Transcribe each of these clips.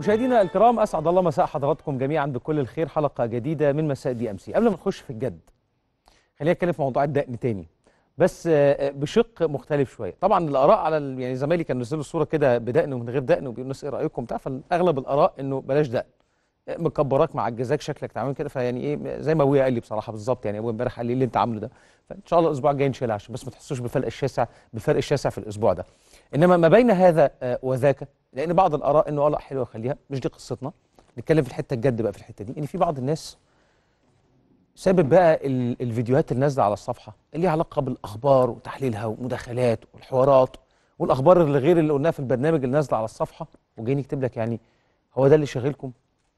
مشاهدينا الكرام اسعد الله مساء حضراتكم جميعا بكل الخير حلقه جديده من مساء دي ام سي قبل ما نخش في الجد خلينا نتكلم في موضوع الدقن تاني بس آه، بشق مختلف شويه طبعا الاراء على ال- يعني زمايلي كانوا نزلوا الصوره كده بدقن ومن غير دقن وبيقولوا الناس ايه رايكم بتاع فاغلب الاراء انه بلاش دقن آه، مكبراك معجزاك شكلك تعمل كده فيعني ايه زي ما ابويا قال لي بصراحه بالظبط يعني ابويا امبارح قال لي إيه اللي انت عامله ده فان شاء الله الاسبوع الجاي نشيلها عشان بس ما تحسوش بالفرق الشاسع بالفرق الشاسع في الاسبوع ده انما ما بين هذا آه، وذاك لان بعض الاراء انه اه لا حلوه خليها مش دي قصتنا نتكلم في الحته الجد بقى في الحته دي ان في بعض الناس سبب بقى ال- الفيديوهات اللي نازله على الصفحه اللي ليها علاقه بالاخبار وتحليلها ومداخلات والحوارات والاخبار اللي غير اللي قلناها في البرنامج اللي نازله على الصفحه وجايين يكتب لك يعني هو ده اللي شاغلكم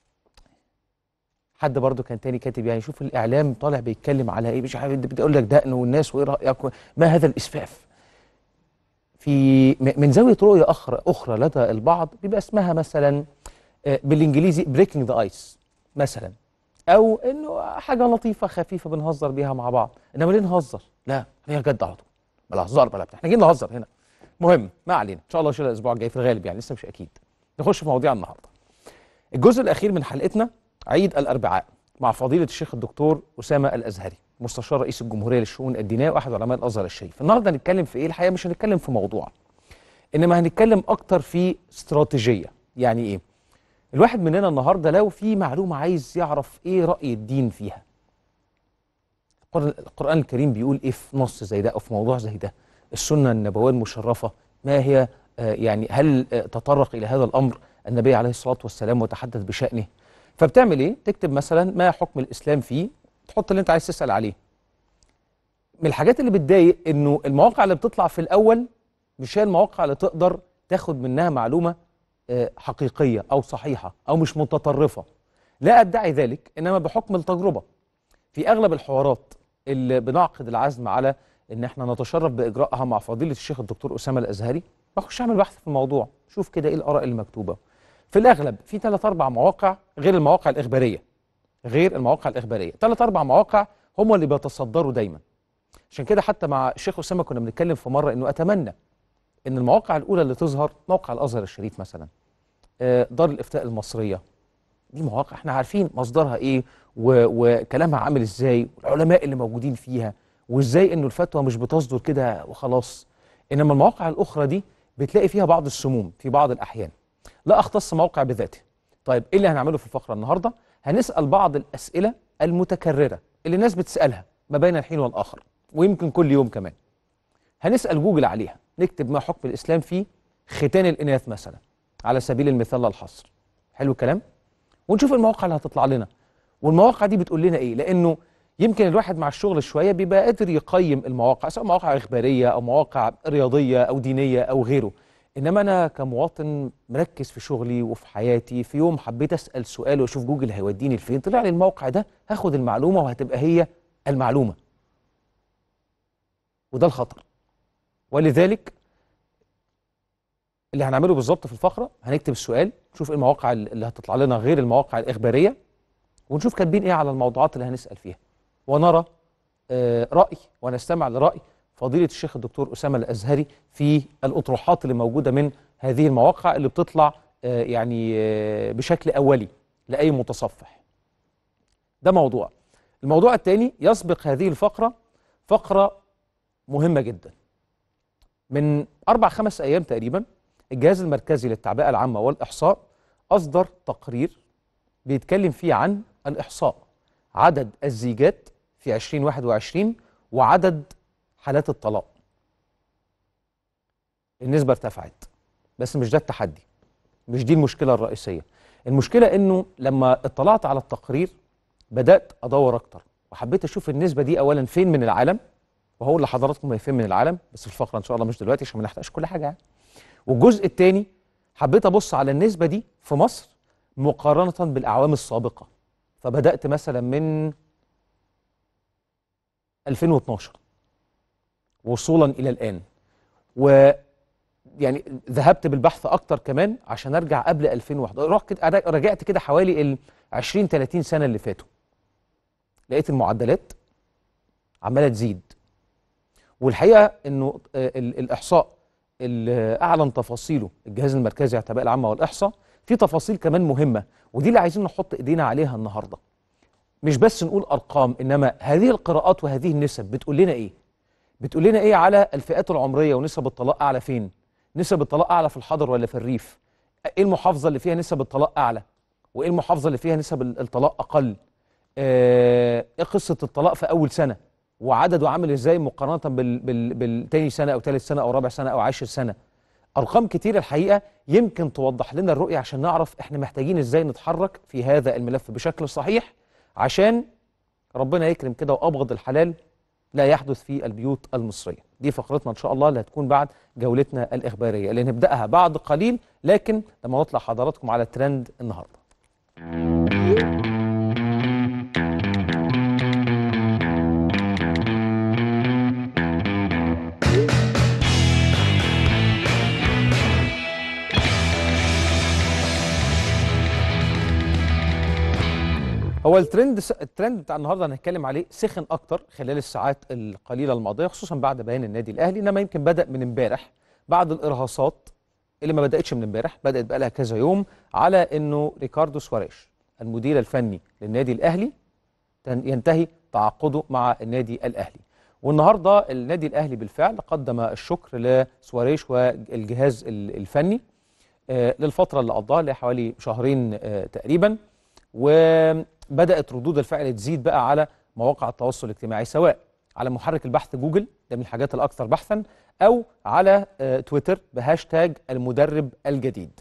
حد برضو كان تاني كاتب يعني شوف الاعلام طالع بيتكلم على ايه مش عارف بيقول لك دقن والناس وايه رايك ما هذا الاسفاف في م- من زاويه رؤيه اخرى اخرى لدى البعض بيبقى اسمها مثلا آه، بالانجليزي بريكنج ذا ايس مثلا او انه حاجه لطيفه خفيفه بنهزر بيها مع بعض انما ليه نهزر لا هي جد على طول بلا هزار بلا بتاع احنا جايين نهزر هنا مهم ما علينا ان شاء الله نشيلها الاسبوع الجاي في الغالب يعني لسه مش اكيد نخش في مواضيع النهارده الجزء الاخير من حلقتنا عيد الاربعاء مع فضيله الشيخ الدكتور اسامه الازهري مستشار رئيس الجمهوريه للشؤون الدينيه واحد علماء الازهر الشريف النهارده هنتكلم في ايه الحقيقه مش هنتكلم في موضوع انما هنتكلم اكتر في استراتيجيه يعني ايه الواحد مننا النهارده لو في معلومه عايز يعرف ايه راي الدين فيها القرآن- القران الكريم بيقول ايه في نص زي ده او في موضوع زي ده السنه النبويه المشرفه ما هي آه، يعني هل آه، تطرق الى هذا الامر النبي عليه الصلاه والسلام وتحدث بشانه فبتعمل ايه تكتب مثلا ما حكم الاسلام فيه تحط اللي انت عايز تسال عليه من الحاجات اللي بتضايق انه المواقع اللي بتطلع في الاول مش هي المواقع اللي تقدر تاخد منها معلومه آه، حقيقيه او صحيحه او مش متطرفه لا ادعي ذلك انما بحكم التجربه في اغلب الحوارات اللي بنعقد العزم على ان احنا نتشرف باجراءها مع فضيله الشيخ الدكتور اسامه الازهري بخش اعمل بحث في الموضوع شوف كده ايه الاراء اللي مكتوبه في الاغلب في ثلاث اربع مواقع غير المواقع الاخباريه غير المواقع الاخباريه ثلاث اربع مواقع هم اللي بيتصدروا دايما عشان كده حتى مع الشيخ اسامه كنا بنتكلم في مره انه اتمنى ان المواقع الاولى اللي تظهر موقع الازهر الشريف مثلا آه، دار الافتاء المصريه دي مواقع احنا عارفين مصدرها ايه و- وكلامها عامل ازاي والعلماء اللي موجودين فيها وازاي انه الفتوى مش بتصدر كده وخلاص انما المواقع الاخرى دي بتلاقي فيها بعض السموم في بعض الاحيان لا اختص موقع بذاته طيب ايه اللي هنعمله في الفقره النهارده هنسال بعض الاسئله المتكرره اللي الناس بتسالها ما بين الحين والاخر ويمكن كل يوم كمان هنسال جوجل عليها نكتب ما حكم الاسلام في ختان الاناث مثلا على سبيل المثال لا الحصر حلو الكلام ونشوف المواقع اللي هتطلع لنا والمواقع دي بتقول لنا ايه لانه يمكن الواحد مع الشغل شويه بيبقى قادر يقيم المواقع سواء مواقع اخباريه او مواقع رياضيه او دينيه او غيره انما انا كمواطن مركز في شغلي وفي حياتي في يوم حبيت اسال سؤال واشوف جوجل هيوديني لفين طلع لي الموقع ده هاخد المعلومه وهتبقى هي المعلومه وده الخطر ولذلك اللي هنعمله بالظبط في الفقره هنكتب السؤال نشوف ايه المواقع اللي هتطلع لنا غير المواقع الاخباريه ونشوف كاتبين ايه على الموضوعات اللي هنسال فيها ونرى آه، راي ونستمع لراي فضيله الشيخ الدكتور اسامه الازهري في الاطروحات اللي موجوده من هذه المواقع اللي بتطلع آه، يعني آه، بشكل اولي لاي متصفح ده موضوع الموضوع الثاني يسبق هذه الفقره فقره مهمه جدا من اربع خمس ايام تقريبا الجهاز المركزي للتعبئه العامه والاحصاء اصدر تقرير بيتكلم فيه عن الاحصاء عدد الزيجات في 2021 وعدد حالات الطلاق النسبه ارتفعت بس مش ده التحدي مش دي المشكله الرئيسيه المشكله انه لما اطلعت على التقرير بدات ادور اكتر وحبيت اشوف النسبه دي اولا فين من العالم وهقول لحضراتكم هي فين من العالم بس في الفقره ان شاء الله مش دلوقتي عشان ما نحتاجش كل حاجه يعني والجزء الثاني حبيت ابص على النسبه دي في مصر مقارنه بالاعوام السابقه فبدات مثلا من 2012 وصولا الى الان و يعني ذهبت بالبحث اكتر كمان عشان ارجع قبل 2011 رحت كده- رجعت كده حوالي ال 20 30 سنه اللي فاتوا لقيت المعدلات عماله تزيد والحقيقه انه آه، ال- الاحصاء اللي اعلن تفاصيله الجهاز المركزي للتعبئه العامه والاحصاء في تفاصيل كمان مهمه ودي اللي عايزين نحط ايدينا عليها النهارده مش بس نقول ارقام انما هذه القراءات وهذه النسب بتقول لنا ايه بتقول لنا ايه على الفئات العمريه ونسب الطلاق اعلى فين نسب الطلاق اعلى في الحضر ولا في الريف ايه المحافظه اللي فيها نسب الطلاق اعلى وايه المحافظه اللي فيها نسب الطلاق اقل آه، ايه قصه الطلاق في اول سنه وعدده عامل ازاي مقارنه بال بال بالتاني سنه او ثالث سنه او رابع سنه او عاشر سنه ارقام كتير الحقيقه يمكن توضح لنا الرؤيه عشان نعرف احنا محتاجين ازاي نتحرك في هذا الملف بشكل صحيح عشان ربنا يكرم كده وابغض الحلال لا يحدث في البيوت المصريه دي فقرتنا ان شاء الله اللي هتكون بعد جولتنا الاخباريه اللي نبداها بعد قليل لكن لما نطلع حضراتكم على ترند النهارده هو الترند الترند بتاع النهارده هنتكلم عليه سخن اكتر خلال الساعات القليله الماضيه خصوصا بعد بيان النادي الاهلي انما يمكن بدا من امبارح بعد الارهاصات اللي ما بداتش من امبارح بدات بقى لها كذا يوم على انه ريكاردو سواريش المدير الفني للنادي الاهلي ينتهي تعاقده مع النادي الاهلي والنهارده النادي الاهلي بالفعل قدم الشكر لسواريش والجهاز الفني آه، للفتره اللي قضاها اللي حوالي شهرين آه، تقريبا وبدات ردود الفعل تزيد بقى على مواقع التواصل الاجتماعي سواء على محرك البحث جوجل ده من الحاجات الاكثر بحثا او على آه، تويتر بهاشتاج المدرب الجديد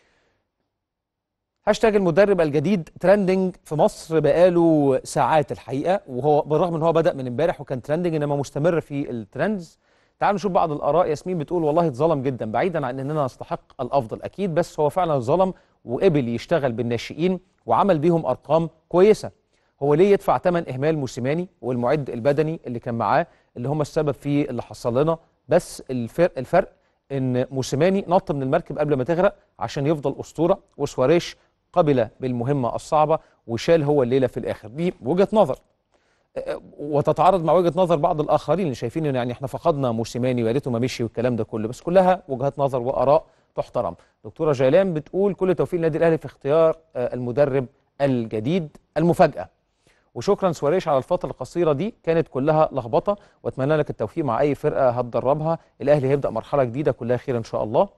هاشتاج المدرب الجديد ترندنج في مصر بقاله ساعات الحقيقه وهو بالرغم ان هو بدا من امبارح وكان ترندنج انما مستمر في الترندز تعالوا نشوف بعض الاراء ياسمين بتقول والله اتظلم جدا بعيدا عن اننا نستحق الافضل اكيد بس هو فعلا ظلم وقبل يشتغل بالناشئين وعمل بيهم ارقام كويسه هو ليه يدفع ثمن اهمال موسيماني والمعد البدني اللي كان معاه اللي هم السبب في اللي حصل لنا بس الفرق الفرق ان موسيماني نط من المركب قبل ما تغرق عشان يفضل اسطوره وسواريش قبل بالمهمه الصعبه وشال هو الليله في الاخر دي وجهه نظر وتتعارض مع وجهه نظر بعض الاخرين اللي شايفين ان يعني احنا فقدنا موسيماني ويا ريته ما مشي والكلام ده كله بس كلها وجهات نظر واراء تحترم دكتوره جيلان بتقول كل توفيق النادي الاهلي في اختيار آه، المدرب الجديد المفاجاه وشكرا سواريش على الفتره القصيره دي كانت كلها لخبطه واتمنى لك التوفيق مع اي فرقه هتدربها الاهلي هيبدا مرحله جديده كلها خير ان شاء الله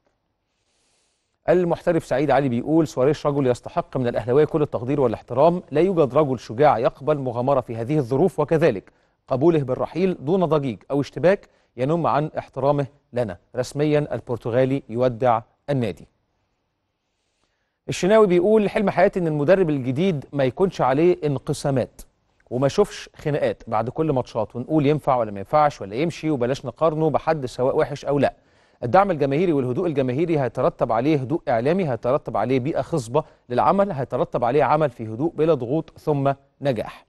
المحترف سعيد علي بيقول سواريش رجل يستحق من الاهلاويه كل التقدير والاحترام لا يوجد رجل شجاع يقبل مغامره في هذه الظروف وكذلك قبوله بالرحيل دون ضجيج او اشتباك ينم عن احترامه لنا رسميا البرتغالي يودع النادي الشناوي بيقول حلم حياتي ان المدرب الجديد ما يكونش عليه انقسامات وما اشوفش خناقات بعد كل ماتشات ونقول ينفع ولا ما ينفعش ولا يمشي وبلاش نقارنه بحد سواء وحش او لا الدعم الجماهيري والهدوء الجماهيري هيترتب عليه هدوء اعلامي هيترتب عليه بيئه خصبه للعمل هيترتب عليه عمل في هدوء بلا ضغوط ثم نجاح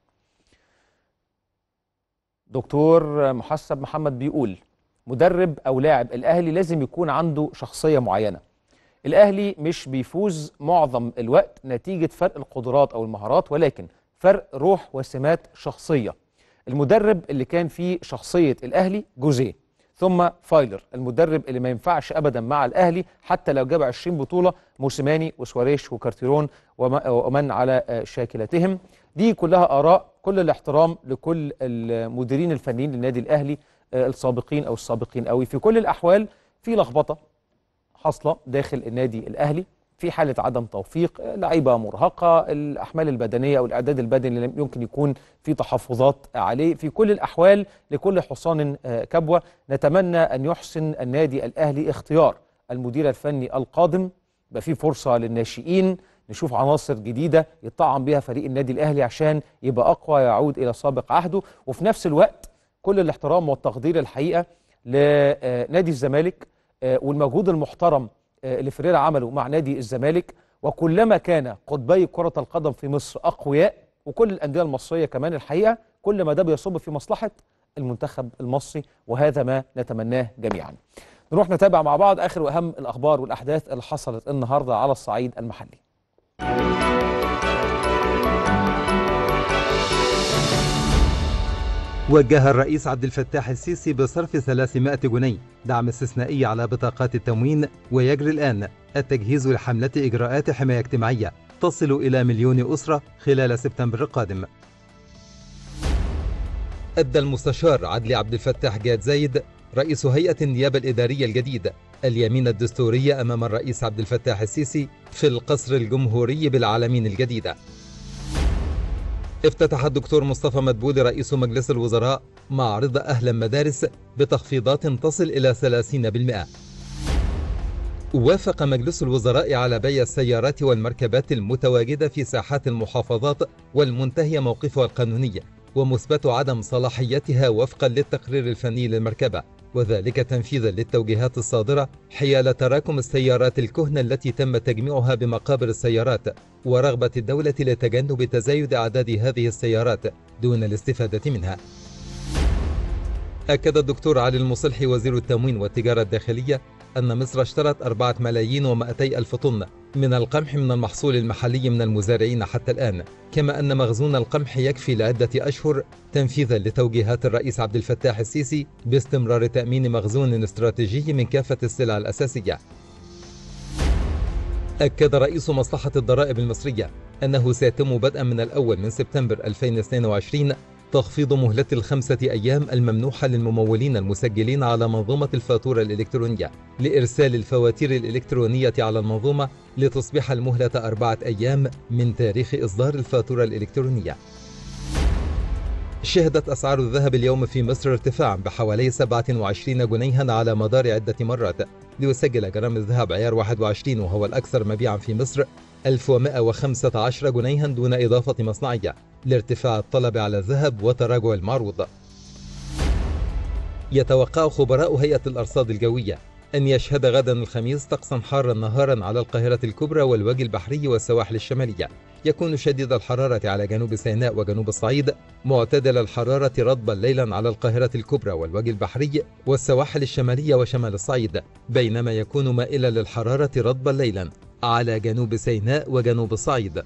دكتور محسب محمد بيقول مدرب او لاعب الاهلي لازم يكون عنده شخصيه معينه الاهلي مش بيفوز معظم الوقت نتيجه فرق القدرات او المهارات ولكن فرق روح وسمات شخصيه المدرب اللي كان فيه شخصيه الاهلي جوزيه ثم فايلر المدرب اللي ما ينفعش ابدا مع الاهلي حتى لو جاب 20 بطوله موسيماني وسواريش وكارتيرون ومن على شاكلتهم دي كلها اراء كل الاحترام لكل المديرين الفنيين للنادي الاهلي السابقين او السابقين قوي في كل الاحوال في لخبطه حاصله داخل النادي الاهلي في حاله عدم توفيق لعيبه مرهقه الاحمال البدنيه او الاعداد البدني اللي يمكن يكون في تحفظات عليه في كل الاحوال لكل حصان كبوه نتمنى ان يحسن النادي الاهلي اختيار المدير الفني القادم يبقى في فرصه للناشئين نشوف عناصر جديده يطعم بها فريق النادي الاهلي عشان يبقى اقوى يعود الى سابق عهده وفي نفس الوقت كل الاحترام والتقدير الحقيقه لنادي الزمالك والمجهود المحترم اللي فريرا عمله مع نادي الزمالك وكلما كان قطبي كرة القدم في مصر أقوياء وكل الأندية المصرية كمان الحقيقة كل ما ده بيصب في مصلحة المنتخب المصري وهذا ما نتمناه جميعا نروح نتابع مع بعض آخر وأهم الأخبار والأحداث اللي حصلت النهاردة على الصعيد المحلي وجه الرئيس عبد الفتاح السيسي بصرف 300 جنيه دعم استثنائي على بطاقات التموين ويجري الآن التجهيز لحملة إجراءات حماية اجتماعية تصل إلى مليون أسرة خلال سبتمبر القادم أدى المستشار عدلي عبد الفتاح جاد زايد رئيس هيئة النيابة الإدارية الجديد اليمين الدستورية أمام الرئيس عبد الفتاح السيسي في القصر الجمهوري بالعالمين الجديدة افتتح الدكتور مصطفى مدبولي رئيس مجلس الوزراء معرض أهلا مدارس بتخفيضات تصل إلى 30% وافق مجلس الوزراء على بيع السيارات والمركبات المتواجدة في ساحات المحافظات والمنتهية موقفها القانوني ومثبت عدم صلاحيتها وفقا للتقرير الفني للمركبة وذلك تنفيذا للتوجيهات الصادرة حيال تراكم السيارات الكهنة التي تم تجميعها بمقابر السيارات ورغبة الدولة لتجنب تزايد أعداد هذه السيارات دون الاستفادة منها أكد الدكتور علي المصلحي وزير التموين والتجارة الداخلية أن مصر اشترت أربعة ملايين ومائتي ألف طن من القمح من المحصول المحلي من المزارعين حتى الآن كما أن مخزون القمح يكفي لعدة أشهر تنفيذا لتوجيهات الرئيس عبد الفتاح السيسي باستمرار تأمين مخزون استراتيجي من كافة السلع الأساسية أكد رئيس مصلحة الضرائب المصرية أنه سيتم بدءا من الأول من سبتمبر 2022 تخفيض مهلة الخمسة أيام الممنوحة للممولين المسجلين على منظومة الفاتورة الإلكترونية لإرسال الفواتير الإلكترونية على المنظومة لتصبح المهلة أربعة أيام من تاريخ إصدار الفاتورة الإلكترونية شهدت أسعار الذهب اليوم في مصر ارتفاعا بحوالي 27 جنيها على مدار عدة مرات ليسجل جرام الذهب عيار 21 وهو الأكثر مبيعا في مصر 1115 جنيها دون إضافة مصنعية لارتفاع الطلب على الذهب وتراجع المعروض يتوقع خبراء هيئة الأرصاد الجوية أن يشهد غدا الخميس طقسا حارا نهارا على القاهرة الكبرى والوجه البحري والسواحل الشمالية يكون شديد الحرارة على جنوب سيناء وجنوب الصعيد معتدل الحرارة رطبا ليلا على القاهرة الكبرى والوجه البحري والسواحل الشمالية وشمال الصعيد بينما يكون مائلا للحرارة رطبا ليلا على جنوب سيناء وجنوب الصعيد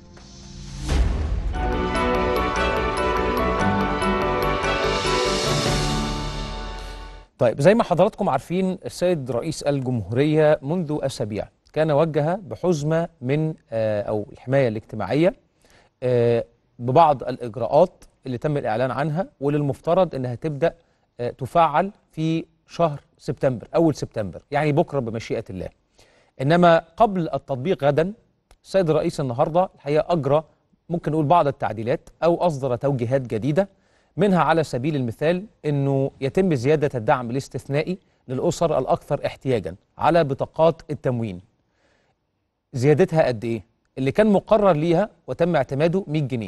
طيب زي ما حضراتكم عارفين السيد رئيس الجمهورية منذ أسابيع كان وجه بحزمة من آه، أو الحماية الاجتماعية آه، ببعض الإجراءات اللي تم الإعلان عنها واللي المفترض أنها تبدأ آه، تفعل في شهر سبتمبر أول سبتمبر يعني بكرة بمشيئة الله إنما قبل التطبيق غدا السيد الرئيس النهاردة الحقيقة أجرى ممكن نقول بعض التعديلات أو أصدر توجيهات جديدة منها على سبيل المثال أنه يتم زيادة الدعم الاستثنائي للأسر الأكثر احتياجا على بطاقات التموين زيادتها قد إيه؟ اللي كان مقرر ليها وتم اعتماده 100 جنيه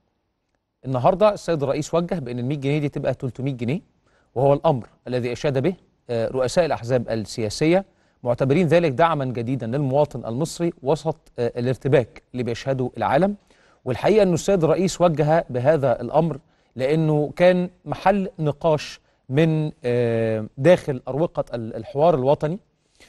النهارده السيد الرئيس وجه بأن ال 100 جنيه دي تبقى 300 جنيه وهو الأمر الذي أشاد به آه، رؤساء الأحزاب السياسية معتبرين ذلك دعما جديدا للمواطن المصري وسط آه، الارتباك اللي بيشهده العالم والحقيقة أن السيد الرئيس وجه بهذا الأمر لأنه كان محل نقاش من آه، داخل أروقة ال- الحوار الوطني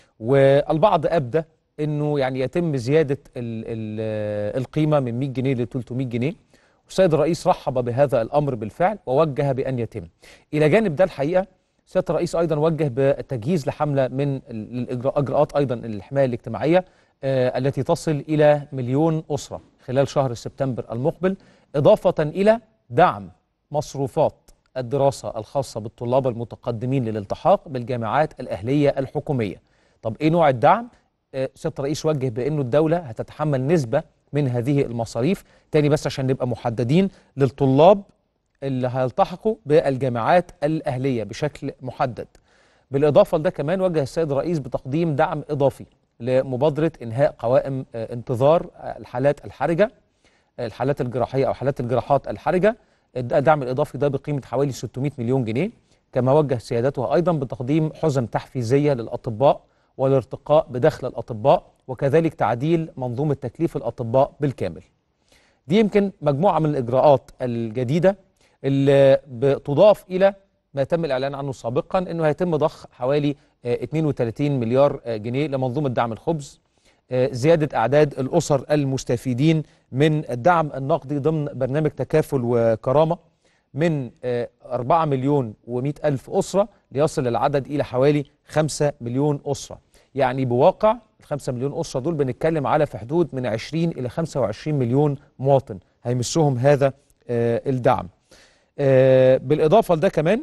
والبعض أبدى أنه يعني يتم زيادة ال ال القيمة من 100 جنيه ل 300 جنيه والسيد الرئيس رحب بهذا الأمر بالفعل ووجه بأن يتم إلى جانب ده الحقيقة سيادة الرئيس أيضا وجه بالتجهيز لحملة من الإجراءات أيضا الحماية الاجتماعية آه، التي تصل إلى مليون أسرة خلال شهر سبتمبر المقبل إضافة إلى دعم مصروفات الدراسة الخاصة بالطلاب المتقدمين للالتحاق بالجامعات الأهلية الحكومية طب إيه نوع الدعم؟ آه، سيادة الرئيس وجه بأنه الدولة هتتحمل نسبة من هذه المصاريف تاني بس عشان نبقى محددين للطلاب اللي هيلتحقوا بالجامعات الأهلية بشكل محدد بالإضافة لده كمان وجه السيد الرئيس بتقديم دعم إضافي لمبادرة إنهاء قوائم آه، انتظار آه، الحالات الحرجة آه، الحالات الجراحية أو حالات الجراحات الحرجة الدعم الإضافي ده بقيمة حوالي 600 مليون جنيه كما وجه سيادته أيضا بتقديم حزم تحفيزية للأطباء والارتقاء بدخل الأطباء وكذلك تعديل منظومة تكليف الأطباء بالكامل دي يمكن مجموعة من الإجراءات الجديدة اللي بتضاف إلى ما تم الإعلان عنه سابقا أنه هيتم ضخ حوالي آه، 32 مليار آه، جنيه لمنظومة دعم الخبز آه، زيادة أعداد الأسر المستفيدين من الدعم النقدي ضمن برنامج تكافل وكرامة من آه، 4 مليون و100 ألف أسرة ليصل العدد إلى حوالي 5 مليون أسرة يعني بواقع ال 5 مليون اسره دول بنتكلم على في حدود من 20 الى 25 مليون مواطن هيمسهم هذا آه، الدعم. آه، بالاضافه لده كمان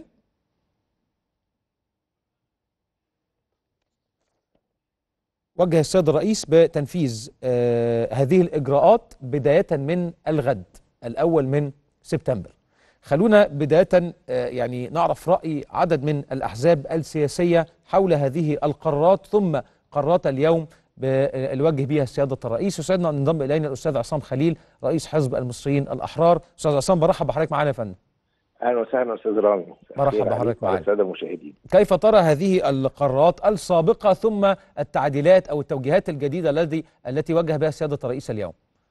وجه السيد الرئيس بتنفيذ آه، هذه الاجراءات بدايه من الغد الاول من سبتمبر. خلونا بدايه آه، يعني نعرف راي عدد من الاحزاب السياسيه حول هذه القرارات ثم قرارات اليوم اللي وجه بها سياده الرئيس وسعدنا ان ينضم الينا الاستاذ عصام خليل رئيس حزب المصريين الاحرار استاذ عصام برحب بحضرتك معانا يا فندم اهلا وسهلا استاذ رامي مرحبا بحضرتك معانا. الساده المشاهدين كيف ترى هذه القرارات السابقه ثم التعديلات او التوجيهات الجديده الذي التي وجه بها سياده الرئيس اليوم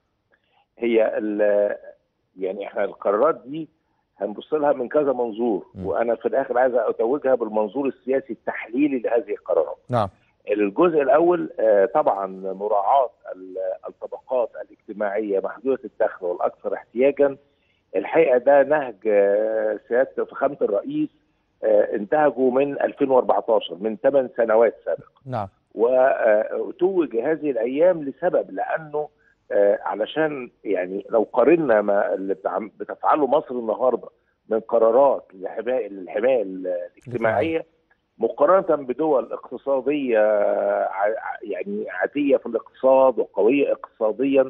هي ال- يعني احنا القرارات دي هنبص لها من كذا منظور م. وانا في الاخر عايز اتوجها بالمنظور السياسي التحليلي لهذه القرارات نعم الجزء الاول آه، طبعا مراعاه ال- الطبقات الاجتماعيه محدوده الدخل والاكثر احتياجا الحقيقه ده نهج آه، سياده فخامه الرئيس آه، انتهجه من 2014 من 8 سنوات سابقا نعم وتوج هذه الايام لسبب لانه آه، علشان يعني لو قارنا ما اللي بتعم- بتفعله مصر النهارده من قرارات للحمايه للحمايه الاجتماعيه مقارنه بدول اقتصاديه ع- يعني عاديه في الاقتصاد وقويه اقتصاديا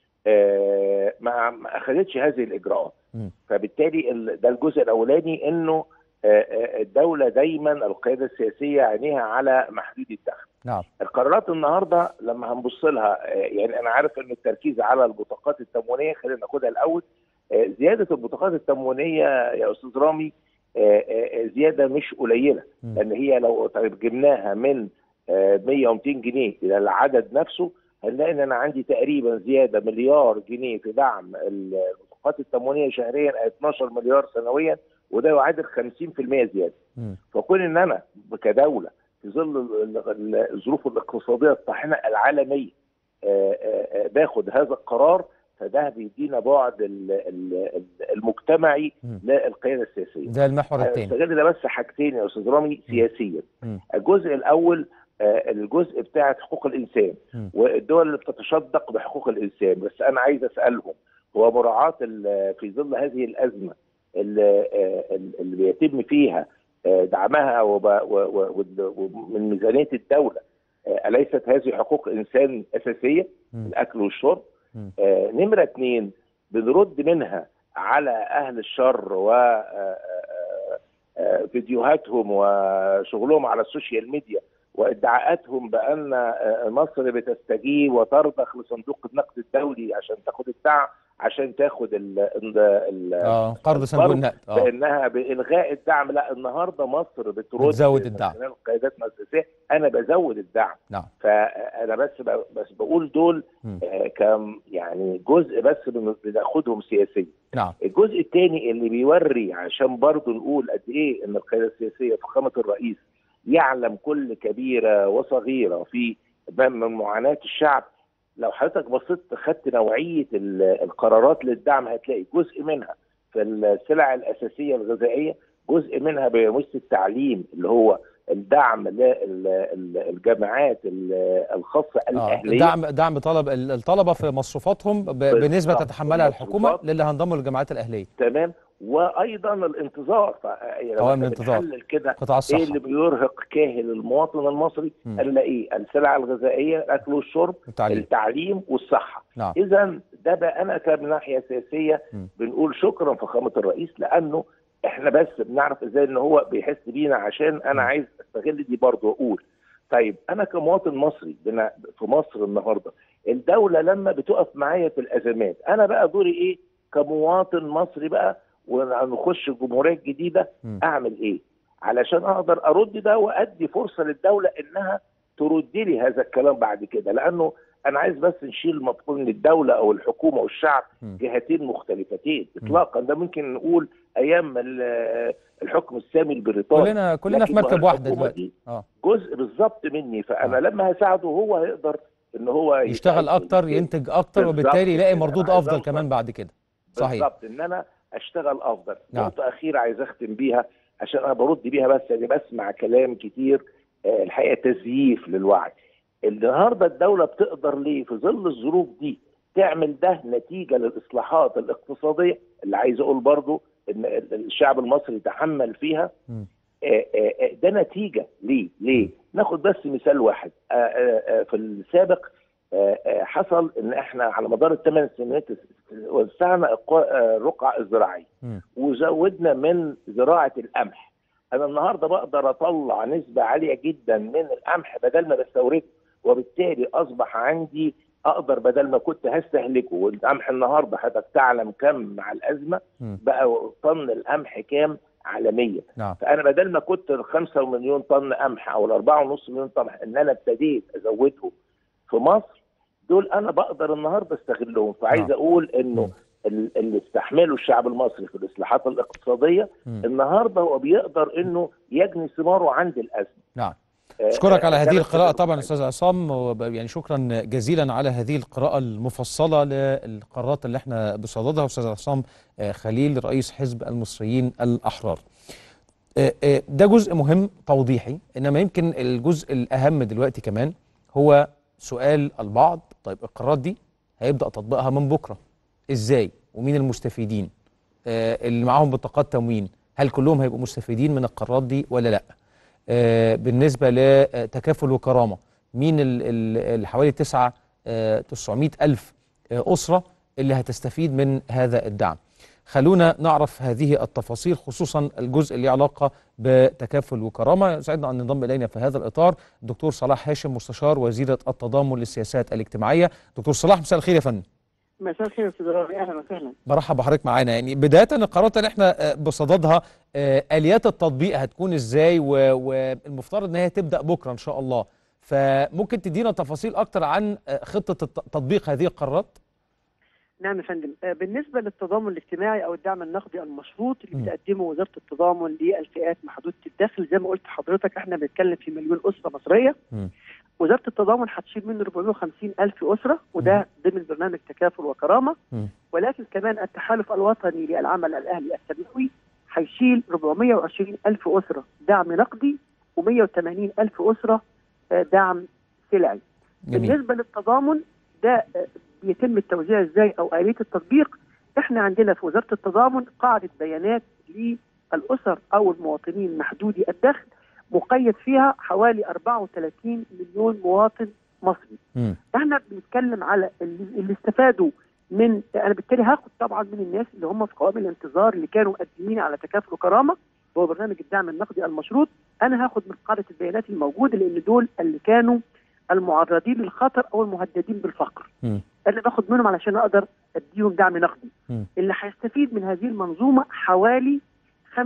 آه، ما ما اخذتش هذه الاجراءات م. فبالتالي ال- ده الجزء الاولاني انه آه، آه، الدوله دايما القياده السياسيه عينيها على محدود الدخل نعم القرارات النهارده لما هنبص لها آه، يعني انا عارف ان التركيز على البطاقات التموينيه خلينا ناخدها الاول آه، زياده البطاقات التموينيه يا استاذ رامي آه، آه، زياده مش قليله م. لان هي لو جبناها من آه، 100 و200 جنيه الى العدد نفسه هنلاقي ان انا عندي تقريبا زياده مليار جنيه في دعم البطاقات التموينيه شهريا 12 مليار سنويا وده يعادل 50% زياده م. فكون ان انا كدوله في ظل ال- ال- الظروف الاقتصاديه الطاحنه العالميه آه، آه، آه، باخد هذا القرار فده بيدينا بعد ال- ال- ال- المجتمعي مم. للقياده السياسيه. ده المحور الثاني استغل ده بس حاجتين يا استاذ رامي سياسيا. مم. الجزء الاول آه، الجزء بتاع حقوق الانسان مم. والدول اللي بتتشدق بحقوق الانسان بس انا عايز اسالهم هو مراعاه ال- في ظل هذه الازمه اللي, آه، اللي بيتم فيها آه، دعمها وب- و- و- و- ومن ميزانيه الدوله آه، اليست هذه حقوق انسان اساسيه مم. الاكل والشرب مم. آه، نمره اثنين بنرد منها على اهل الشر و آه، آه، آه، فيديوهاتهم وشغلهم على السوشيال ميديا وادعاءاتهم بان آه، مصر بتستجيب وترضخ لصندوق النقد الدولي عشان تاخد الدعم عشان تاخد ال ال ال اه قرض صندوق القرض النقد اه بانها بالغاء الدعم لا النهارده مصر بترد بتزود من الدعم. خلال القيادات المؤسسيه انا بزود الدعم نعم فانا بس ب- بس بقول دول مم. آه، كم يعني جزء بس بن- بناخدهم سياسيا نعم الجزء الثاني اللي بيوري عشان برضه نقول قد ايه ان القياده السياسيه فخامه الرئيس يعلم كل كبيره وصغيره في من معاناه الشعب لو حضرتك بصيت خدت نوعيه ال- القرارات للدعم هتلاقي جزء منها في السلع الاساسيه الغذائيه جزء منها بيمس التعليم اللي هو الدعم للجامعات الخاصه اه الاهليه دعم دعم طلب ال- الطلبه في مصروفاتهم ب- بنسبه بالظبط. تتحملها الحكومه المصروفات. للي هنضموا للجامعات الاهليه تمام وايضا الانتظار ف- يعني لو قوائم إحنا الانتظار. بنحلل كده قطاع ايه الصحه اللي بيرهق كاهل المواطن المصري مم. هنلاقيه السلع الغذائيه الاكل والشرب التعليم التعليم والصحه نعم اذا ده بقى انا كمن ناحيه سياسيه مم. بنقول شكرا فخامه الرئيس لانه احنا بس بنعرف ازاي ان هو بيحس بينا عشان انا مم. عايز استغل دي برضه واقول طيب انا كمواطن مصري بنا- في مصر النهارده الدوله لما بتقف معايا في الازمات انا بقى دوري ايه كمواطن مصري بقى ونخش الجمهوريه الجديده مم. اعمل ايه علشان اقدر ارد ده وادي فرصه للدوله انها ترد لي هذا الكلام بعد كده لانه انا عايز بس نشيل مفهوم ان الدوله او الحكومه والشعب مم. جهتين مختلفتين اطلاقا ده ممكن نقول ايام ال- الحكم السامي البريطاني كلنا كلنا في لكن مركب واحده الحكومة دلوقتي دي اه جزء بالظبط مني فانا آه. لما هساعده هو هيقدر ان هو يشتغل يساعدني. اكتر ينتج اكتر بالظبط وبالتالي يلاقي كده. مردود أنا عايز افضل أوصل. كمان بعد كده صحيح بالظبط ان انا اشتغل افضل نعم. نقطه اخيره عايز اختم بيها عشان انا برد بيها بس يعني بسمع كلام كتير آه، الحقيقه تزييف للوعي النهارده الدوله بتقدر ليه في ظل الظروف دي تعمل ده نتيجه للاصلاحات الاقتصاديه اللي عايز اقول برضو ان الشعب المصري تحمل فيها مم. آه، آه، آه، ده نتيجه ليه؟ ليه؟ ناخد بس مثال واحد آه، آه، آه، في السابق آه، آه، حصل ان احنا على مدار الثمان سنوات وسعنا الق- آه، الرقعه الزراعيه مم. وزودنا من زراعه القمح. انا النهارده بقدر اطلع نسبه عاليه جدا من القمح بدل ما بستورده وبالتالي اصبح عندي اقدر بدل ما كنت هستهلكه والقمح النهارده حضرتك تعلم كم مع الازمه مم. بقى طن القمح كام عالميا نعم فانا بدل ما كنت الخمسة مليون طن قمح او الأربعة ونص مليون طن ان انا ابتديت ازودهم في مصر دول انا بقدر النهارده استغلهم فعايز نعم. اقول انه مم. ال- اللي استحمله الشعب المصري في الاصلاحات الاقتصاديه مم. النهارده هو بيقدر انه يجني ثماره عند الازمه نعم آه، اشكرك على آه، هذه ده بس القراءة اللي طبعا كنت استاذ عصام وب- يعني شكرا جزيلا على هذه القراءة المفصلة للقرارات اللي احنا بصددها استاذ عصام آه، خليل رئيس حزب المصريين الأحرار. آه، آه، ده جزء مهم توضيحي انما يمكن الجزء الأهم دلوقتي كمان هو سؤال البعض طيب القرارات دي هيبدأ تطبيقها من بكرة ازاي ومين المستفيدين آه، اللي معاهم بطاقات تموين هل كلهم هيبقوا مستفيدين من القرارات دي ولا لا آه، بالنسبة لتكافل وكرامة مين ال- ال- اللي حوالي 9 900 ألف آه، أسرة اللي هتستفيد من هذا الدعم خلونا نعرف هذه التفاصيل خصوصا الجزء اللي له علاقة بتكافل وكرامة يسعدنا أن ينضم إلينا في هذا الإطار دكتور صلاح هاشم مستشار وزيرة التضامن للسياسات الاجتماعية دكتور صلاح مساء الخير يا فندم مساء الخير يا استاذ رامي اهلا وسهلا برحب بحضرتك معانا يعني بداية القرارات اللي احنا آه، بصددها آه، آليات التطبيق هتكون ازاي و- والمفترض ان هي تبدأ بكرة ان شاء الله فممكن تدينا تفاصيل اكتر عن آه، خطة الت- تطبيق هذه القرارات نعم يا فندم آه، بالنسبه للتضامن الاجتماعي او الدعم النقدي المشروط اللي م. بتقدمه وزاره التضامن للفئات محدوده الدخل زي ما قلت لحضرتك احنا بنتكلم في مليون اسره مصريه م. وزاره التضامن هتشيل منه 450 الف اسره وده ضمن برنامج تكافل وكرامه م. ولكن كمان التحالف الوطني للعمل الاهلي السنوي هيشيل 420 الف اسره دعم نقدي و180 الف اسره آه، دعم سلعي جميل بالنسبه للتضامن ده آه، بيتم التوزيع ازاي او اليه التطبيق احنا عندنا في وزاره التضامن قاعده بيانات للاسر او المواطنين محدودي الدخل مقيد فيها حوالي 34 مليون مواطن مصري م. احنا بنتكلم على اللي, اللي استفادوا من انا بالتالي هاخد طبعا من الناس اللي هم في قوائم الانتظار اللي كانوا مقدمين على تكافل وكرامه هو برنامج الدعم النقدي المشروط انا هاخد من قاعده البيانات الموجوده لان دول اللي كانوا المعرضين للخطر او المهددين بالفقر م. اللي باخد منهم علشان اقدر اديهم دعم نقدي م. اللي هيستفيد من هذه المنظومه حوالي 25%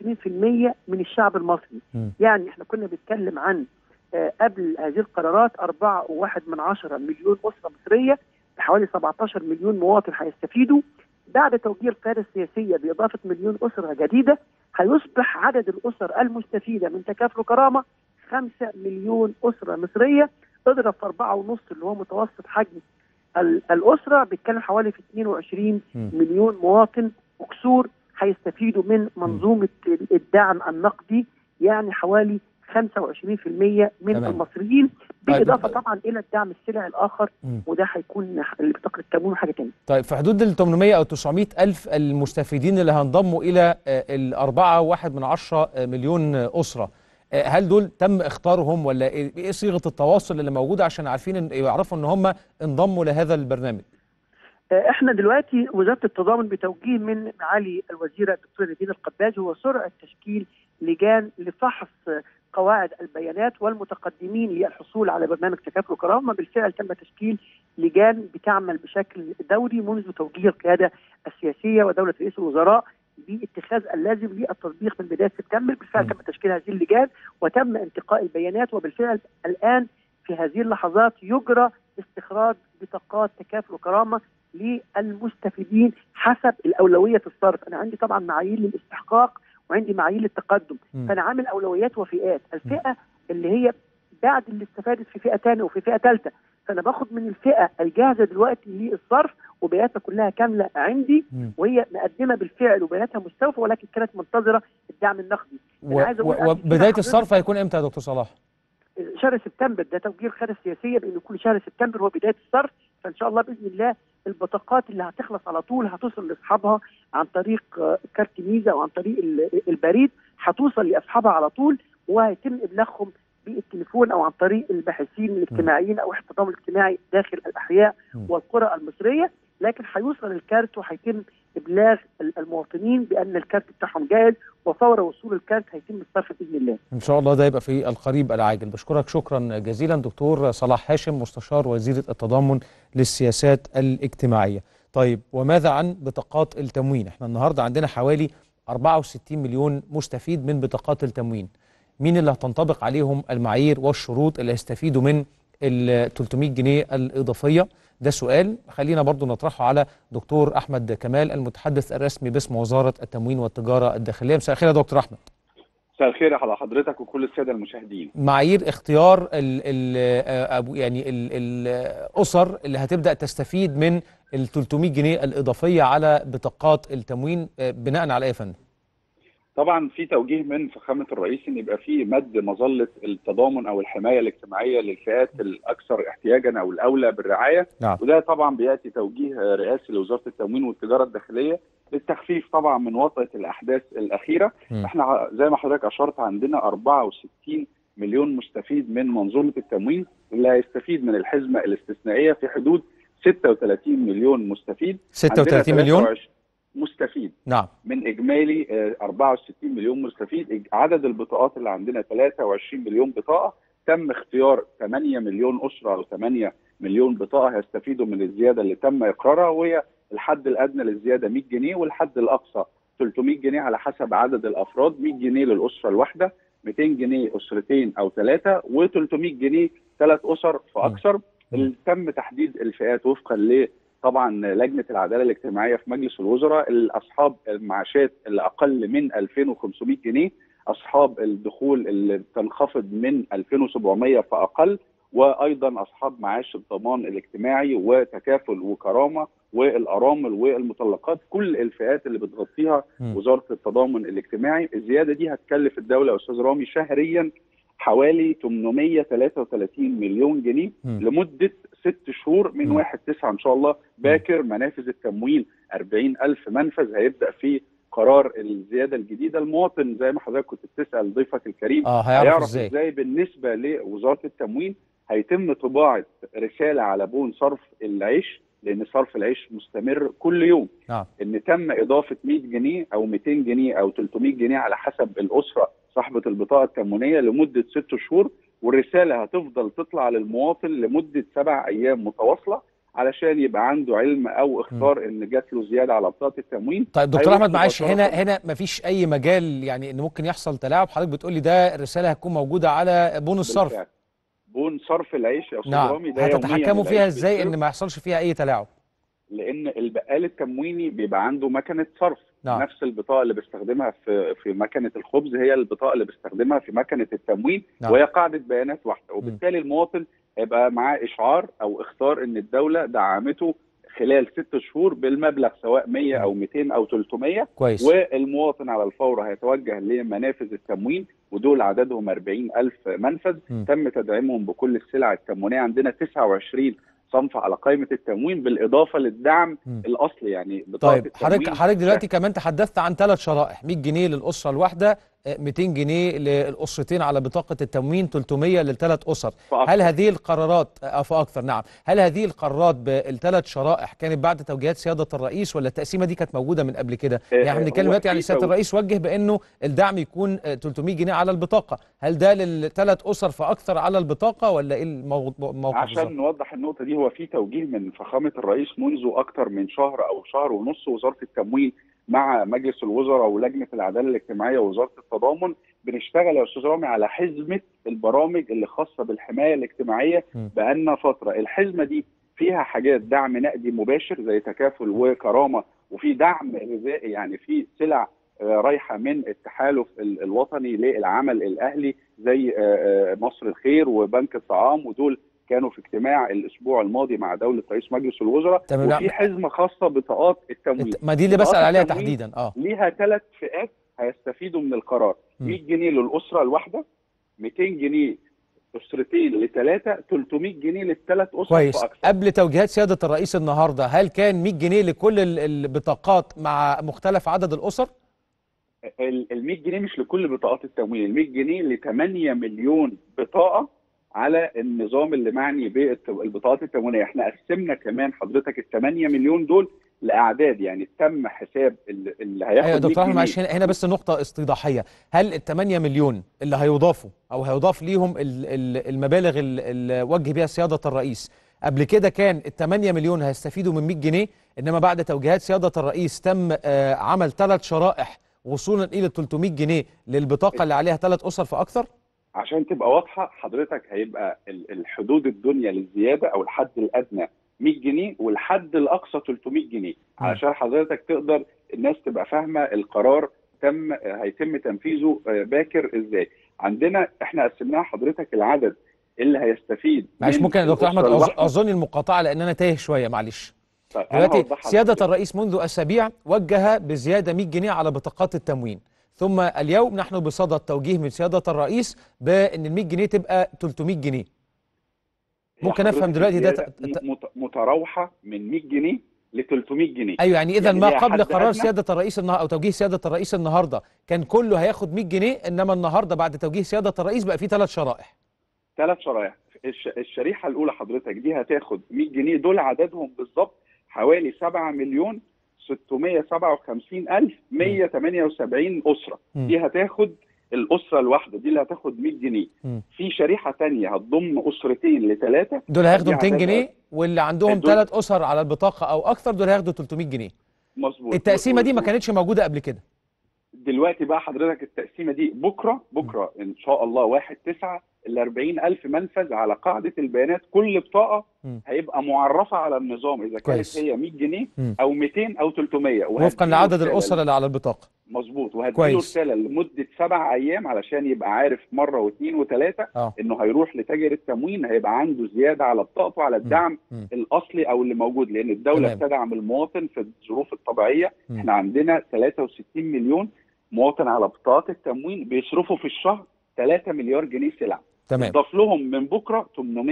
من الشعب المصري م. يعني احنا كنا بنتكلم عن آه، قبل هذه القرارات أربعة وواحد من عشرة مليون أسرة مصرية بحوالي 17 مليون مواطن هيستفيدوا بعد توجيه القيادة السياسية بإضافة مليون أسرة جديدة هيصبح عدد الأسر المستفيدة من تكافل وكرامة 5 مليون أسرة مصرية اضرب في أربعة ونص اللي هو متوسط حجم ال- الأسرة بيتكلم حوالي في 22 م. مليون مواطن وكسور هيستفيدوا من منظومة الدعم النقدي يعني حوالي 25% من تمام. المصريين طيب. بالإضافة طبعا إلى الدعم السلعي الآخر م. وده هيكون اللي بطاقة التموين حاجة تانية طيب في حدود ال 800 او 900 الف المستفيدين اللي هينضموا الى آه، الأربعة واحد من عشرة آه، مليون آه، أسرة آه، هل دول تم اختارهم ولا ايه إيه صيغة التواصل اللي موجودة عشان عارفين إن يعرفوا ان هم انضموا لهذا البرنامج آه، احنا دلوقتي وزاره التضامن بتوجيه من معالي الوزيره الدكتوره نادين القباج هو سرعه تشكيل لجان لفحص آه، قواعد البيانات والمتقدمين للحصول على برنامج تكافل وكرامه بالفعل تم تشكيل لجان بتعمل بشكل دوري منذ توجيه القياده السياسيه ودوله رئيس الوزراء باتخاذ اللازم للتطبيق من بدايه سبتمبر بالفعل م. تم تشكيل هذه اللجان وتم انتقاء البيانات وبالفعل الان في هذه اللحظات يجرى استخراج بطاقات تكافل وكرامه للمستفيدين حسب الاولويه في الصرف، انا عندي طبعا معايير للاستحقاق وعندي معايير للتقدم، م. فانا عامل اولويات وفئات، الفئه اللي هي بعد اللي استفادت في فئه ثانيه وفي فئه ثالثه، فانا باخد من الفئه الجاهزه دلوقتي للصرف وبياناتها كلها كامله عندي م. وهي مقدمه بالفعل وبياناتها مستوفى ولكن كانت منتظره الدعم النقدي. و- عايز أقول و- قبل كده وبداية حضرتك- الصرف هيكون امتى يا دكتور صلاح؟ شهر سبتمبر ده توجيه القياده السياسيه بان كل شهر سبتمبر هو بدايه الصرف فان شاء الله باذن الله البطاقات اللي هتخلص على طول هتوصل لاصحابها عن طريق آه، كارت ميزه او عن طريق ال- البريد هتوصل لاصحابها على طول وهيتم ابلاغهم بالتليفون او عن طريق الباحثين الاجتماعيين او التضامن الاجتماعي داخل الاحياء م. والقرى المصريه لكن هيوصل الكارت وهيتم ابلاغ ال- المواطنين بان الكارت بتاعهم جاهز وفور وصول الكارت هيتم الصرف باذن الله. ان شاء الله ده يبقى في القريب العاجل بشكرك شكرا جزيلا دكتور صلاح هاشم مستشار وزيره التضامن للسياسات الاجتماعيه طيب وماذا عن بطاقات التموين احنا النهارده عندنا حوالي 64 مليون مستفيد من بطاقات التموين مين اللي هتنطبق عليهم المعايير والشروط اللي هيستفيدوا من ال 300 جنيه الاضافيه ده سؤال خلينا برضو نطرحه على دكتور احمد كمال المتحدث الرسمي باسم وزاره التموين والتجاره الداخليه مساء الخير يا دكتور احمد مساء الخير على حضرتك وكل الساده المشاهدين معايير اختيار ال ال أبو يعني ال- الاسر اللي هتبدا تستفيد من ال 300 جنيه الاضافيه على بطاقات التموين آه، بناء على ايه يا فندم؟ طبعا في توجيه من فخامه الرئيس ان يبقى في مد مظله التضامن او الحمايه الاجتماعيه للفئات الاكثر احتياجا او الاولى بالرعايه نعم. وده طبعا بياتي توجيه رئاسي لوزاره التموين والتجاره الداخليه للتخفيف طبعا من وطأة الاحداث الاخيره مم. احنا ع- زي ما حضرتك اشرت عندنا 64 مليون مستفيد من منظومه التموين اللي هيستفيد من الحزمه الاستثنائيه في حدود 36 مليون مستفيد 36 عندنا مليون 23 مستفيد نعم من اجمالي آه، 64 مليون مستفيد إج- عدد البطاقات اللي عندنا 23 مليون بطاقه تم اختيار 8 مليون اسره او 8 مليون بطاقه هيستفيدوا من الزياده اللي تم اقرارها وهي الحد الادنى للزياده 100 جنيه والحد الاقصى 300 جنيه على حسب عدد الافراد 100 جنيه للاسره الواحده 200 جنيه اسرتين او ثلاثه و300 جنيه ثلاث اسر فاكثر اللي تم تحديد الفئات وفقا ل طبعا لجنه العداله الاجتماعيه في مجلس الوزراء الاصحاب المعاشات اللي اقل من 2500 جنيه اصحاب الدخول اللي بتنخفض من 2700 فاقل وايضا اصحاب معاش الضمان الاجتماعي وتكافل وكرامه والارامل والمطلقات كل الفئات اللي بتغطيها مم. وزاره التضامن الاجتماعي الزياده دي هتكلف الدوله يا استاذ رامي شهريا حوالي 833 مليون جنيه مم. لمده ست شهور من مم. 1 9 ان شاء الله باكر منافذ التموين 40 ألف منفذ هيبدا في قرار الزياده الجديده المواطن زي ما حضرتك كنت بتسال ضيفك الكريم اه هيعرف هيعرف ازاي؟ ازاي بالنسبه لوزاره التموين هيتم طباعه رساله على بون صرف العيش لان صرف العيش مستمر كل يوم نعم ان تم اضافه 100 جنيه او 200 جنيه او 300 جنيه على حسب الاسره صاحبه البطاقه التموينيه لمده ست شهور والرساله هتفضل تطلع للمواطن لمده سبع ايام متواصله علشان يبقى عنده علم او اختار ان جات له زياده على بطاقه التموين طيب دكتور هيروح احمد معلش مباشرة. هنا هنا مفيش اي مجال يعني ان ممكن يحصل تلاعب حضرتك بتقول لي ده الرساله هتكون موجوده على بون الصرف بالفعل. بون صرف العيش يا استاذ نعم رامي ده يومياً هتتحكموا فيها العيش ازاي بيتصرف. ان ما يحصلش فيها اي تلاعب؟ لان البقال التمويني بيبقى عنده مكنه صرف نعم. نفس البطاقه اللي بيستخدمها في في مكنه الخبز هي البطاقه اللي بيستخدمها في مكنه التموين نعم. وهي قاعده بيانات واحده وبالتالي المواطن هيبقى معاه اشعار او اختار ان الدوله دعمته خلال ست شهور بالمبلغ سواء 100 او 200 او 300 كويس والمواطن على الفور هيتوجه لمنافذ التموين ودول عددهم 40 ألف منفذ م. تم تدعيمهم بكل السلع التموينية عندنا 29 صنف على قائمة التموين بالإضافة للدعم م. الأصلي يعني بطاقة طيب حضرتك التموين حضرتك دلوقتي كمان تحدثت عن ثلاث شرائح 100 جنيه للاسره الواحده آه، 200 جنيه للاسرتين على بطاقه التموين 300 للثلاث اسر فأكثر. هل هذه القرارات آه، فاكثر نعم هل هذه القرارات بالثلاث شرائح كانت بعد توجيهات سياده الرئيس ولا التقسيمه دي كانت موجوده من قبل كده آه، يعني احنا آه، بنتكلم هو دلوقتي يعني في سياده تو- الرئيس وجه بانه الدعم يكون آه، 300 جنيه على البطاقه هل ده للثلاث اسر فاكثر على البطاقه ولا ايه الموضوع الموقف عشان بالظبط؟ نوضح النقطة دي هو في توجيه من فخامة الرئيس منذ أكثر من شهر أو شهر ونص وزارة التموين مع مجلس الوزراء ولجنة العدالة الاجتماعية ووزارة التضامن بنشتغل يا أستاذ رامي على حزمة البرامج اللي خاصة بالحماية الاجتماعية م. بقالنا فترة الحزمة دي فيها حاجات دعم نقدي مباشر زي تكافل وكرامة وفي دعم غذائي يعني في سلع آه، رايحة من التحالف ال- الوطني للعمل الأهلي زي آه، آه، مصر الخير وبنك الطعام ودول كانوا في اجتماع الاسبوع الماضي مع دوله رئيس مجلس الوزراء تمام، وفي نعم. حزمه خاصه بطاقات التموين الت- ما دي اللي بسال بطاقات عليها التموين تحديدا اه ليها ثلاث فئات هيستفيدوا من القرار م. 100 جنيه للاسره الواحده 200 جنيه اسرتين لثلاثه 300 جنيه للثلاث اسر كويس فاكثر قبل توجيهات سياده الرئيس النهارده هل كان 100 جنيه لكل ال- البطاقات مع مختلف عدد الاسر ال 100 جنيه مش لكل بطاقات التموين ال 100 جنيه ل 8 مليون بطاقه على النظام اللي معني بالبطاقات التموينيه احنا قسمنا كمان حضرتك ال 8 مليون دول لاعداد يعني تم حساب ال- اللي هياخد ايوه يا 100 دكتور احمد جنيه. معلش هنا هنا بس نقطه استيضاحيه هل ال 8 مليون اللي هيضافوا او هيضاف ليهم ال- ال- المبالغ ال- اللي وجه بها سياده الرئيس قبل كده كان ال 8 مليون هيستفيدوا من 100 جنيه انما بعد توجيهات سياده الرئيس تم آه، عمل ثلاث شرائح وصولا الى 300 جنيه للبطاقه اللي عليها ثلاث اسر فاكثر عشان تبقى واضحه حضرتك هيبقى ال- الحدود الدنيا للزياده او الحد الادنى 100 جنيه والحد الاقصى 300 جنيه علشان حضرتك تقدر الناس تبقى فاهمه القرار تم هيتم تنفيذه آه، باكر ازاي عندنا احنا قسمناها حضرتك العدد اللي هيستفيد معلش من ممكن يا دكتور احمد الأسرة أظ- الواحدة. اظن المقاطعه لان انا تايه شويه معلش طيب أنا دلوقتي هوضحها سيادة لحضرتك. الرئيس منذ أسابيع وجه بزيادة 100 جنيه على بطاقات التموين ثم اليوم نحن بصدد توجيه من سيادة الرئيس بأن ال 100 جنيه تبقى 300 جنيه هي ممكن أفهم حضرتك دلوقتي ده الزيادة ت- ت- مت- متراوحه من 100 جنيه ل 300 جنيه أيوه يعني إذا يعني ما ليها قبل حد قرار أدنى؟ سيادة الرئيس النهارده أو توجيه سيادة الرئيس النهارده كان كله هياخد 100 جنيه إنما النهارده بعد توجيه سيادة الرئيس بقى في ثلاث شرائح ثلاث شرايح الش... الشريحه الاولى حضرتك دي هتاخد 100 جنيه دول عددهم بالظبط حوالي 7 مليون 657 الف 178 اسره مم. دي هتاخد الاسره الواحده دي اللي هتاخد 100 جنيه مم. في شريحه تانية هتضم اسرتين لثلاثه دول هياخدوا دي 200 عددها- جنيه واللي عندهم دول- ثلاث أسر على البطاقة أو أكثر دول هياخدوا 300 جنيه مظبوط التقسيمة دي ما و- كانتش موجودة قبل كده دلوقتي بقى حضرتك التقسيمه دي بكره بكره ان شاء الله 1 9 ال 40 الف منفذ على قاعده البيانات كل بطاقه مم. هيبقى معرفه على النظام اذا كانت كويس. هي 100 جنيه مم. او 200 او 300 وفقا وهديله لعدد رسالة- الأسر اللي على البطاقة مظبوط وهديله كويس. رساله لمده سبع ايام علشان يبقى عارف مره واثنين وثلاثه اه انه هيروح لتاجر التموين هيبقى عنده زياده على بطاقته على الدعم مم. الاصلي او اللي موجود لان الدوله تمام. بتدعم المواطن في الظروف الطبيعيه مم. احنا عندنا 63 مليون مواطن على بطاقات التموين بيصرفوا في الشهر 3 مليار جنيه سلع تمام ضاف لهم من بكره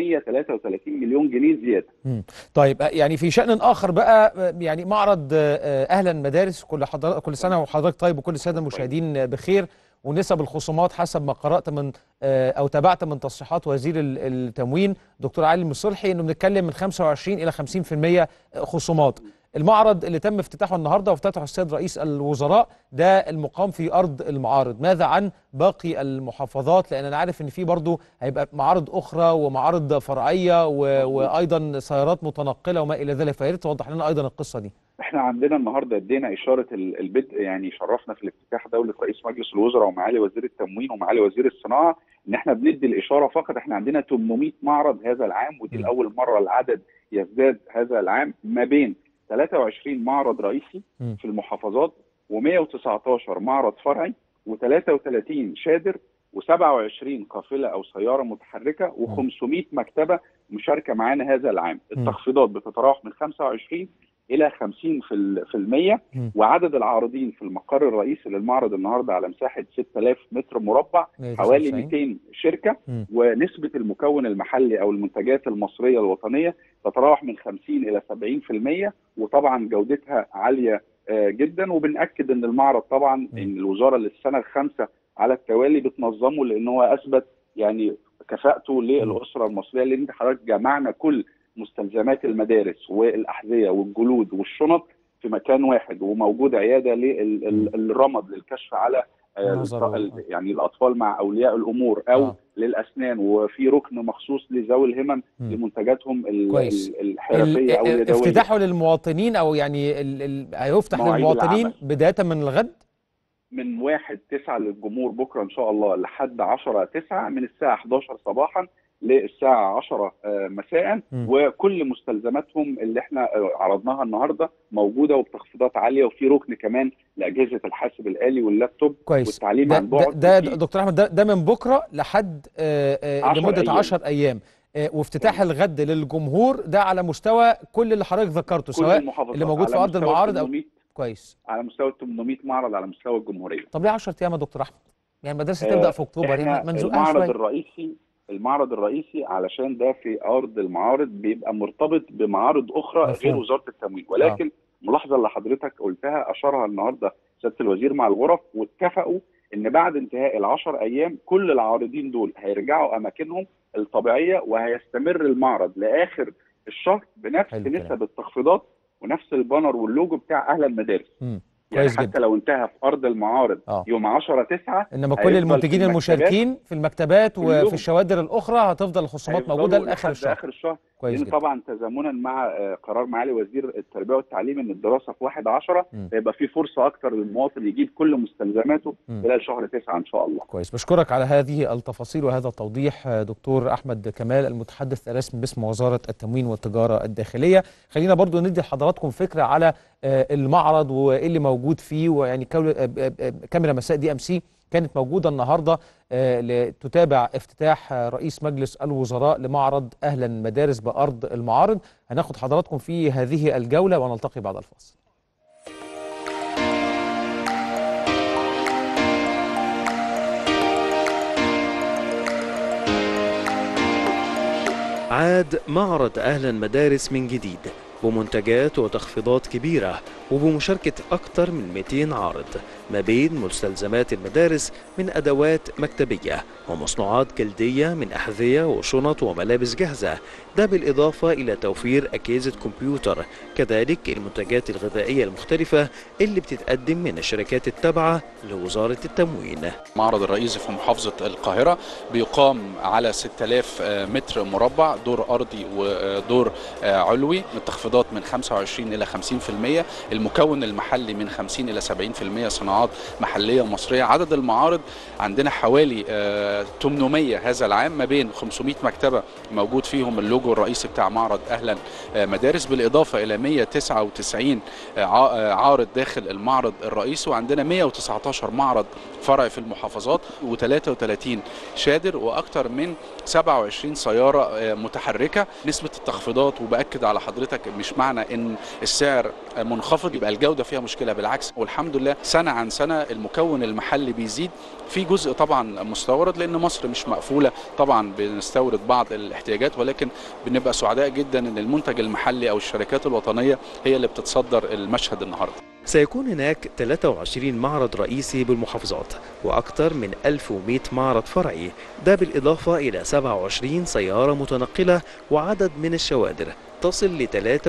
833 مليون جنيه زياده طيب آه، يعني في شأن آخر بقى آه، يعني معرض آه، آه، أهلا مدارس كل حضر... كل سنة وحضرتك طيب وكل السادة المشاهدين آه، بخير ونسب الخصومات حسب ما قرأت من آه، أو تابعت من تصريحات وزير ال- التموين دكتور علي المصلحي إنه بنتكلم من 25 إلى 50% خصومات المعرض اللي تم افتتاحه النهارده وافتتحه السيد رئيس الوزراء ده المقام في ارض المعارض ماذا عن باقي المحافظات لان انا عارف ان في برضو هيبقى معارض اخرى ومعارض فرعيه و... وايضا سيارات متنقله وما الى ذلك فيا ريت توضح لنا ايضا القصه دي احنا عندنا النهارده ادينا اشاره ال- البدء يعني شرفنا في الافتتاح دوله رئيس مجلس الوزراء ومعالي وزير التموين ومعالي وزير الصناعه ان احنا بندي الاشاره فقط احنا عندنا 800 معرض هذا العام ودي م. لاول مره العدد يزداد هذا العام ما بين 23 معرض رئيسي م. في المحافظات و119 معرض فرعي و33 شادر و27 قافله او سياره متحركه و500 مكتبه مشاركه معانا هذا العام التخفيضات بتتراوح من 25 الى 50 في ال- في المية مم. وعدد العارضين في المقر الرئيسي للمعرض النهارده على مساحه 6000 متر مربع حوالي 200 شركه مم. ونسبه المكون المحلي او المنتجات المصريه الوطنيه تتراوح من 50 الى 70% وطبعا جودتها عاليه آه، جدا وبناكد ان المعرض طبعا ان الوزاره للسنه الخامسه على التوالي بتنظمه لان هو اثبت يعني كفاءته للاسره المصريه لان حضرتك جمعنا كل مستلزمات المدارس والاحذيه والجلود والشنط في مكان واحد وموجود عياده للرمد للكشف على آه، نظر ال- و- يعني الاطفال مع اولياء الامور او آه. للاسنان وفي ركن مخصوص لذوي الهمم مم. لمنتجاتهم ال- كويس. ال- الحرفيه او ال- اليدويه افتتاحه للمواطنين او يعني ال... ال... هيفتح مواعيد للمواطنين العمل. بدايه من الغد من 1 9 للجمهور بكره ان شاء الله لحد 10 9 من الساعه 11 صباحا للساعه 10 آه، مساء مم. وكل مستلزماتهم اللي احنا آه، عرضناها النهارده موجوده وبتخفيضات عاليه وفي ركن كمان لاجهزه الحاسب الالي واللابتوب كويس والتعليم ده عن ده, بعد ده وفي- دكتور احمد ده, ده من بكره لحد آه، آه، 10 لمده أيام. 10 ايام آه، وافتتاح الغد للجمهور ده على مستوى كل اللي حضرتك ذكرته كل سواء المحافظات اللي موجود في على أرض مستوى المعارض أو- 800 كويس على مستوى 800 معرض على مستوى الجمهوريه طب ليه 10 ايام يا دكتور احمد يعني المدرسه آه، تبدا في اكتوبر احنا يعني منزوقها المعرض شويه الرئيسي المعرض الرئيسي علشان ده في ارض المعارض بيبقى مرتبط بمعارض اخرى مفهوم. غير وزاره التموين ولكن الملاحظه اللي حضرتك قلتها اشارها النهارده سياده الوزير مع الغرف واتفقوا ان بعد انتهاء العشر ايام كل العارضين دول هيرجعوا اماكنهم الطبيعيه وهيستمر المعرض لاخر الشهر بنفس حلو الكلام. نسب التخفيضات ونفس البانر واللوجو بتاع اهل المدارس مم. يعني كويس حتى جدا. لو انتهى في ارض المعارض آه. يوم 10 9 انما كل هيفضل المنتجين في المكتبات المشاركين في المكتبات وفي كلهم. الشوادر الاخرى هتفضل الخصومات هيفضلوا موجوده لاخر لحد الشهر اخر الشهر كويس لان جدا طبعا تزامنا مع آه، قرار معالي وزير التربيه والتعليم ان الدراسه في 1 10 مم. هيبقى في فرصه اكتر للمواطن يجيب كل مستلزماته مم. خلال شهر 9 ان شاء الله كويس بشكرك على هذه التفاصيل وهذا التوضيح آه، دكتور احمد كمال المتحدث الرسمي باسم وزاره التموين والتجاره الداخليه خلينا برضو ندي لحضراتكم فكره على آه، المعرض وايه اللي موجود فيه ويعني كول- آه، آه، آه، كاميرا مساء دي ام سي كانت موجوده النهارده آه، لتتابع افتتاح آه، رئيس مجلس الوزراء لمعرض اهلا مدارس بارض المعارض هناخد حضراتكم في هذه الجوله ونلتقي بعد الفاصل عاد معرض أهل المدارس من جديد بمنتجات وتخفيضات كبيرة وبمشاركة أكثر من 200 عارض ما بين مستلزمات المدارس من أدوات مكتبية ومصنوعات جلدية من أحذية وشنط وملابس جاهزة ده بالإضافة إلى توفير أجهزة كمبيوتر كذلك المنتجات الغذائية المختلفة اللي بتتقدم من الشركات التابعة لوزارة التموين المعرض الرئيسي في محافظة القاهرة بيقام على 6000 متر مربع دور أرضي ودور علوي التخفيضات من 25 إلى 50% المكون المحلي من 50 إلى 70% صناعات محلية مصرية عدد المعارض عندنا حوالي آه، 800 هذا العام ما بين 500 مكتبة موجود فيهم اللوجو الرئيسي بتاع معرض أهلا آه، مدارس بالإضافة إلى 199 آه، ع- آه، عارض داخل المعرض الرئيسي وعندنا 119 معرض فرع في المحافظات و33 شادر واكثر من 27 سياره آه، متحركه نسبه التخفيضات وباكد على حضرتك مش معنى ان السعر آه، منخفض يبقى الجوده فيها مشكله بالعكس والحمد لله سنه عن سنه المكون المحلي بيزيد في جزء طبعا مستورد لان مصر مش مقفوله طبعا بنستورد بعض الاحتياجات ولكن بنبقى سعداء جدا ان المنتج المحلي او الشركات الوطنيه هي اللي بتتصدر المشهد النهارده سيكون هناك 23 معرض رئيسي بالمحافظات وأكثر من 1100 معرض فرعي ده بالإضافة إلى 27 سيارة متنقلة وعدد من الشوادر تصل ل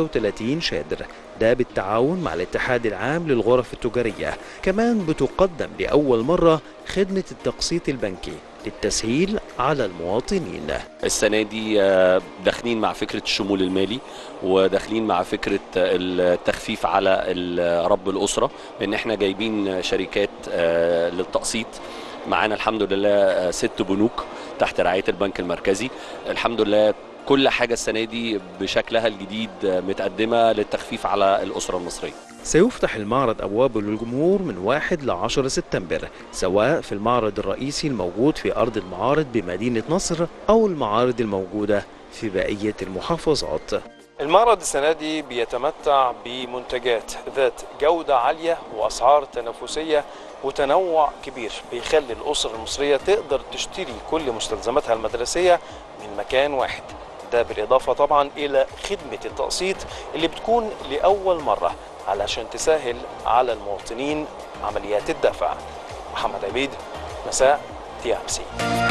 33 شادر ده بالتعاون مع الاتحاد العام للغرف التجارية كمان بتقدم لأول مرة خدمة التقسيط البنكي للتسهيل على المواطنين السنه دي آه، داخلين مع فكره الشمول المالي وداخلين مع فكره التخفيف على ال- رب الاسره لان احنا جايبين شركات آه، للتقسيط معانا الحمد لله آه، ست بنوك تحت رعايه البنك المركزي الحمد لله كل حاجه السنه دي بشكلها الجديد آه، متقدمه للتخفيف على الاسره المصريه سيفتح المعرض أبوابه للجمهور من 1 ل 10 سبتمبر سواء في المعرض الرئيسي الموجود في أرض المعارض بمدينة نصر أو المعارض الموجودة في بقية المحافظات المعرض السنة دي بيتمتع بمنتجات ذات جودة عالية وأسعار تنافسية وتنوع كبير بيخلي الأسر المصرية تقدر تشتري كل مستلزماتها المدرسية من مكان واحد ده بالإضافة طبعا إلى خدمة التقسيط اللي بتكون لأول مرة علشان تسهل على المواطنين عمليات الدفع محمد عبيد مساء تي ام سي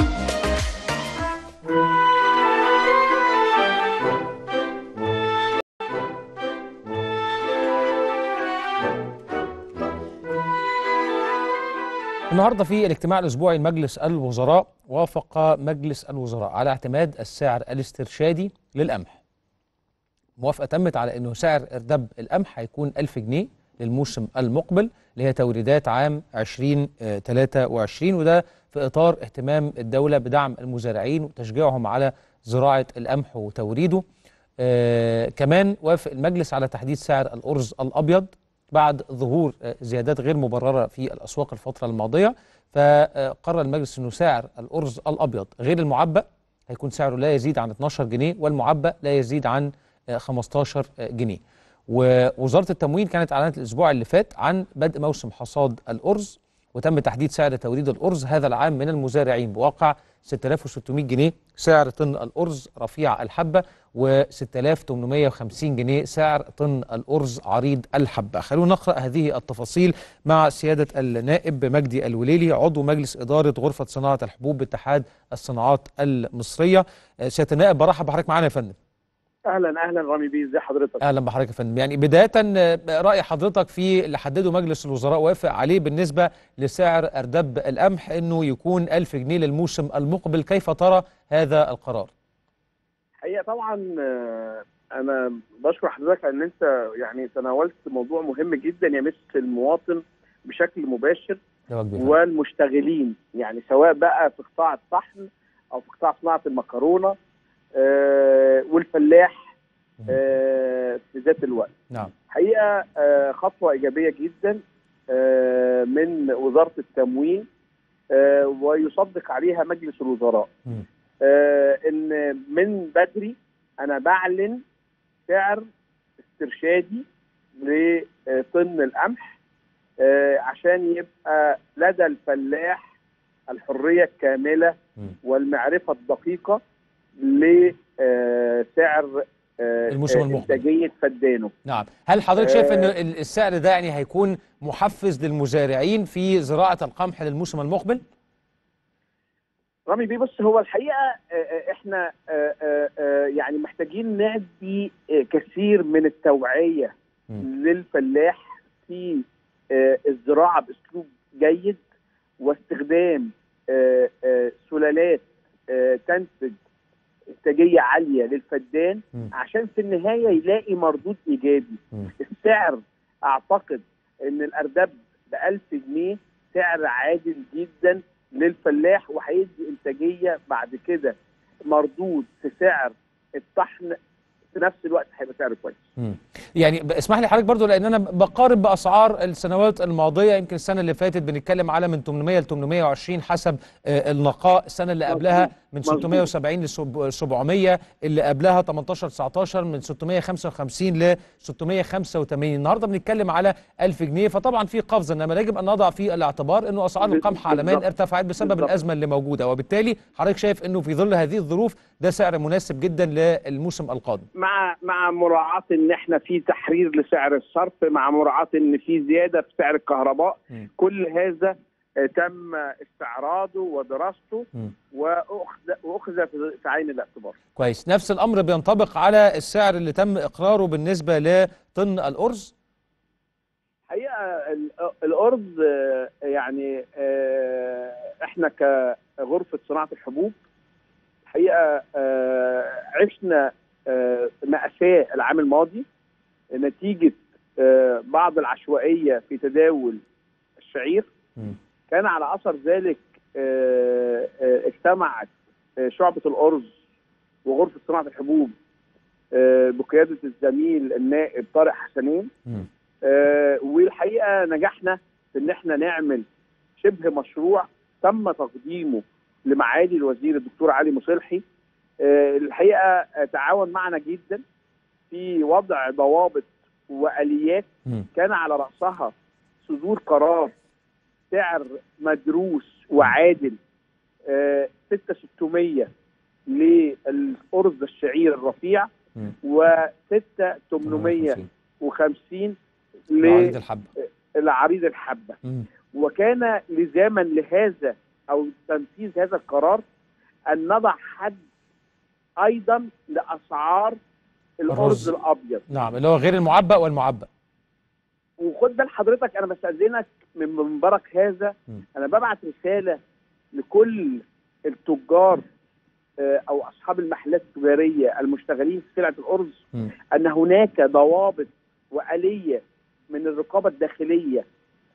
النهارده في الاجتماع الاسبوعي لمجلس الوزراء وافق مجلس الوزراء على اعتماد السعر الاسترشادي للقمح. موافقه تمت على انه سعر اردب القمح هيكون 1000 جنيه للموسم المقبل اللي هي توريدات عام 2023 وده في اطار اهتمام الدوله بدعم المزارعين وتشجيعهم على زراعه القمح وتوريده. آه كمان وافق المجلس على تحديد سعر الارز الابيض بعد ظهور آه، زيادات غير مبرره في الاسواق الفتره الماضيه فقرر المجلس انه سعر الارز الابيض غير المعبأ هيكون سعره لا يزيد عن 12 جنيه والمعبأ لا يزيد عن آه، 15 جنيه ووزاره التموين كانت اعلنت الاسبوع اللي فات عن بدء موسم حصاد الارز وتم تحديد سعر توريد الأرز هذا العام من المزارعين بواقع 6600 جنيه سعر طن الأرز رفيع الحبة و 6850 جنيه سعر طن الأرز عريض الحبة خلونا نقرأ هذه التفاصيل مع سيادة النائب مجدي الوليلي عضو مجلس إدارة غرفة صناعة الحبوب باتحاد الصناعات المصرية آه، سيادة النائب برحب بحضرتك معانا يا فندم اهلا اهلا رامي بيه ازي حضرتك اهلا بحضرتك يا فندم يعني بدايه آه، راي حضرتك في اللي حدده مجلس الوزراء وافق عليه بالنسبه لسعر اردب القمح انه يكون 1000 جنيه للموسم المقبل كيف ترى هذا القرار حقيقه طبعا آه، انا بشكر حضرتك ان انت يعني تناولت موضوع مهم جدا يمس المواطن بشكل مباشر ده واجب يا فندم. والمشتغلين يعني سواء بقى في قطاع الطحن او في قطاع صناعه المكرونه آه، والفلاح آه، في ذات الوقت نعم حقيقه آه، خطوه ايجابيه جدا آه، من وزاره التموين آه، ويصدق عليها مجلس الوزراء مم. آه، ان من بدري انا بعلن سعر استرشادي لطن القمح آه، عشان يبقى لدى الفلاح الحريه الكامله مم. والمعرفه الدقيقه لسعر الموسم المقبل. انتاجيه فدانه نعم هل حضرتك شايف ان آه. ال- السعر ده يعني هيكون محفز للمزارعين في زراعه القمح للموسم المقبل رامي بيه بص هو الحقيقه آه، آه، احنا آه، آه، آه، يعني محتاجين نعدي آه، كثير من التوعيه مم. للفلاح في آه، الزراعه باسلوب جيد واستخدام آه، آه، سلالات آه، تنتج انتاجيه عاليه للفدان مم. عشان في النهايه يلاقي مردود ايجابي مم. السعر اعتقد ان الاردب ب 1000 جنيه سعر عادل جدا للفلاح وهيدي انتاجيه بعد كده مردود في سعر الطحن في نفس الوقت هيبقى سعر كويس مم. يعني ب- اسمح لي حضرتك برضو لان انا بقارن باسعار السنوات الماضيه يمكن السنه اللي فاتت بنتكلم على من 800 ل 820 حسب آه، النقاء السنه اللي قبلها من مظبوط. 670 ل 700 اللي قبلها 18 19 من 655 ل 685 النهارده بنتكلم على 1000 جنيه فطبعا في قفزه انما يجب ان نضع في الاعتبار انه اسعار بال- القمح عالميا بالظبط. ارتفعت بسبب بالظبط. الازمه اللي موجوده وبالتالي حضرتك شايف انه في ظل هذه الظروف ده سعر مناسب جدا للموسم القادم مع مع مراعاه ان احنا في تحرير لسعر الصرف مع مراعاه ان في زياده في سعر الكهرباء مم. كل هذا آه، تم استعراضه ودراسته مم. واخذ واخذ في في عين الاعتبار كويس نفس الامر بينطبق على السعر اللي تم اقراره بالنسبه لطن الارز حقيقه ال- الارز آه، يعني آه، احنا كغرفه صناعه الحبوب حقيقه آه، عشنا آه، مأساة العام الماضي نتيجة آه، بعض العشوائية في تداول الشعير مم. كان على أثر ذلك آه، آه، اجتمعت آه، شعبة الأرز وغرفة صناعة الحبوب آه، بقيادة الزميل النائب طارق حسنين مم. آه، والحقيقه نجحنا في ان احنا نعمل شبه مشروع تم تقديمه لمعالي الوزير الدكتور علي مصلحي آه، الحقيقه آه، تعاون معنا جدا في وضع ضوابط واليات مم. كان على راسها صدور قرار سعر مدروس وعادل آه، 6600 للارز الشعير الرفيع مم. و6850 عريض للعريض الحبه الحبه مم. وكان لزاما لهذا او تنفيذ هذا القرار ان نضع حد ايضا لاسعار الرز. الارز الابيض نعم اللي هو غير المعبأ والمعبأ وخد بال حضرتك انا بستاذنك من منبرك هذا م. انا ببعت رساله لكل التجار آه، او اصحاب المحلات التجاريه المشتغلين في سلعه الارز مم. ان هناك ضوابط واليه من الرقابه الداخليه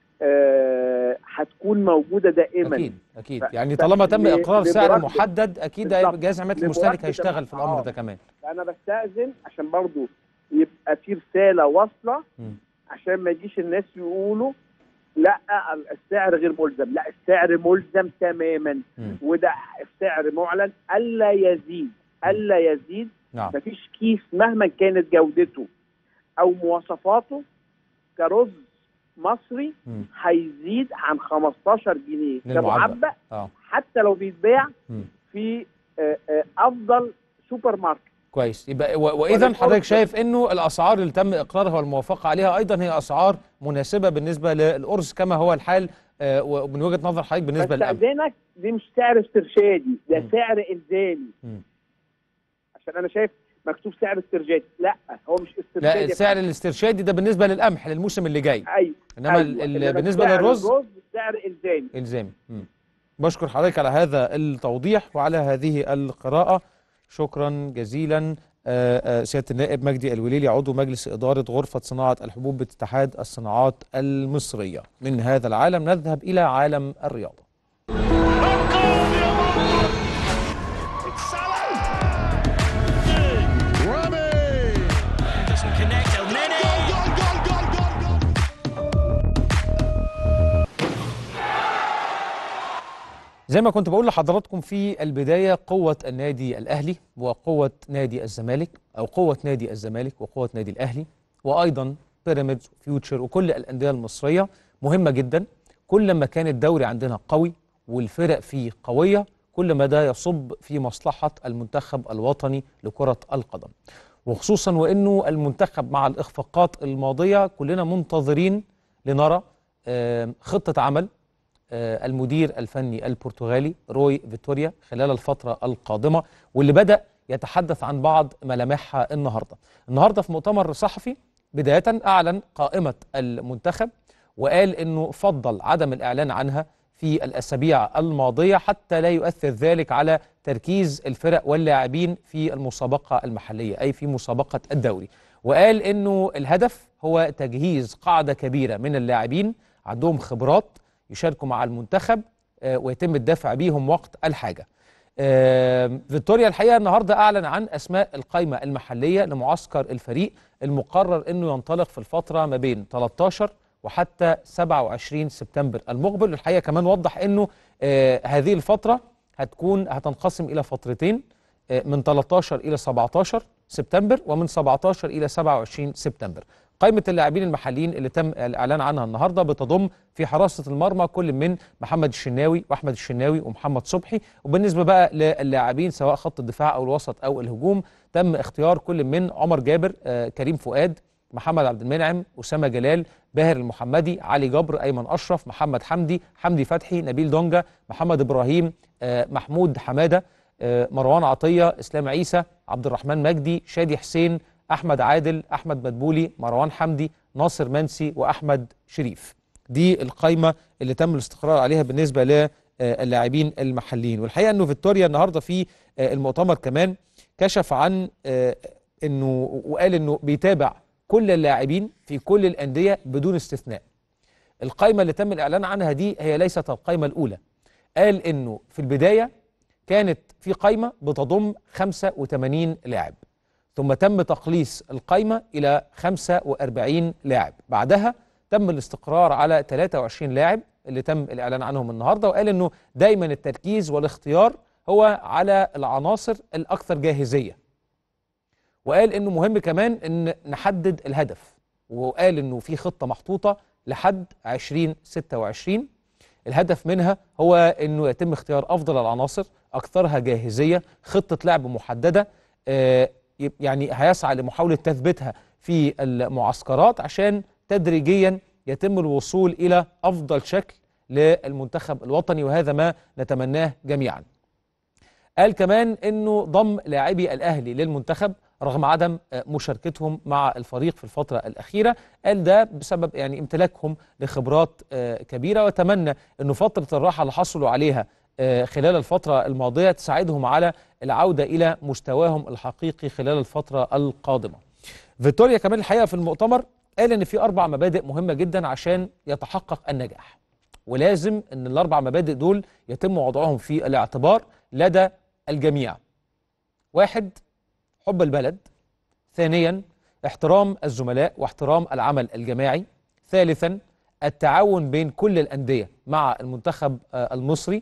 آه، هتكون موجوده دائما اكيد اكيد ف- يعني ف- طالما تم ل- اقرار سعر لمراقبة- محدد اكيد بالظبط. جهاز حمايه المستهلك لمراقبة هيشتغل في الامر الأسعار. ده كمان انا بستاذن عشان برضو يبقى في رساله واصله مم. عشان ما يجيش الناس يقولوا لا السعر غير ملزم لا السعر ملزم تماما مم. وده السعر معلن الا يزيد الا يزيد نعم مفيش كيس مهما كانت جودته او مواصفاته كرز مصري مم. هيزيد عن 15 جنيه للمعبأ. كمعبأ اه حتى لو بيتباع مم. في آه، آه، افضل سوبر ماركت كويس يبقى و- واذا وللأرز- حضرتك شايف انه الاسعار اللي تم اقرارها والموافقه عليها ايضا هي اسعار مناسبه بالنسبه للارز كما هو الحال آه، ومن وجهه نظر حضرتك بالنسبه بس للأمن استاذنك دي مش سعر استرشادي ده مم. سعر الزامي مم. عشان انا شايف مكتوب سعر استرشادي لا هو مش استرشادي لا يا السعر فندم. الاسترشادي ده بالنسبه للقمح للموسم اللي جاي ايوه انما أيوة. ال- ال- إنما بالنسبه سعر للرز الرز سعر الزامي الزامي مم. بشكر حضرتك على هذا التوضيح وعلى هذه القراءة شكرا جزيلا آه، آه، سيادة النائب مجدي الوليلي عضو مجلس إدارة غرفة صناعة الحبوب باتحاد الصناعات المصرية من هذا العالم نذهب إلى عالم الرياضة زي ما كنت بقول لحضراتكم في البداية قوة النادي الأهلي وقوة نادي الزمالك أو قوة نادي الزمالك وقوة نادي الأهلي وأيضا بيراميدز وفيوتشر وكل الأندية المصرية مهمة جدا كل ما كان الدوري عندنا قوي والفرق فيه قوية كل ما ده يصب في مصلحة المنتخب الوطني لكرة القدم وخصوصا وأنه المنتخب مع الإخفاقات الماضية كلنا منتظرين لنرى آه، خطة عمل آه، المدير الفني البرتغالي روي فيتوريا خلال الفترة القادمة واللي بدأ يتحدث عن بعض ملامحها النهاردة النهاردة في مؤتمر صحفي بداية أعلن قائمة المنتخب وقال أنه فضل عدم الإعلان عنها في الأسابيع الماضية حتى لا يؤثر ذلك على تركيز الفرق واللاعبين في المسابقة المحلية أي في مسابقة الدوري وقال أنه الهدف هو تجهيز قاعدة كبيرة من اللاعبين عندهم خبرات يشاركوا مع المنتخب آه، ويتم الدفع بيهم وقت الحاجة آه، فيكتوريا الحقيقة النهاردة أعلن عن أسماء القائمة المحلية لمعسكر الفريق المقرر أنه ينطلق في الفترة ما بين 13 وحتى 27 سبتمبر المقبل الحقيقة كمان وضح أنه آه، هذه الفترة هتكون هتنقسم إلى فترتين آه، من 13 إلى 17 سبتمبر ومن 17 إلى 27 سبتمبر قائمة اللاعبين المحليين اللي تم الإعلان عنها النهاردة بتضم في حراسة المرمى كل من محمد الشناوي وأحمد الشناوي ومحمد صبحي وبالنسبة بقى للاعبين سواء خط الدفاع أو الوسط أو الهجوم تم اختيار كل من عمر جابر آه، كريم فؤاد محمد عبد المنعم أسامة جلال باهر المحمدي علي جبر أيمن أشرف محمد حمدي حمدي فتحي نبيل دونجا محمد إبراهيم آه، محمود حمادة آه، مروان عطية إسلام عيسى عبد الرحمن مجدي شادي حسين احمد عادل احمد مدبولي مروان حمدي ناصر منسي واحمد شريف دي القائمه اللي تم الاستقرار عليها بالنسبه للاعبين المحليين والحقيقه انه فيكتوريا النهارده في آه، المؤتمر كمان كشف عن آه، انه وقال انه بيتابع كل اللاعبين في كل الانديه بدون استثناء القائمه اللي تم الاعلان عنها دي هي ليست القائمه الاولى قال انه في البدايه كانت في قائمه بتضم 85 لاعب ثم تم تقليص القائمة إلى 45 لاعب بعدها تم الاستقرار على 23 لاعب اللي تم الإعلان عنهم النهاردة وقال أنه دايما التركيز والاختيار هو على العناصر الأكثر جاهزية وقال أنه مهم كمان أن نحدد الهدف وقال أنه في خطة محطوطة لحد 2026 الهدف منها هو أنه يتم اختيار أفضل العناصر أكثرها جاهزية خطة لعب محددة آه، يب- يعني هيسعى لمحاولة تثبيتها في المعسكرات عشان تدريجيا يتم الوصول إلى أفضل شكل للمنتخب الوطني وهذا ما نتمناه جميعا قال كمان أنه ضم لاعبي الأهلي للمنتخب رغم عدم آه، مشاركتهم مع الفريق في الفترة الأخيرة قال ده بسبب يعني امتلاكهم لخبرات آه، كبيرة وتمنى أنه فترة الراحة اللي حصلوا عليها آه، خلال الفترة الماضية تساعدهم على العودة إلى مستواهم الحقيقي خلال الفترة القادمة فيتوريا كمان الحقيقة في المؤتمر قال إن في أربع مبادئ مهمة جدا عشان يتحقق النجاح ولازم أن الأربع مبادئ دول يتم وضعهم في الاعتبار لدى الجميع واحد حب البلد ثانيا احترام الزملاء واحترام العمل الجماعي ثالثا التعاون بين كل الأندية مع المنتخب آه، المصري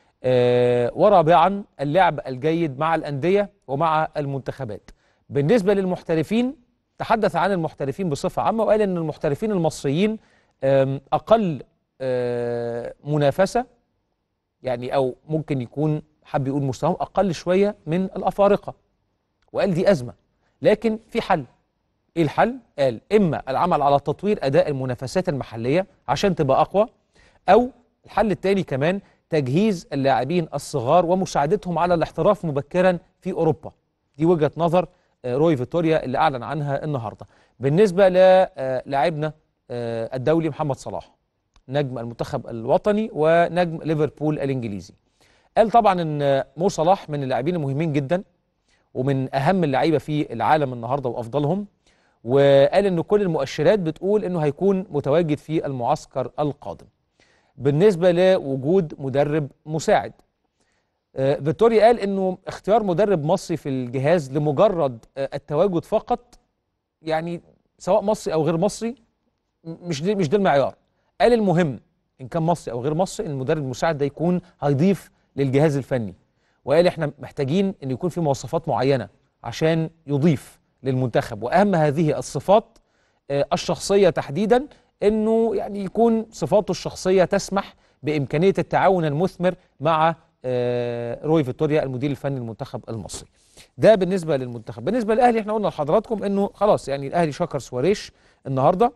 آه، ورابعا اللعب الجيد مع الأندية ومع المنتخبات بالنسبة للمحترفين تحدث عن المحترفين بصفة عامة وقال أن المحترفين المصريين آم، اقل آه، منافسه يعني او ممكن يكون حب يقول مستواهم اقل شويه من الافارقه وقال دي ازمه لكن في حل ايه الحل قال اما العمل على تطوير اداء المنافسات المحليه عشان تبقى اقوى او الحل الثاني كمان تجهيز اللاعبين الصغار ومساعدتهم على الاحتراف مبكرا في اوروبا دي وجهه نظر آه، روي فيتوريا اللي اعلن عنها النهارده بالنسبه للاعبنا الدولي محمد صلاح نجم المنتخب الوطني ونجم ليفربول الانجليزي قال طبعا ان مو صلاح من اللاعبين المهمين جدا ومن اهم اللعيبه في العالم النهارده وافضلهم وقال ان كل المؤشرات بتقول انه هيكون متواجد في المعسكر القادم بالنسبه لوجود مدرب مساعد آه، فيتوريا قال انه اختيار مدرب مصري في الجهاز لمجرد آه، التواجد فقط يعني سواء مصري او غير مصري م- مش دي مش ده المعيار قال المهم ان كان مصري او غير مصري ان المدرب المساعد ده يكون هيضيف للجهاز الفني وقال احنا محتاجين ان يكون في مواصفات معينه عشان يضيف للمنتخب واهم هذه الصفات آه، الشخصيه تحديدا انه يعني يكون صفاته الشخصيه تسمح بامكانيه التعاون المثمر مع آه، روي فيتوريا المدير الفني للمنتخب المصري ده بالنسبه للمنتخب بالنسبه للاهلي احنا قلنا لحضراتكم انه خلاص يعني الاهلي شكر سواريش النهارده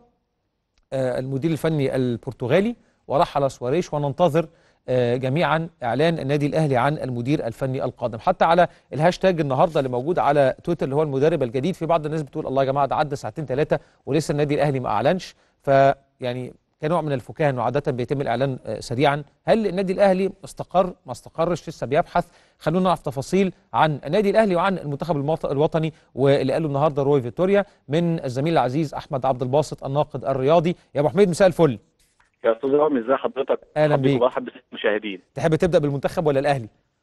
آه، المدير الفني البرتغالي ورحل سواريش وننتظر آه، جميعا اعلان النادي الاهلي عن المدير الفني القادم حتى على الهاشتاج النهارده اللي موجود على تويتر اللي هو المدرب الجديد في بعض الناس بتقول الله يا جماعه ده عدى ساعتين ثلاثه ولسه النادي الاهلي ما اعلنش فيعني كنوع من الفكاهه انه عاده بيتم الاعلان آه، سريعا هل النادي الاهلي استقر ما استقرش لسه بيبحث خلونا نعرف تفاصيل عن النادي الاهلي وعن المنتخب الموط- الوطني واللي قاله النهارده روي فيتوريا من الزميل العزيز احمد عبد الباسط الناقد الرياضي يا ابو حميد مساء الفل يا استاذ رامي ازي حضرتك؟ أهلا حبيبي بيك. وبرحب بالمشاهدين تحب تبدا بالمنتخب ولا الاهلي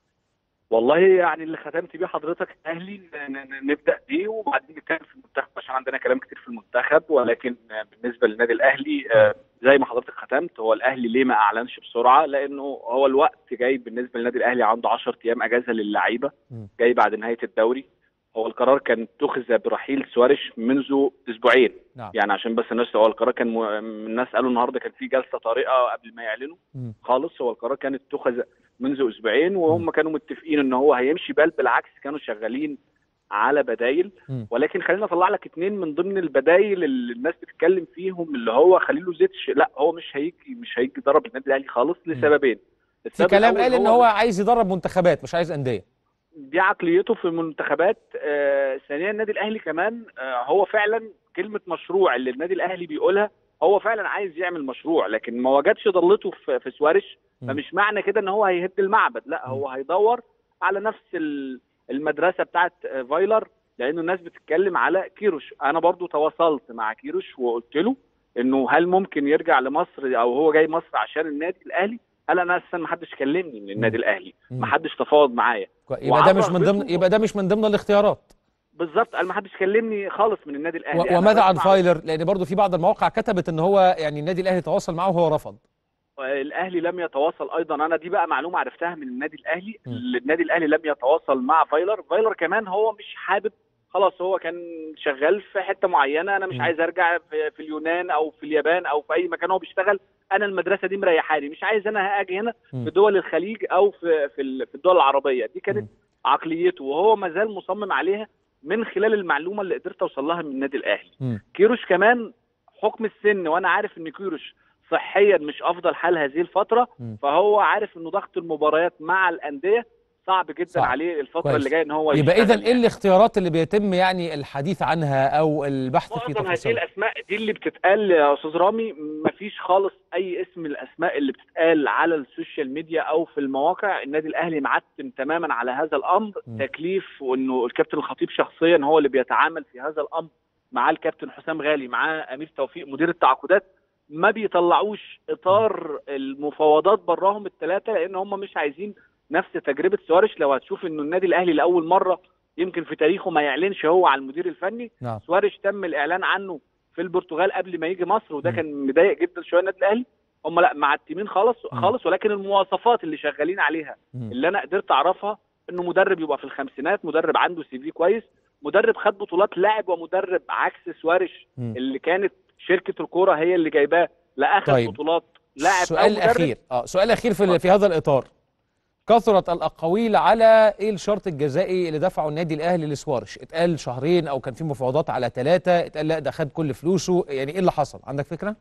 والله يعني اللي ختمت بيه حضرتك الاهلي ن- ن- نبدا بيه وبعدين نتكلم في المنتخب عشان عندنا كلام كتير في المنتخب ولكن آه، بالنسبه للنادي الاهلي آه، زي ما حضرتك ختمت هو الاهلي ليه ما اعلنش بسرعه؟ لانه هو الوقت جاي بالنسبه للنادي الاهلي عنده 10 ايام اجازه للعيبه مم. جاي بعد نهايه الدوري هو القرار كان اتخذ برحيل سوارش منذ اسبوعين نعم. يعني عشان بس الناس هو القرار كان م... الناس قالوا النهارده كان في جلسه طارئه قبل ما يعلنوا مم. خالص هو القرار كان اتخذ منذ اسبوعين وهم كانوا متفقين ان هو هيمشي بل بالعكس كانوا شغالين على بدايل مم. ولكن خلينا اطلع لك اتنين من ضمن البدايل اللي الناس بتتكلم فيهم اللي هو خليل زيتش لا هو مش هيجي مش هيجي يدرب النادي الاهلي خالص لسببين في السبب كلام الأول قال ان هو عايز يدرب منتخبات مش عايز انديه دي عقليته في المنتخبات آه ثانيا النادي الاهلي كمان آه هو فعلا كلمه مشروع اللي النادي الاهلي بيقولها هو فعلا عايز يعمل مشروع لكن ما وجدش ضلته في, في سوارش مم. فمش معنى كده ان هو هيهد المعبد لا هو هيدور على نفس ال- المدرسه بتاعت آه، فايلر لانه الناس بتتكلم على كيروش انا برضو تواصلت مع كيروش وقلت له انه هل ممكن يرجع لمصر او هو جاي مصر عشان النادي الاهلي قال انا اساسا ما حدش كلمني من النادي الاهلي مم. ما حدش تفاوض معايا يبقى ده مش من وعلى ضمن رغبته- يبقى ده مش من ضمن الاختيارات بالظبط قال ما حدش كلمني خالص من النادي الاهلي و- أنا وماذا عن بسمع- فايلر لان برضو في بعض المواقع كتبت ان هو يعني النادي الاهلي تواصل معه وهو رفض الاهلي لم يتواصل ايضا انا دي بقى معلومه عرفتها من النادي الاهلي م. النادي الاهلي لم يتواصل مع فايلر فايلر كمان هو مش حابب خلاص هو كان شغال في حته معينه انا مش م. عايز ارجع في, في اليونان او في اليابان او في اي مكان هو بيشتغل انا المدرسه دي مريحاني مش عايز انا اجي هنا م. في دول الخليج او في في, ال- في الدول العربيه دي كانت م. عقليته وهو ما زال مصمم عليها من خلال المعلومه اللي قدرت اوصل لها من النادي الاهلي م. كيروش كمان حكم السن وانا عارف ان كيروش صحيا مش افضل حال هذه الفتره م. فهو عارف انه ضغط المباريات مع الانديه صعب جدا صعب. عليه الفتره كويس. اللي جايه ان هو يبقى يشتغل اذا ايه الاختيارات اللي بيتم يعني الحديث عنها او البحث في معظم هذه تفاصيلها الاسماء دي اللي بتتقال يا استاذ رامي مفيش خالص اي اسم من الاسماء اللي بتتقال على السوشيال ميديا او في المواقع النادي الاهلي معتم تماما على هذا الامر م. تكليف وانه الكابتن الخطيب شخصيا هو اللي بيتعامل في هذا الامر معاه الكابتن حسام غالي معاه امير توفيق مدير التعاقدات ما بيطلعوش اطار المفاوضات براهم الثلاثه لان هم مش عايزين نفس تجربه سوارش لو هتشوف انه النادي الاهلي لاول مره يمكن في تاريخه ما يعلنش هو على المدير الفني نعم سواريش تم الاعلان عنه في البرتغال قبل ما يجي مصر وده مم. كان مضايق جدا شويه النادي الاهلي هم لا معتمين خالص مم. خالص ولكن المواصفات اللي شغالين عليها مم. اللي انا قدرت اعرفها انه مدرب يبقى في الخمسينات مدرب عنده سي في كويس مدرب خد بطولات لاعب ومدرب عكس سواريش مم. اللي كانت شركه الكوره هي اللي جايباه لا اخذ طيب. بطولات لاعب او سؤال مدرب اخير اه سؤال اخير في في هذا الاطار كثرت الاقاويل على ايه الشرط الجزائي اللي دفعه النادي الاهلي لسوارش اتقال شهرين او كان في مفاوضات على ثلاثه اتقال لا ده خد كل فلوسه يعني ايه اللي حصل عندك فكره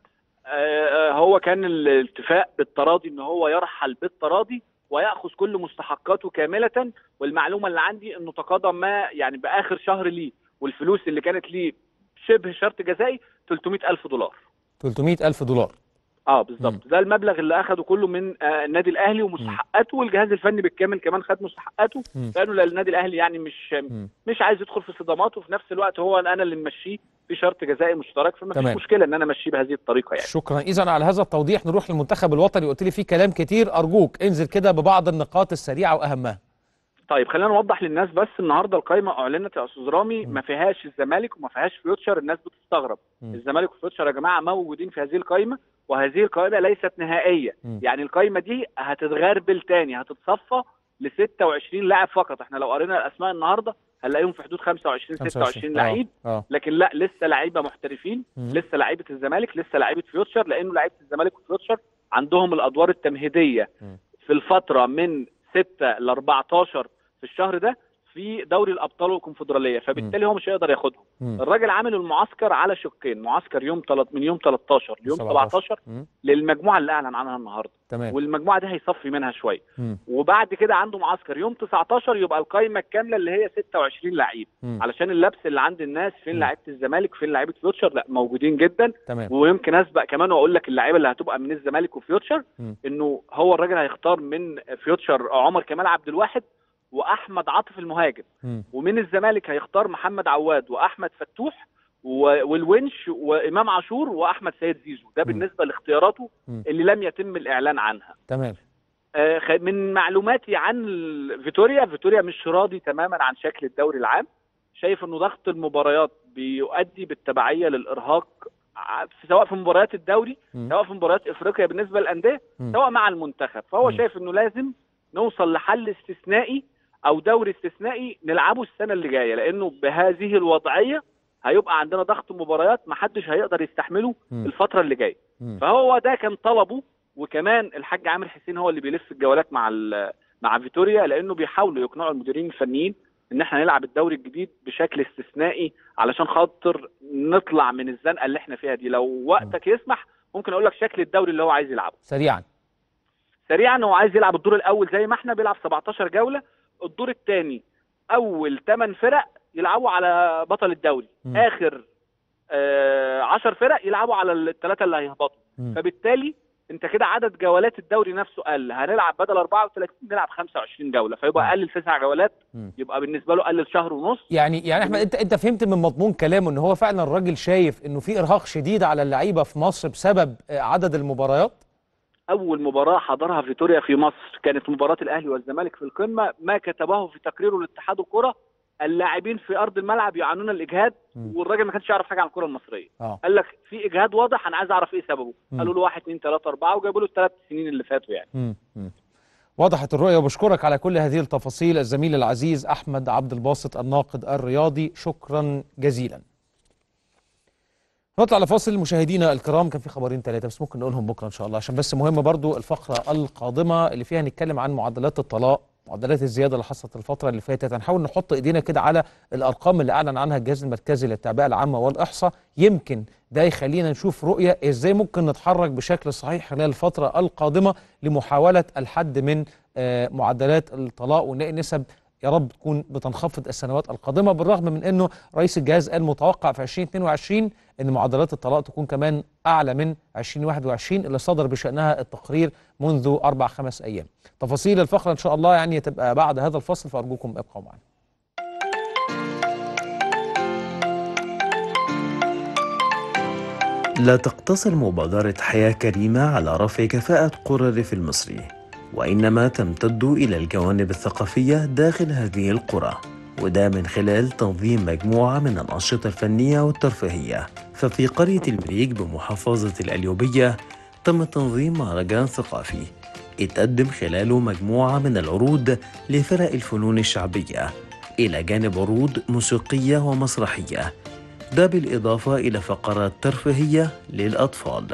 آه، هو كان الاتفاق بالتراضي ان هو يرحل بالتراضي وياخذ كل مستحقاته كامله والمعلومه اللي عندي انه تقاضى ما يعني باخر شهر ليه والفلوس اللي كانت ليه شبه شرط جزائي 300 الف دولار 300 الف دولار اه بالظبط ده المبلغ اللي اخده كله من آه النادي الاهلي ومستحقاته والجهاز الفني بالكامل كمان خد مستحقاته مم. لانه لا النادي الاهلي يعني مش مم. مش عايز يدخل في صدامات وفي نفس الوقت هو انا اللي ممشيه في شرط جزائي مشترك فما فيش تمام. مشكله ان انا امشيه بهذه الطريقه يعني شكرا اذا على هذا التوضيح نروح للمنتخب الوطني قلت لي فيه كلام كتير ارجوك انزل كده ببعض النقاط السريعه واهمها طيب خلينا نوضح للناس بس النهارده القائمه اعلنت يا استاذ رامي ما فيهاش الزمالك وما فيهاش فيوتشر الناس بتستغرب مم. الزمالك وفيوتشر يا جماعه موجودين في هذه القائمه وهذه القائمه ليست نهائيه مم. يعني القائمه دي هتتغربل تاني هتتصفى ل 26 لاعب فقط احنا لو قرينا الاسماء النهارده هنلاقيهم في حدود 25 26 لعيب اه لكن لا لسه لعيبه محترفين مم. لسه لعيبه الزمالك لسه لعيبه فيوتشر لانه لعيبه الزمالك وفيوتشر عندهم الادوار التمهيديه مم. في الفتره من 6 ل 14 في الشهر ده في دوري الابطال والكونفدراليه فبالتالي هو مش هيقدر ياخدهم مم. الراجل عامل المعسكر على شقين معسكر يوم تلت من يوم 13 ليوم 17 مم. للمجموعه اللي اعلن عنها النهارده تمام والمجموعه دي هيصفي منها شويه مم. وبعد كده عنده معسكر يوم 19 يبقى القائمه الكامله اللي هي 26 لعيب مم. علشان اللبس اللي عند الناس فين مم. لعيبه الزمالك فين لعيبه فيوتشر لا موجودين جدا تمام ويمكن اسبق كمان واقول لك اللعيبه اللي هتبقى من الزمالك وفيوتشر مم. انه هو الراجل هيختار من فيوتشر عمر كمال عبد الواحد واحمد عاطف المهاجم مم. ومن الزمالك هيختار محمد عواد واحمد فتوح و- والونش وامام عاشور واحمد سيد زيزو ده مم. بالنسبه بالنسبه لاختياراته مم. اللي لم يتم الاعلان عنها تمام آه، خ- من معلوماتي عن ال- فيتوريا فيتوريا مش راضي تماما عن شكل الدوري العام شايف انه ضغط المباريات بيؤدي بالتبعيه للارهاق ع- في- سواء في مباريات الدوري مم. سواء في مباريات افريقيا بالنسبه للانديه مم. سواء مع المنتخب فهو مم. شايف انه لازم نوصل لحل استثنائي او دوري استثنائي نلعبه السنه اللي جايه لانه بهذه الوضعيه هيبقى عندنا ضغط مباريات محدش هيقدر يستحمله مم. الفتره اللي جايه مم. فهو ده كان طلبه وكمان الحاج عامر حسين هو اللي بيلف الجولات مع ال- مع فيتوريا لانه بيحاولوا يقنعوا المديرين الفنيين ان احنا نلعب الدوري الجديد بشكل استثنائي علشان خاطر نطلع من الزنقه اللي احنا فيها دي لو وقتك يسمح ممكن اقول لك شكل الدوري اللي هو عايز يلعبه سريعا سريعا هو عايز يلعب الدور الاول زي ما احنا بيلعب 17 جوله الدور الثاني اول 8 فرق يلعبوا على بطل الدوري مم. اخر آه 10 فرق يلعبوا على الثلاثه اللي هيهبطوا مم. فبالتالي انت كده عدد جولات الدوري نفسه قل هنلعب بدل 34 نلعب 25 جوله فيبقى قلل تسع جولات مم. يبقى بالنسبه له قلل شهر ونص يعني يعني احمد انت انت فهمت من مضمون كلامه ان هو فعلا الراجل شايف انه في ارهاق شديد على اللعيبه في مصر بسبب آه، عدد المباريات اول مباراه حضرها فيتوريا في مصر كانت مباراه الاهلي والزمالك في القمه ما كتبه في تقريره لاتحاد الكره اللاعبين في ارض الملعب يعانون الاجهاد مم. والراجل ما كانش يعرف حاجه عن الكره المصريه اه قال لك في اجهاد واضح انا عايز اعرف ايه سببه مم. قالوا له 1 2 3 4 وجابوا له الثلاث سنين اللي فاتوا يعني مم. مم. وضحت الرؤية وبشكرك على كل هذه التفاصيل الزميل العزيز أحمد عبد الباسط الناقد الرياضي شكرا جزيلا نطلع لفاصل مشاهدينا الكرام كان في خبرين ثلاثة بس ممكن نقولهم بكرة إن شاء الله عشان بس مهم برضو الفقرة القادمة اللي فيها نتكلم عن معدلات الطلاق معدلات الزيادة اللي حصلت الفترة اللي فاتت هنحاول نحط إيدينا كده على الأرقام اللي أعلن عنها الجهاز المركزي للتعبئة العامة والإحصاء يمكن ده يخلينا نشوف رؤية إزاي ممكن نتحرك بشكل صحيح خلال الفترة القادمة لمحاولة الحد من آه، معدلات الطلاق ونلاقي نسب يا رب تكون بتنخفض السنوات القادمه بالرغم من انه رئيس الجهاز قال متوقع في 2022 ان معدلات الطلاق تكون كمان اعلى من 2021 اللي صدر بشانها التقرير منذ اربع خمس ايام. تفاصيل الفقره ان شاء الله يعني تبقى بعد هذا الفصل فارجوكم ابقوا معنا. لا تقتصر مبادرة حياة كريمة على رفع كفاءة قرى الريف المصري وإنما تمتد إلى الجوانب الثقافية داخل هذه القرى وده من خلال تنظيم مجموعة من الأنشطة الفنية والترفيهية ففي قرية المريج بمحافظة الأليوبية تم تنظيم مهرجان ثقافي اتقدم خلاله مجموعة من العروض لفرق الفنون الشعبية إلى جانب عروض موسيقية ومسرحية ده بالإضافة إلى فقرات ترفيهية للأطفال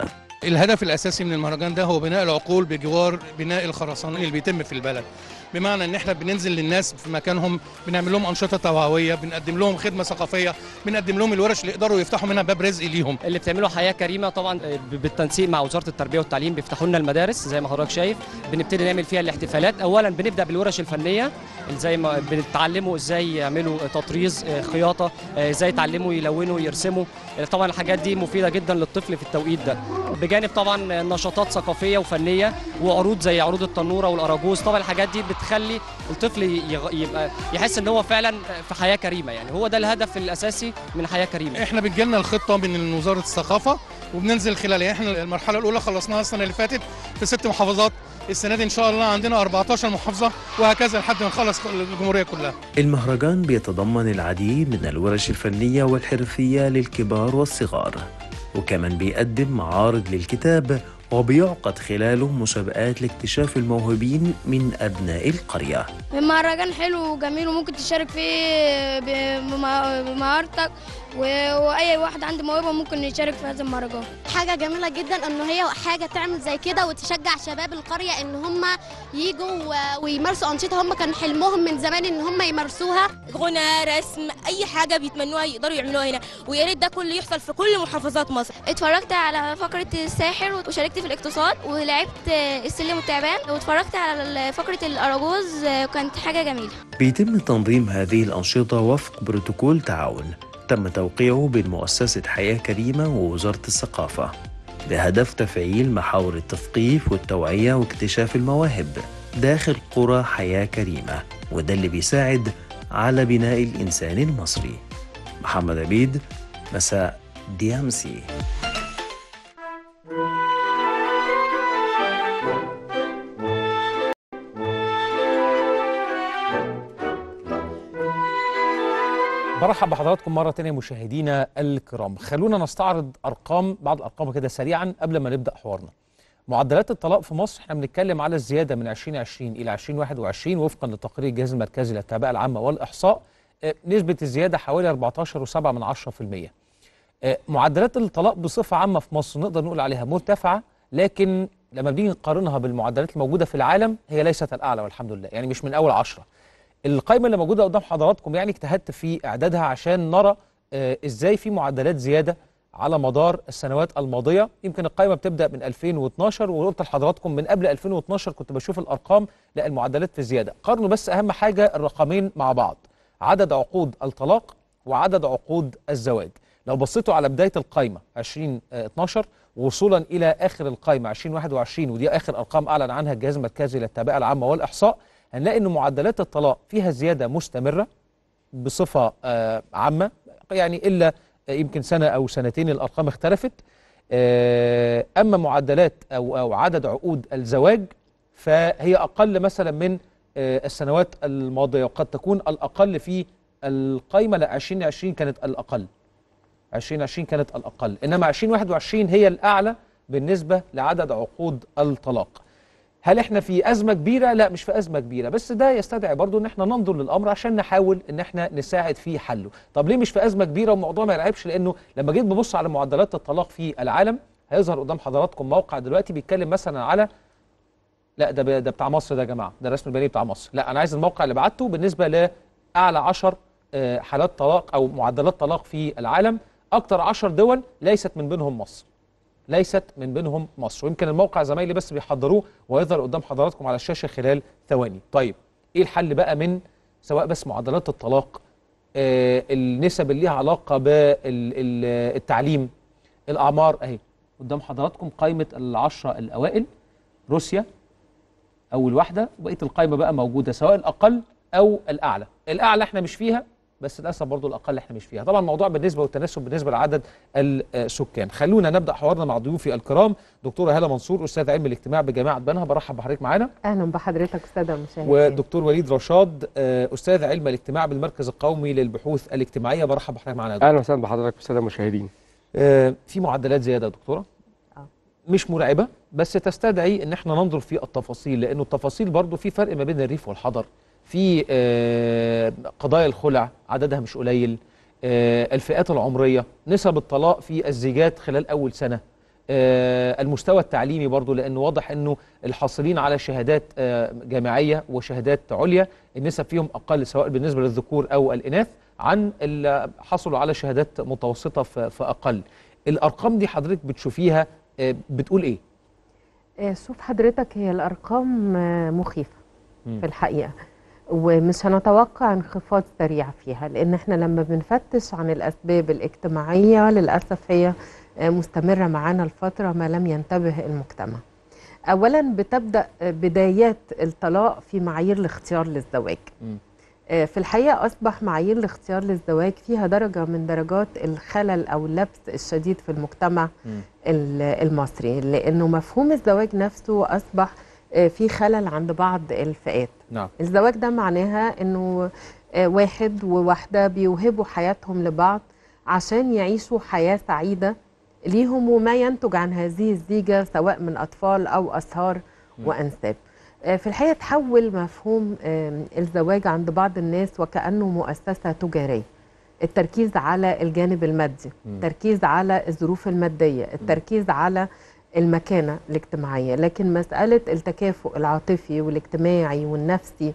الهدف الاساسي من المهرجان ده هو بناء العقول بجوار بناء الخرساني اللي بيتم في البلد بمعنى ان احنا بننزل للناس في مكانهم بنعمل لهم انشطه توعويه بنقدم لهم خدمه ثقافيه بنقدم لهم الورش اللي يقدروا يفتحوا منها باب رزق ليهم اللي بتعمله حياه كريمه طبعا بالتنسيق مع وزاره التربيه والتعليم بيفتحوا لنا المدارس زي ما حضرتك شايف بنبتدي نعمل فيها الاحتفالات اولا بنبدا بالورش الفنيه زي ما بنتعلموا ازاي يعملوا تطريز خياطه ازاي يتعلموا يلونوا يرسموا طبعا الحاجات دي مفيده جدا للطفل في التوقيت ده بجانب طبعا نشاطات ثقافيه وفنيه وعروض زي عروض التنوره والاراجوز طبعا الحاجات دي بتخلي الطفل يبقى يحس ان هو فعلا في حياه كريمه يعني هو ده الهدف الاساسي من حياه كريمه احنا بتجيلنا الخطه من وزاره الثقافه وبننزل خلالها احنا المرحله الاولى خلصناها السنه اللي فاتت في ست محافظات السنه دي ان شاء الله عندنا 14 محافظه وهكذا لحد ما نخلص الجمهوريه كلها المهرجان بيتضمن العديد من الورش الفنيه والحرفيه للكبار والصغار وكمان بيقدم معارض للكتاب وبيعقد خلاله مسابقات لاكتشاف الموهوبين من أبناء القرية المهرجان حلو وجميل وممكن تشارك فيه بمهارتك واي واحد عنده موهبه ممكن يشارك في هذا المهرجان حاجه جميله جدا ان هي حاجه تعمل زي كده وتشجع شباب القريه ان هم يجوا ويمارسوا انشطه هم كان حلمهم من زمان ان هم يمارسوها غنى رسم اي حاجه بيتمنوها يقدروا يعملوها هنا ويا ريت ده كله يحصل في كل محافظات مصر اتفرجت على فقره الساحر وشاركت في الاقتصاد ولعبت السلم والتعبان واتفرجت على فقره الاراجوز وكانت حاجه جميله بيتم تنظيم هذه الأنشطة وفق بروتوكول تعاون تم توقيعه بين مؤسسة حياة كريمة ووزارة الثقافة بهدف تفعيل محاور التثقيف والتوعية واكتشاف المواهب داخل قرى حياة كريمة وده اللي بيساعد على بناء الإنسان المصري محمد عبيد مساء دي ام سي برحب بحضراتكم مرة تانية مشاهدينا الكرام خلونا نستعرض أرقام بعض الأرقام كده سريعا قبل ما نبدأ حوارنا معدلات الطلاق في مصر احنا بنتكلم على الزيادة من 2020 إلى 2021 وفقا لتقرير الجهاز المركزي للتعبئة العامة والإحصاء آه، نسبة الزيادة حوالي 14.7 من 10% آه، معدلات الطلاق بصفة عامة في مصر نقدر نقول عليها مرتفعة لكن لما بنيجي نقارنها بالمعدلات الموجودة في العالم هي ليست الأعلى والحمد لله يعني مش من أول عشرة القائمه اللي موجوده قدام حضراتكم يعني اجتهدت في اعدادها عشان نرى آه ازاي في معدلات زياده على مدار السنوات الماضيه يمكن القائمه بتبدا من 2012 وقلت لحضراتكم من قبل 2012 كنت بشوف الارقام لا المعدلات في زياده قارنوا بس اهم حاجه الرقمين مع بعض عدد عقود الطلاق وعدد عقود الزواج لو بصيتوا على بدايه القائمه 2012 وصولا الى اخر القائمه 2021 ودي اخر ارقام اعلن عنها الجهاز المركزي للتعبئه العامه والاحصاء هنلاقي ان معدلات الطلاق فيها زياده مستمره بصفه آه عامه يعني الا آه يمكن سنه او سنتين الارقام اختلفت آه اما معدلات او او عدد عقود الزواج فهي اقل مثلا من آه السنوات الماضيه وقد تكون الاقل في القائمه لا 2020 كانت الاقل 2020 كانت الاقل انما 2021 هي الاعلى بالنسبه لعدد عقود الطلاق هل احنا في ازمه كبيره لا مش في ازمه كبيره بس ده يستدعي برضو ان احنا ننظر للامر عشان نحاول ان احنا نساعد في حله طب ليه مش في ازمه كبيره والموضوع ما يلعبش لانه لما جيت ببص على معدلات الطلاق في العالم هيظهر قدام حضراتكم موقع دلوقتي بيتكلم مثلا على لا ده ده بتاع مصر ده يا جماعه ده الرسم البياني بتاع مصر لا انا عايز الموقع اللي بعته بالنسبه لاعلى 10 حالات طلاق او معدلات طلاق في العالم اكتر 10 دول ليست من بينهم مصر ليست من بينهم مصر ويمكن الموقع زمايلي بس بيحضروه ويظهر قدام حضراتكم على الشاشه خلال ثواني طيب ايه الحل بقى من سواء بس معدلات الطلاق آه النسب اللي ليها علاقه بالتعليم الاعمار اهي قدام حضراتكم قائمه العشره الاوائل روسيا اول واحده وبقيه القائمه بقى موجوده سواء الاقل او الاعلى الاعلى احنا مش فيها بس للاسف برضو الاقل احنا مش فيها طبعا الموضوع بالنسبه والتناسب بالنسبه لعدد السكان خلونا نبدا حوارنا مع ضيوفي الكرام دكتوره هاله منصور استاذ علم الاجتماع بجامعه بنها برحب بحضرتك معانا اهلا بحضرتك استاذ المشاهدين ودكتور وليد رشاد استاذ علم الاجتماع بالمركز القومي للبحوث الاجتماعيه برحب بحضرتك معانا اهلا وسهلا بحضرتك استاذ المشاهدين في معدلات زياده يا دكتوره مش مرعبه بس تستدعي ان احنا ننظر في التفاصيل لانه التفاصيل برضو في فرق ما بين الريف والحضر في قضايا الخلع عددها مش قليل الفئات العمرية نسب الطلاق في الزيجات خلال أول سنة آه، المستوى التعليمي برضو لأنه واضح أنه الحاصلين على شهادات آه، جامعية وشهادات عليا النسب فيهم أقل سواء بالنسبة للذكور أو الإناث عن اللي حصلوا على شهادات متوسطة ف- فأقل الأرقام دي حضرتك بتشوفيها آه، بتقول إيه؟ آه، شوف حضرتك هي الأرقام آه، مخيفة مم. في الحقيقة ومش هنتوقع انخفاض سريع فيها لأن احنا لما بنفتش عن الأسباب الاجتماعية للأسف هي آه، مستمرة معانا الفترة ما لم ينتبه المجتمع أولا بتبدأ آه، بدايات الطلاق في معايير الاختيار للزواج آه، في الحقيقة أصبح معايير الاختيار للزواج فيها درجة من درجات الخلل أو اللبس الشديد في المجتمع ال- المصري لأنه مفهوم الزواج نفسه أصبح آه، في خلل عند بعض الفئات نعم الزواج ده معناها أنه آه، واحد وواحدة بيوهبوا حياتهم لبعض عشان يعيشوا حياة سعيدة ليهم وما ينتج عن هذه الزيجة سواء من أطفال أو أسهار مم. وأنساب آه، في الحقيقة تحول مفهوم آم، الزواج عند بعض الناس وكأنه مؤسسة تجارية التركيز على الجانب المادي مم. التركيز على الظروف المادية التركيز على المكانة الاجتماعية لكن مسألة التكافؤ العاطفي والاجتماعي والنفسي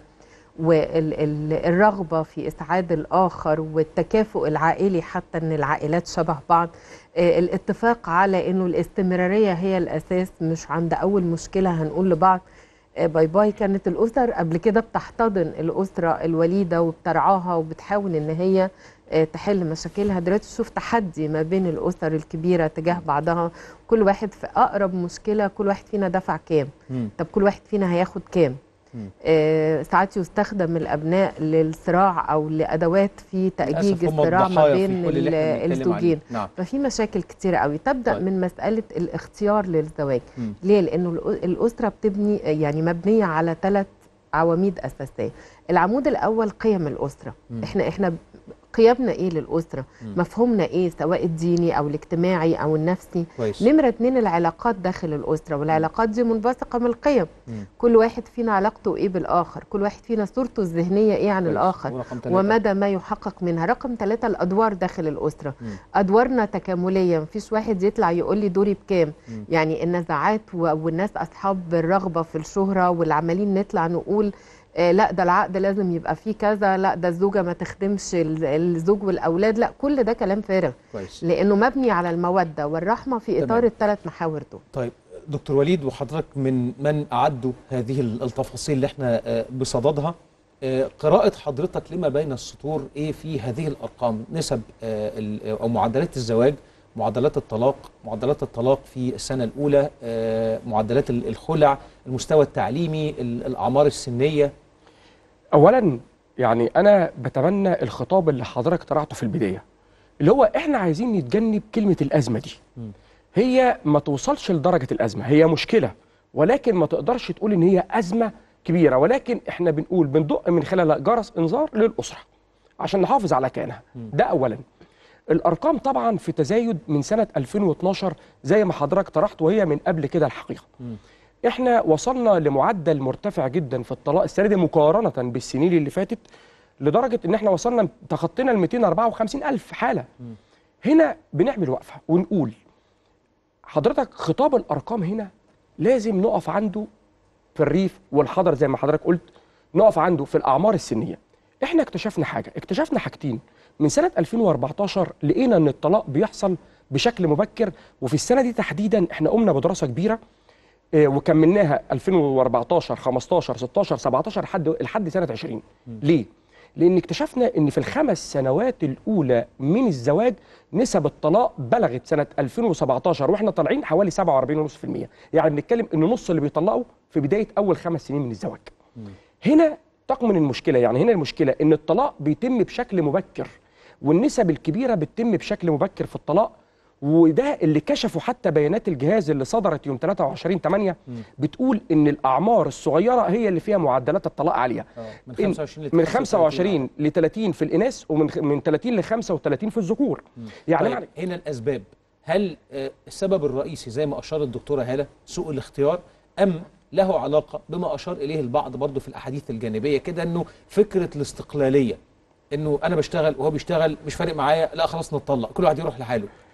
والرغبة في إسعاد الآخر والتكافؤ العائلي حتى أن العائلات شبه بعض آه، الاتفاق على أنه الاستمرارية هي الأساس مش عند أول مشكلة هنقول لبعض آه، باي باي كانت الأسر قبل كده بتحتضن الأسرة الوليدة وبترعاها وبتحاول إن هي آه، تحل مشاكلها دلوقتي شوف تحدي ما بين الأسر الكبيرة تجاه بعضها كل واحد في أقرب مشكلة كل واحد فينا دفع كام مم. طب كل واحد فينا هياخد كام مم. آه، ساعات يستخدم الأبناء للصراع أو لأدوات في تأجيج للأسف هم الصراع ما الضحايا في بين كل اللي إحنا ال- بنتكلم عليه. الزوجين نعم. ففي مشاكل كتيرة قوي تبدأ طيب. من مسألة الاختيار للزواج مم. ليه؟ لأنه الأ- الأسرة بتبني يعني مبنية على ثلاث عواميد أساسية العمود الأول قيم الأسرة مم. إحنا إحنا قيمنا إيه للأسرة مم. مفهومنا إيه سواء الديني أو الاجتماعي أو النفسي كويس. نمرة اتنين العلاقات داخل الأسرة والعلاقات دي منبثقة من القيم مم. كل واحد فينا علاقته ايه بالاخر كل واحد فينا صورته الذهنيه ايه عن كويس. الاخر ورقم تلاتة. ومدى ما يحقق منها رقم ثلاثة الادوار داخل الاسره مم. ادوارنا تكامليه مفيش واحد يطلع يقول لي دوري بكام مم. يعني النزاعات و- والناس اصحاب الرغبه في الشهره والعمالين نطلع نقول آه، لا ده العقد لازم يبقى فيه كذا لا ده الزوجه ما تخدمش ال- الزوج والاولاد لا كل ده كلام فارغ كويس لانه مبني على الموده والرحمه في اطار تمام. الثلاث محاور دول طيب دكتور وليد وحضرتك من من أعدوا هذه التفاصيل اللي احنا آه، بصددها آه، قراءة حضرتك لما بين السطور ايه في هذه الأرقام نسب آه، ال- أو معدلات الزواج معدلات الطلاق معدلات الطلاق في السنة الأولى آه، معدلات ال- الخلع المستوى التعليمي ال- الأعمار السنية اولا يعني انا بتمنى الخطاب اللي حضرتك طرحته في البدايه اللي هو احنا عايزين نتجنب كلمه الازمه دي هي ما توصلش لدرجه الازمه هي مشكله ولكن ما تقدرش تقول ان هي ازمه كبيره ولكن احنا بنقول بندق من خلال جرس انذار للاسره عشان نحافظ على كيانها ده اولا الارقام طبعا في تزايد من سنه 2012 زي ما حضرتك طرحت وهي من قبل كده الحقيقه احنا وصلنا لمعدل مرتفع جدا في الطلاق السنه دي مقارنه بالسنين اللي فاتت لدرجه ان احنا وصلنا تخطينا ال 254 الف حاله هنا بنعمل وقفه ونقول حضرتك خطاب الارقام هنا لازم نقف عنده في الريف والحضر زي ما حضرتك قلت نقف عنده في الاعمار السنيه احنا اكتشفنا حاجه اكتشفنا حاجتين من سنه 2014 لقينا ان الطلاق بيحصل بشكل مبكر وفي السنه دي تحديدا احنا قمنا بدراسه كبيره آه، وكملناها 2014 15 16 17 لحد لحد سنه 20 ليه لان اكتشفنا ان في الخمس سنوات الاولى من الزواج نسب الطلاق بلغت سنه 2017 واحنا طالعين حوالي 47.5% يعني بنتكلم ان نص اللي بيطلقوا في بدايه اول خمس سنين من الزواج هنا تكمن المشكله يعني هنا المشكله ان الطلاق بيتم بشكل مبكر والنسب الكبيره بتتم بشكل مبكر في الطلاق وده اللي كشفوا حتى بيانات الجهاز اللي صدرت يوم 23 8 بتقول ان الاعمار الصغيره هي اللي فيها معدلات الطلاق عاليه من إن- 25 ل من 35 25 ل 30 في الاناث ومن خ- من 30 ل 35 في الذكور يعني طيب معنى هنا الاسباب هل آه، السبب الرئيسي زي ما اشار الدكتوره هاله سوء الاختيار ام له علاقه بما اشار اليه البعض برضه في الاحاديث الجانبيه كده انه فكره الاستقلاليه انه انا بشتغل وهو بيشتغل مش فارق معايا لا خلاص نتطلق كل واحد يروح لحاله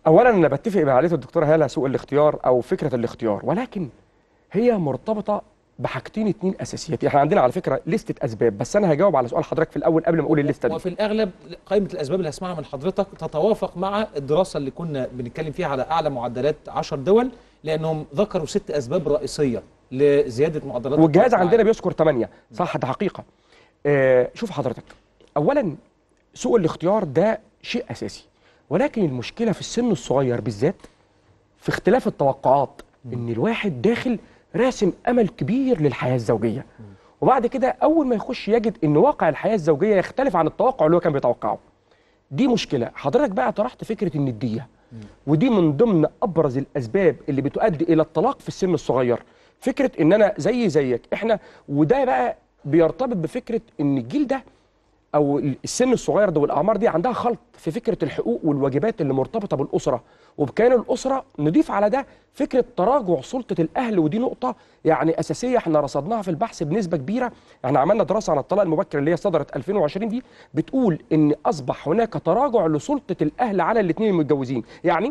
اولا انا بتفق مع عليه الدكتوره هاله سوء الاختيار او فكره الاختيار ولكن هي مرتبطه بحاجتين اتنين اساسيات احنا عندنا على فكره لستة اسباب بس انا هجاوب على سؤال حضرتك في الاول قبل ما اقول الليسته دي وفي الاغلب قائمه الاسباب اللي هسمعها من حضرتك تتوافق مع الدراسه اللي كنا بنتكلم فيها على اعلى معدلات 10 دول لانهم ذكروا ست اسباب رئيسيه لزياده معدلات والجهاز الطلاق عندنا بيذكر 8 صح ده حقيقه آه شوف حضرتك اولا سوء الاختيار ده شيء اساسي ولكن المشكله في السن الصغير بالذات في اختلاف التوقعات ان الواحد داخل راسم امل كبير للحياه الزوجيه وبعد كده اول ما يخش يجد ان واقع الحياه الزوجيه يختلف عن التوقع اللي هو كان بيتوقعه دي مشكله حضرتك بقى طرحت فكره النديه ودي من ضمن ابرز الاسباب اللي بتؤدي الى الطلاق في السن الصغير فكره ان انا زي زيك احنا وده بقى بيرتبط بفكره ان الجيل ده او السن الصغير ده والاعمار دي عندها خلط في فكره الحقوق والواجبات اللي مرتبطه بالاسره وبكيان الاسره نضيف على ده فكره تراجع سلطه الاهل ودي نقطه يعني اساسيه احنا رصدناها في البحث بنسبه كبيره احنا عملنا دراسه عن الطلاق المبكر اللي هي صدرت 2020 دي بتقول ان اصبح هناك تراجع لسلطه الاهل على الاثنين المتجوزين يعني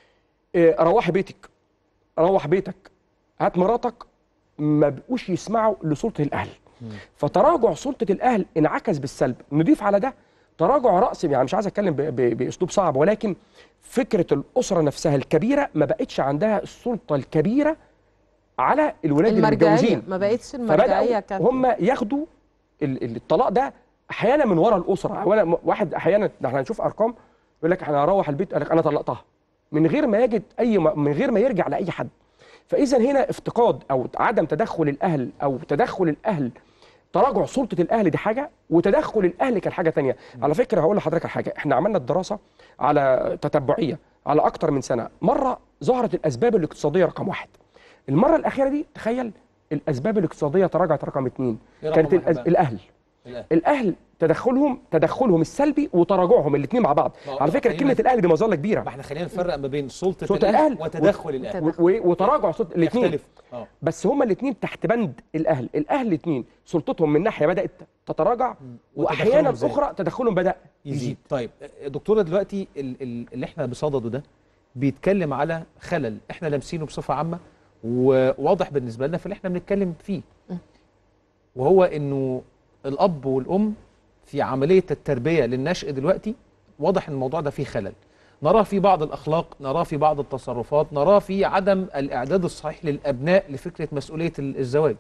اه روحي بيتك روح بيتك هات مراتك ما بقوش يسمعوا لسلطه الاهل فتراجع سلطه الاهل انعكس بالسلب نضيف على ده تراجع راسي يعني مش عايز اتكلم ب- ب- باسلوب صعب ولكن فكره الاسره نفسها الكبيره ما بقتش عندها السلطه الكبيره على الولاد المرجعية، المتجوزين ما بقتش المرجعية فبداوا كافية. هم ياخدوا ال- ال- الطلاق ده احيانا من ورا الاسره اولا م- واحد احيانا ده احنا هنشوف ارقام يقول لك احنا هروح البيت قال لك انا طلقتها من غير ما يجد اي م- من غير ما يرجع لاي حد فاذا هنا افتقاد او عدم تدخل الاهل او تدخل الاهل تراجع سلطه الاهل دي حاجه وتدخل الاهل كان حاجه تانية على فكره هقول لحضرتك على حاجه احنا عملنا الدراسه على تتبعيه على اكتر من سنه مره ظهرت الاسباب الاقتصاديه رقم واحد المره الاخيره دي تخيل الاسباب الاقتصاديه تراجعت رقم اثنين إيه رقم كانت واحد الأز... بقى؟ الاهل الأهل. الاهل تدخلهم تدخلهم السلبي وتراجعهم الاثنين مع بعض ما هو على فكره خلينا- كلمه الاهل دي مظله كبيره ما احنا خلينا نفرق ما بين سلطه, سلطة الاهل, الأهل وتدخل و- الاهل و- و- وتراجع سلطه الاثنين يختلف. آه. بس هما الاثنين تحت بند الاهل الاهل الاثنين سلطتهم من ناحيه بدات تتراجع واحيانا وتدخلهم زاد. اخرى تدخلهم بدا يزيد طيب دكتوره دلوقتي ال- ال- اللي احنا بصدده ده بيتكلم على خلل احنا لامسينه بصفه عامه وواضح بالنسبه لنا في اللي احنا بنتكلم فيه وهو انه الاب والام في عمليه التربيه للنشء دلوقتي واضح ان الموضوع ده فيه خلل نراه في بعض الاخلاق نراه في بعض التصرفات نراه في عدم الاعداد الصحيح للابناء لفكره مسؤوليه ال- الزواج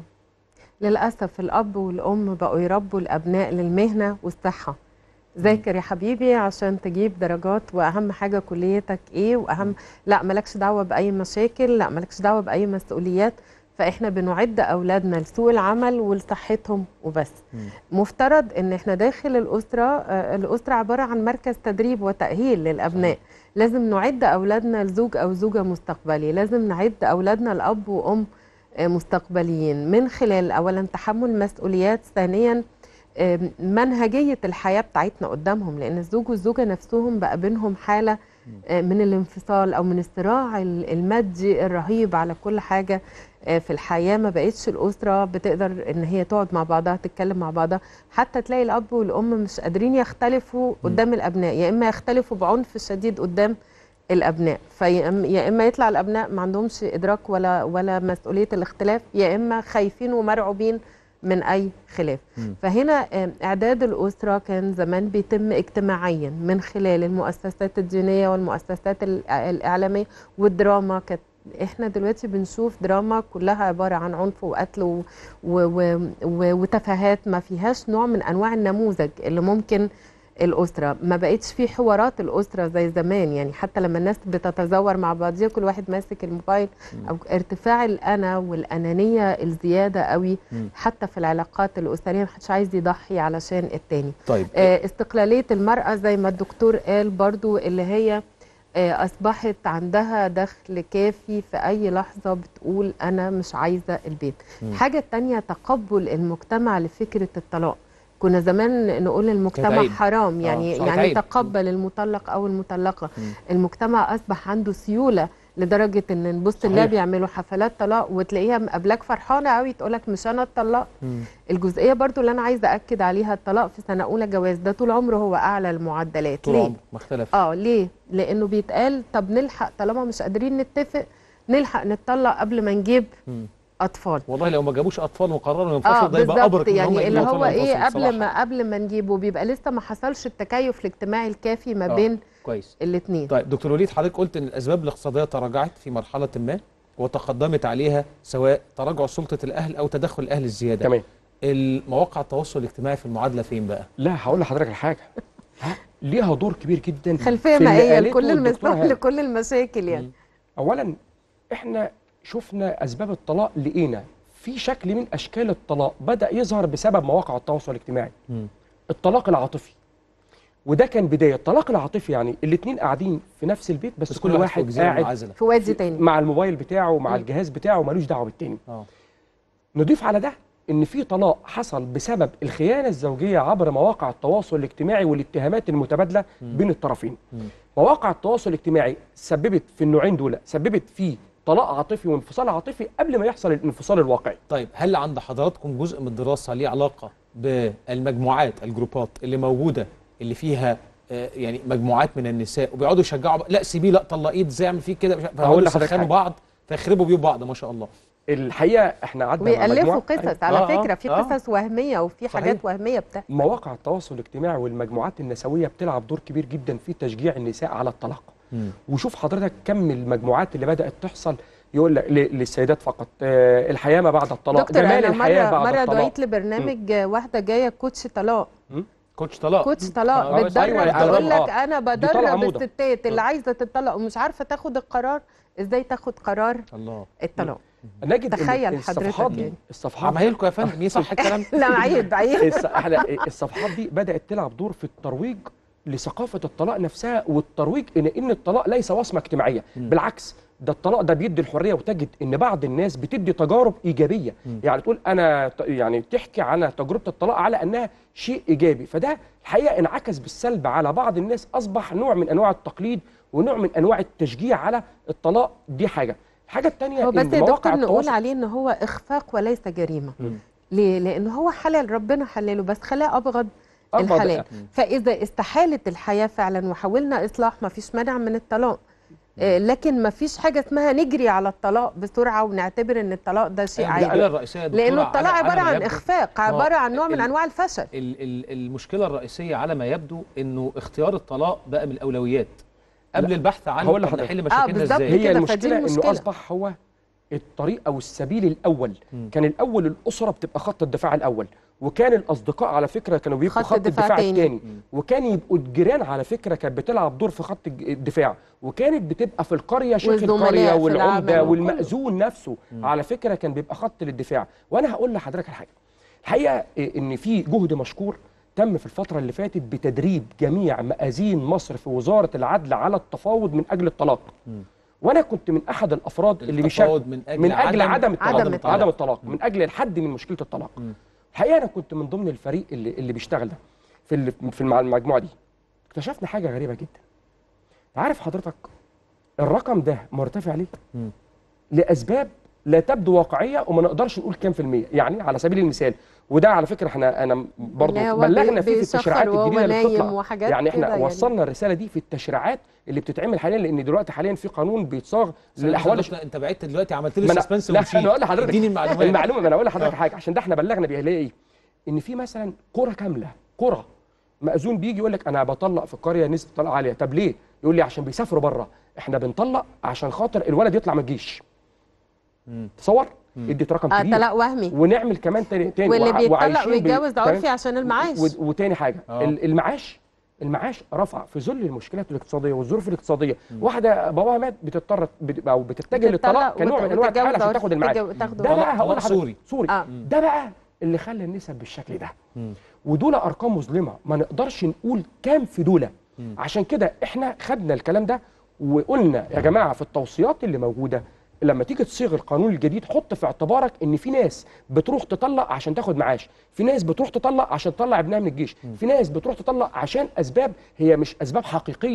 للأسف الأب والأم بقوا يربوا الأبناء للمهنة والصحة ذاكر يا حبيبي عشان تجيب درجات وأهم حاجة كليتك إيه وأهم لا مالكش دعوة بأي مشاكل لا مالكش دعوة بأي مسؤوليات فإحنا بنعد أولادنا لسوق العمل ولصحتهم وبس مفترض ان احنا داخل الاسره آه، الاسره عباره عن مركز تدريب وتاهيل للابناء لازم نعد اولادنا لزوج او زوجه مستقبلي لازم نعد اولادنا لاب وام آه، مستقبليين من خلال اولا تحمل مسؤوليات ثانيا آم، منهجيه الحياه بتاعتنا قدامهم لان الزوج والزوجه نفسهم بقى بينهم حاله آه، من الانفصال او من الصراع ال- المادي الرهيب على كل حاجه آه، في الحياه ما بقتش الاسره بتقدر ان هي تقعد مع بعضها تتكلم مع بعضها حتى تلاقي الاب والام مش قادرين يختلفوا قدام الابناء يا اما يختلفوا بعنف شديد قدام الابناء فيا إما- يا اما يطلع الابناء ما عندهمش ادراك ولا ولا مسؤوليه الاختلاف يا اما خايفين ومرعوبين من اي خلاف مم. فهنا آه، اعداد الاسره كان زمان بيتم اجتماعيا من خلال المؤسسات الدينيه والمؤسسات الإع- الاعلاميه والدراما كانت احنا دلوقتي بنشوف دراما كلها عباره عن عنف وقتل و... و... و... و... وتفاهات ما فيهاش نوع من انواع النموذج اللي ممكن الاسره ما بقتش في حوارات الاسره زي زمان يعني حتى لما الناس بتتزور مع بعضيها كل واحد ماسك الموبايل او ارتفاع الانا والانانيه الزياده قوي مم. حتى في العلاقات الاسريه محدش عايز يضحي علشان التاني طيب آه، استقلاليه المراه زي ما الدكتور قال برضو اللي هي آه، اصبحت عندها دخل كافي في اي لحظه بتقول انا مش عايزه البيت مم. الحاجه التانية تقبل المجتمع لفكره الطلاق كنا زمان نقول المجتمع عيب. حرام آه، يعني صحيح، يعني عيب. تقبل المطلق او المطلقه مم. المجتمع اصبح عنده سيوله لدرجه ان نبص صحيح. نلاقي بيعملوا حفلات طلاق وتلاقيها مقابلاك فرحانه قوي تقول لك مش انا اتطلقت الجزئيه برضو اللي انا عايزه اكد عليها الطلاق في سنه اولى جواز ده طول عمره هو اعلى المعدلات طول ليه عمره ما اختلف اه ليه لانه بيتقال طب نلحق طالما مش قادرين نتفق نلحق نتطلق قبل ما نجيب مم. اطفال والله لو ما جابوش اطفال وقرروا ينفصلوا اه ده يبقى بالظبط ابرك ان هم يعني اللي يجيبوا هو أطفال ايه وينفصلوا قبل بصراحة. ما قبل ما نجيبه بيبقى لسه ما حصلش التكيف الاجتماعي الكافي ما آه، بين كويس الاثنين طيب دكتور وليد حضرتك قلت ان الاسباب الاقتصاديه تراجعت في مرحله ما وتقدمت عليها سواء تراجع سلطه الاهل او تدخل الاهل الزياده تمام المواقع التواصل الاجتماعي في المعادله فين بقى لا هقول لحضرتك على حاجه ليها دور كبير جدا خلفيه في اللي مائيه قالته لكل الدكتورة المسا... هالة. لكل المشاكل يعني اولا احنا شفنا اسباب الطلاق لقينا في شكل من اشكال الطلاق بدا يظهر بسبب مواقع التواصل الاجتماعي الطلاق العاطفي وده كان بدايه الطلاق العاطفي يعني الاثنين قاعدين في نفس البيت بس, بس كل كل واحد واحد في جزيرة قاعد منعزلة. في وادي تاني مع الموبايل بتاعه مع مم. الجهاز بتاعه ملوش دعوه بالتاني اه نضيف على ده ان في طلاق حصل بسبب الخيانه الزوجيه عبر مواقع التواصل الاجتماعي والاتهامات المتبادله بين الطرفين مواقع التواصل الاجتماعي سببت في النوعين دول سببت في طلاق عاطفي وانفصال عاطفي قبل ما يحصل الانفصال الواقعي طيب هل عند حضراتكم جزء من الدراسه ليه علاقه بالمجموعات الجروبات اللي موجوده اللي فيها آه، يعني مجموعات من النساء وبيقعدوا يشجعوا بعض، لا سيبيه لا طلقيه ازاي اعمل فيك كده مش عارف- هقول فيقعدوا لحضرتك يسخنوا حاجة. بعض فيخربوا بيوت بعض ما شاء الله الحقيقه احنا قعدنا مع ويألفوا مجموعه قصص على آه، آه، فكره في آه. قصص وهميه وفي صحيح. حاجات وهميه بتاع مواقع التواصل الاجتماعي والمجموعات النسويه بتلعب دور كبير جدا في تشجيع النساء على الطلاق وشوف حضرتك كم المجموعات اللي بدات تحصل يقول لك ل- للسيدات فقط آه، الحياه ما بعد الطلاق دكتور جمال انا الحياه مره بعد مره الطلاق دعيت لبرنامج واحده جايه كوتش طلاق كوتش طلاق كوتش طلاق آه، بتدرب أيوة، تقول آه. لك انا دي طالعة بدرب موضة. الستات اللي عايزه تطلق ومش عارفه تاخد القرار ازاي تاخد قرار الله الطلاق نجد إن تخيل الصفحات حضرتك دي يعني. الصفحات عمايل لكم يا فندم يصح الكلام لا عيب عيب الص- احنا الصفحات دي بدات تلعب دور في الترويج لثقافه الطلاق نفسها والترويج ان ان الطلاق ليس وصمه اجتماعيه بالعكس ده الطلاق ده بيدي الحريه وتجد ان بعض الناس بتدي تجارب ايجابيه يعني تقول انا ت- يعني تحكي عن تجربه الطلاق على انها شيء ايجابي فده الحقيقه انعكس بالسلب على بعض الناس اصبح نوع من انواع التقليد ونوع من انواع التشجيع على الطلاق دي حاجه الحاجه الثانيه هو بس يا دكتور نقول عليه ان هو اخفاق وليس جريمه ليه لان هو حلال ربنا حلله بس خلاه ابغض أبغض، الحلال آه. فاذا استحالت الحياه فعلا وحاولنا اصلاح ما فيش مانع من الطلاق آه، لكن ما فيش حاجه اسمها نجري على الطلاق بسرعه ونعتبر ان الطلاق ده شيء المشكلة عادي الرئيسية يا دكتورة لانه على- الطلاق على عباره ما عن يبدو- اخفاق ما هو عباره عن نوع من ال- انواع الفشل ال- ال- المشكله الرئيسيه على ما يبدو انه اختيار الطلاق بقى من الاولويات قبل لا. البحث عن هقول طب لحضرتك. نحل آه، مشاكلنا بالظبط ازاي هي كده، فدي المشكله انه المشكلة. اصبح هو الطريق او السبيل الاول كان الاول الاسره بتبقى خط الدفاع الاول وكان الاصدقاء على فكره كانوا بيبقوا خط خط, دفاع الدفاع تاني. الثاني وكان يبقوا الجيران على فكره كانت بتلعب دور في خط الج- الدفاع وكانت بتبقى في القريه شيخ والزملاء القريه في والعمده العمل والمأذون نفسه على فكره كان بيبقى خط للدفاع وانا هقول لحضرتك على حاجه الحقيقه إيه، ان في جهد مشكور تم في الفترة اللي فاتت بتدريب جميع مآذين مصر في وزارة العدل على التفاوض من أجل الطلاق. وانا كنت من احد الافراد اللي بيشارك التفاوض من أجل من اجل عدم- عدم الطلاق عدم الطلاق. عدم الطلاق من اجل الحد من مشكله الطلاق الحقيقه انا كنت من ضمن الفريق اللي اللي بيشتغل ده في ال- في المع- المجموعه دي اكتشفنا حاجه غريبه جدا عارف حضرتك الرقم ده مرتفع ليه لاسباب لا تبدو واقعيه وما نقدرش نقول كام في الميه يعني على سبيل المثال وده على فكره احنا انا برضه اللي هو بلغنا بي- فيه في بيسخر التشريعات وهو الجديده اللي نايم بتطلع وحاجات يعني احنا كده يعني. وصلنا الرساله دي في التشريعات اللي بتتعمل حاليا لان دلوقتي حاليا في قانون بيتصاغ للاحوال الأحوال انت بعدت دلوقتي عملت لي ما أنا- سسبنس لا ومشيت انا اقول لحضرتك اديني المعلومات المعلومه ما انا اقول لحضرتك آه. حاجه عشان ده احنا بلغنا بيها اللي هي ايه ان في مثلا قرى كامله قرى مأذون بيجي يقول لك انا بطلق في القريه نسبه طلاق عاليه طب ليه يقول لي عشان بيسافروا بره احنا بنطلق عشان خاطر الولد يطلع من الجيش تصور اديت رقم آه كبير طلاق وهمي ونعمل كمان تاني تاني واللي وع- بيتطلق وعايشين بال- ويتجوز تمام؟ عرفي عشان المعاش و- وتاني حاجه آه. ال- المعاش المعاش رفع في ظل المشكلات الاقتصاديه والظروف الاقتصاديه واحده باباها مات بتضطر بت- او بتتجه للطلاق بتطلق كنوع من انواع وتتجوز التحايل عشان عرفي تاخد المعاش تتجوز- تاخده. ده بقى طلاق- هقول طلاق لحضرتك سوري. سوري آه. ده بقى اللي خلى النسب بالشكل ده ودول ارقام مظلمه ما نقدرش نقول كام في دول عشان كده احنا خدنا الكلام ده وقلنا يا جماعه في التوصيات اللي موجوده لما تيجي تصيغ القانون الجديد حط في اعتبارك ان في ناس بتروح تطلق عشان تاخد معاش في ناس بتروح تطلق عشان تطلع ابنها من الجيش في ناس بتروح تطلق عشان اسباب هي مش اسباب حقيقيه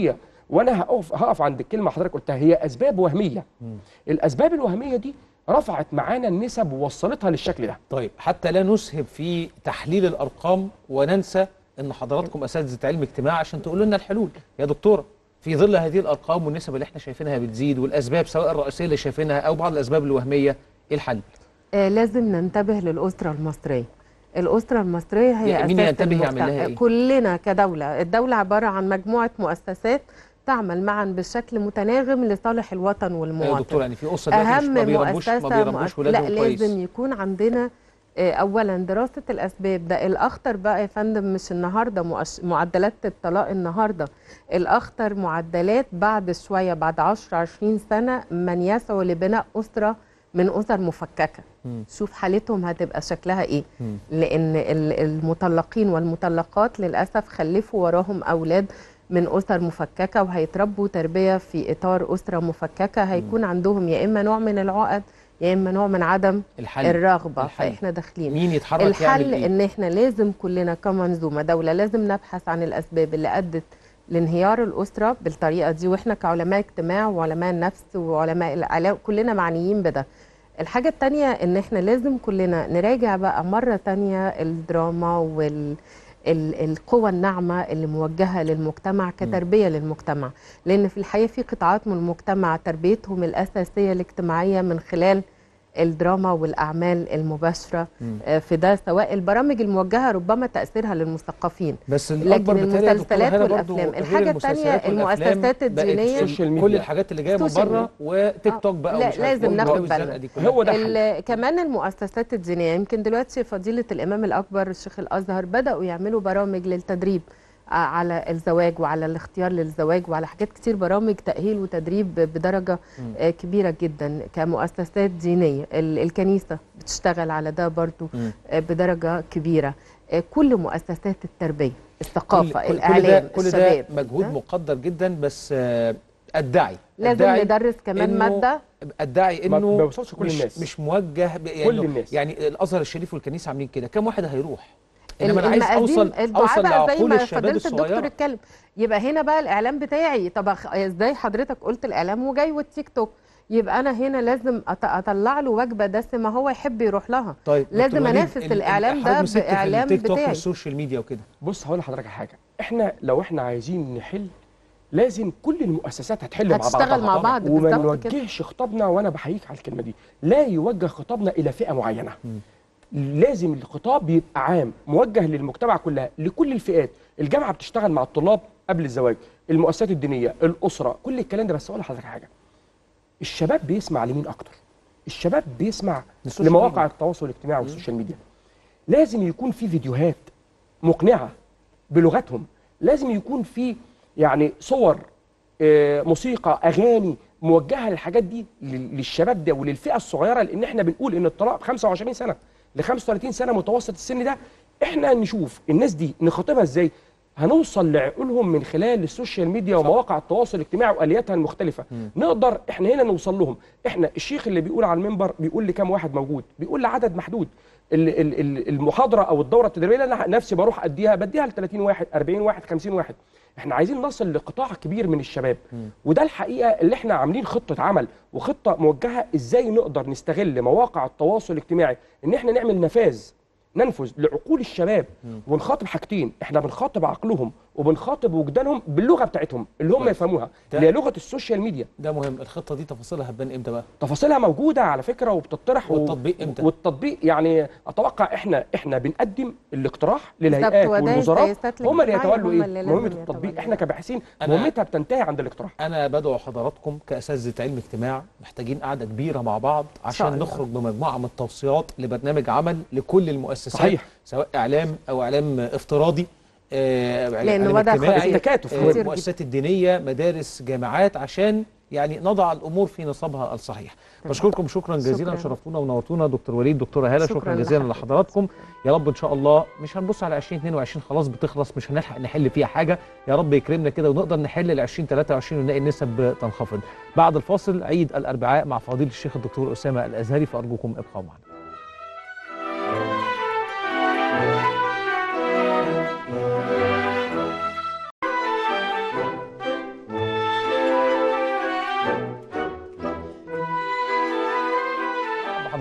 وانا هقف هقف عند الكلمه حضرتك قلتها هي اسباب وهميه الاسباب الوهميه دي رفعت معانا النسب ووصلتها للشكل ده طيب حتى لا نسهب في تحليل الارقام وننسى ان حضراتكم اساتذه علم اجتماع عشان تقولوا لنا الحلول يا دكتوره في ظل هذه الارقام والنسب اللي احنا شايفينها بتزيد والاسباب سواء الرئيسيه اللي شايفينها او بعض الاسباب الوهميه ايه الحل؟ آه لازم ننتبه للأسرة المصرية الأسرة المصرية هي يعني مين أساس ينتبه يعمل المجتمع. لها إيه؟ كلنا كدولة الدولة عبارة عن مجموعة مؤسسات تعمل معا بشكل متناغم لصالح الوطن يا والمواطن دكتور يعني في اسره دلوقتي مش- أهم ما بيربوش ما مؤسسة بيربوش مؤس- ولادهم لا كويس لازم يكون عندنا آه، أولا دراسة الأسباب ده الأخطر بقى يا فندم مش النهاردة مؤش- معدلات الطلاق النهاردة الأخطر معدلات بعد شوية بعد 10 20 سنة من يسعوا لبناء أسرة من أسر مفككة شوف حالتهم هتبقى شكلها ايه لان ال- المطلقين والمطلقات للاسف خلفوا وراهم اولاد من اسر مفككه وهيتربوا تربيه في اطار اسره مفككه هيكون عندهم يا اما نوع من العقد يا اما نوع من عدم الحل. الرغبه الحل. فاحنا داخلين مين يتحرك الحل يعمل إيه؟ ان احنا لازم كلنا كمنظومه دوله لازم نبحث عن الاسباب اللي ادت لانهيار الاسره بالطريقه دي واحنا كعلماء اجتماع وعلماء نفس وعلماء الاعلام كلنا معنيين بده الحاجة التانية ان احنا لازم كلنا نراجع بقى مرة تانية الدراما وال ال- القوى الناعمة اللي موجهة للمجتمع كتربية للمجتمع لأن في الحقيقة في قطاعات من المجتمع تربيتهم الأساسية الاجتماعية من خلال الدراما والأعمال المباشرة مم. آه، في ده سواء البرامج الموجهة ربما تأثيرها للمثقفين بس لكن الأكبر بالتالي يا دكتورة المسلسلات هنا برضو والأفلام غير الحاجة التانية المسلسلات والأفلام المؤسسات بقت الدينية السوشيال ميديا. كل الحاجات اللي جايه من السوشيال بره ميديا. وتيك توك بقى لا ومش عارف لازم إيه ناخد والبلاوي بالنا الزرقاء دي كلها. ال- كمان المؤسسات الدينيه يمكن دلوقتي فضيله الامام الاكبر الشيخ الازهر بداوا يعملوا برامج للتدريب ع- على الزواج وعلى الاختيار للزواج وعلى حاجات كتير برامج تاهيل وتدريب بدرجه مم. آه، كبيره جدا كمؤسسات دينيه ال- الكنيسه بتشتغل على ده برضو مم. آه، بدرجه كبيره آه، كل مؤسسات التربيه الثقافه كل- كل- الاعلام كل ده, كل الشباب ده مجهود ده مقدر جدا بس آه، ادعي لازم أدعي ندرس كمان إنه- ماده ادعي ما انه بيوصلش كل مش الناس. مش موجه ب- يعني كل الناس. يعني الازهر الشريف والكنيسه عاملين كده كم واحد هيروح انما انا عايز المقاديم اوصل الدعاء اوصل بقى زي لعقول ما الشباب فضيله الدكتور الصغيره اتكلم يبقى هنا بقى الاعلام بتاعي طب أخ- ازاي حضرتك قلت الاعلام وجاي والتيك توك يبقى انا هنا لازم أط- اطلع له وجبه دسمه هو يحب يروح لها طيب لازم دكتور وليد، انافس ال- ال- الاعلام حضرتك ده مسكت في باعلام التيك توك بتاعي والسوشيال ميديا وكده بص هقول لحضرتك حاجه احنا لو احنا عايزين نحل لازم كل المؤسسات هتحل مع بعضها هتشتغل مع بعض وما بالظبط كده. نوجهش خطابنا وانا بحييك على الكلمه دي لا يوجه خطابنا الى فئه معينه لازم الخطاب يبقى عام موجه للمجتمع كلها لكل الفئات الجامعه بتشتغل مع الطلاب قبل الزواج المؤسسات الدينيه الاسره كل الكلام ده بس اقول لحضرتك حاجه الشباب بيسمع لمين اكتر الشباب بيسمع السوشيال لمواقع ميديا. التواصل الاجتماعي والسوشيال ميديا لازم يكون في فيديوهات مقنعه بلغتهم لازم يكون في يعني صور آه، موسيقى اغاني موجهه للحاجات دي لل- للشباب ده وللفئه الصغيره لان احنا بنقول ان الطلاق 25 سنه ل 35 سنه متوسط السن ده احنا نشوف الناس دي نخاطبها ازاي هنوصل لعقولهم من خلال السوشيال ميديا ومواقع التواصل الاجتماعي والياتها المختلفه نقدر احنا هنا نوصل لهم احنا الشيخ اللي بيقول على المنبر بيقول لكام واحد موجود بيقول لعدد محدود ال- ال- ال- المحاضره او الدوره التدريبيه اللي انا نفسي بروح اديها بديها ل 30 واحد 40 واحد 50 واحد احنا عايزين نصل لقطاع كبير من الشباب وده الحقيقه اللي احنا عاملين خطه عمل وخطه موجهه ازاي نقدر نستغل مواقع التواصل الاجتماعي ان احنا نعمل نفاذ ننفذ لعقول الشباب ونخاطب حاجتين احنا بنخاطب عقلهم وبنخاطب وجدانهم باللغه بتاعتهم اللي هم كويس. يفهموها ده- اللي هي لغه السوشيال ميديا ده مهم الخطه دي تفاصيلها هتبان امتى بقى تفاصيلها موجوده على فكره وبتطرح و- والتطبيق إمتى؟ والتطبيق يعني اتوقع احنا احنا بنقدم الاقتراح بالظبط، للهيئات وده والوزارات السياسات هم اللي الاجتماعية يتولوا هم ايه اللي لازم مهمه يتولوا. التطبيق احنا كباحثين أنا- مهمتها بتنتهي عند الاقتراح انا بدعو حضراتكم كاساتذه علم اجتماع محتاجين قعده كبيره مع بعض شاء عشان الله. نخرج بمجموعه من التوصيات لبرنامج عمل لكل المؤسسات صحيح. سواء اعلام او اعلام افتراضي آه، لأنه إعلام بدأ اجتماعي، خطير. التكاتف. آه، خطير جدا. المؤسسات الدينيه مدارس جامعات عشان يعني نضع الامور في نصابها الصحيح بشكركم شكرا جزيلا شكراً. شرفتونا ونورتونا دكتور وليد دكتوره هاله شكرا, شكراً جزيلا لحضرتك. لحضراتكم يا رب ان شاء الله مش هنبص على 2022 خلاص بتخلص مش هنلحق نحل فيها حاجه يا رب يكرمنا كده ونقدر نحل ال 2023 ونلاقي النسب تنخفض بعد الفاصل عيد الاربعاء مع فضيله الشيخ الدكتور اسامه الازهري فارجوكم ابقوا معنا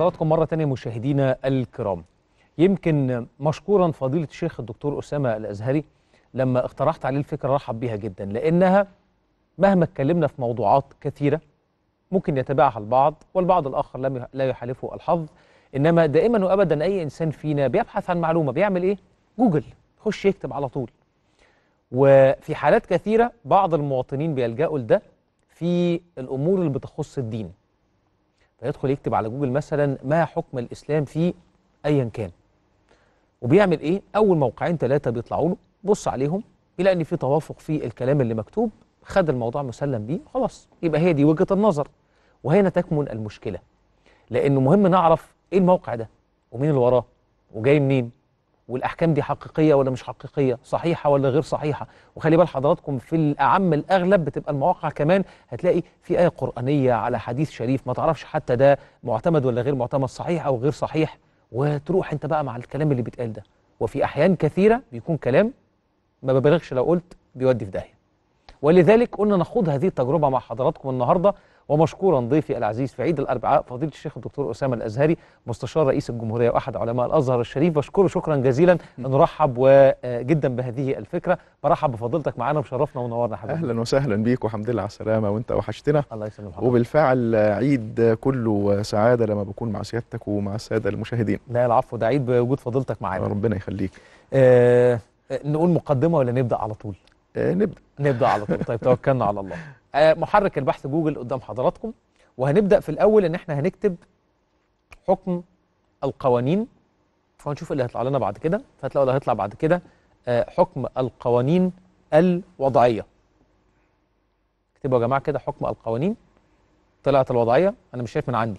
بحضراتكم مرة تانية مشاهدينا الكرام يمكن مشكورا فضيلة الشيخ الدكتور أسامة الأزهري لما اقترحت عليه الفكرة رحب بيها جدا لأنها مهما اتكلمنا في موضوعات كثيرة ممكن يتبعها البعض والبعض الآخر لم يح- لا يحالفه الحظ إنما دائما وأبدا أي إنسان فينا بيبحث عن معلومة بيعمل إيه؟ جوجل يخش يكتب على طول وفي حالات كثيرة بعض المواطنين بيلجأوا لده في الأمور اللي بتخص الدين فيدخل يكتب على جوجل مثلا ما حكم الإسلام في أيا كان وبيعمل إيه؟ أول موقعين ثلاثة بيطلعوا له بص عليهم يلاقي إن في توافق في الكلام اللي مكتوب خد الموضوع مسلم بيه خلاص يبقى هي دي وجهة النظر وهنا تكمن المشكلة لأنه مهم نعرف إيه الموقع ده ومين اللي وراه وجاي منين والاحكام دي حقيقيه ولا مش حقيقيه صحيحه ولا غير صحيحه وخلي بال حضراتكم في الاعم الاغلب بتبقى المواقع كمان هتلاقي في ايه قرانيه على حديث شريف ما تعرفش حتى ده معتمد ولا غير معتمد صحيح او غير صحيح وتروح انت بقى مع الكلام اللي بيتقال ده وفي احيان كثيره بيكون كلام ما ببالغش لو قلت بيودي في داهيه ولذلك قلنا نخوض هذه التجربه مع حضراتكم النهارده ومشكورا ضيفي العزيز في عيد الاربعاء فضيله الشيخ الدكتور اسامه الازهري مستشار رئيس الجمهوريه واحد علماء الازهر الشريف بشكره شكرا جزيلا نرحب جدا بهذه الفكره برحب بفضيلتك معانا وشرفنا ونورنا حبيبي اهلا وسهلا بيك وحمد لله على السلامه وانت وحشتنا الله يسلم حضرتك وبالفعل عيد كله سعاده لما بكون مع سيادتك ومع الساده المشاهدين لا العفو ده عيد بوجود فضيلتك معانا ربنا يخليك آه نقول مقدمه ولا نبدا على طول آه نبدا نبدا على طول طيب توكلنا على الله آه محرك البحث جوجل قدام حضراتكم وهنبدا في الاول ان احنا هنكتب حكم القوانين وهنشوف اللي هيطلع لنا بعد كده فهتلاقوا اللي هيطلع بعد كده آه حكم القوانين الوضعيه اكتبوا يا جماعه كده حكم القوانين طلعت الوضعيه انا مش شايف من عندي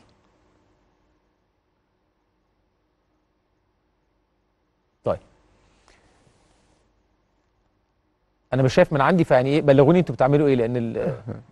طيب انا مش شايف من عندي فيعني ايه بلغوني انتوا بتعملوا ايه لان ال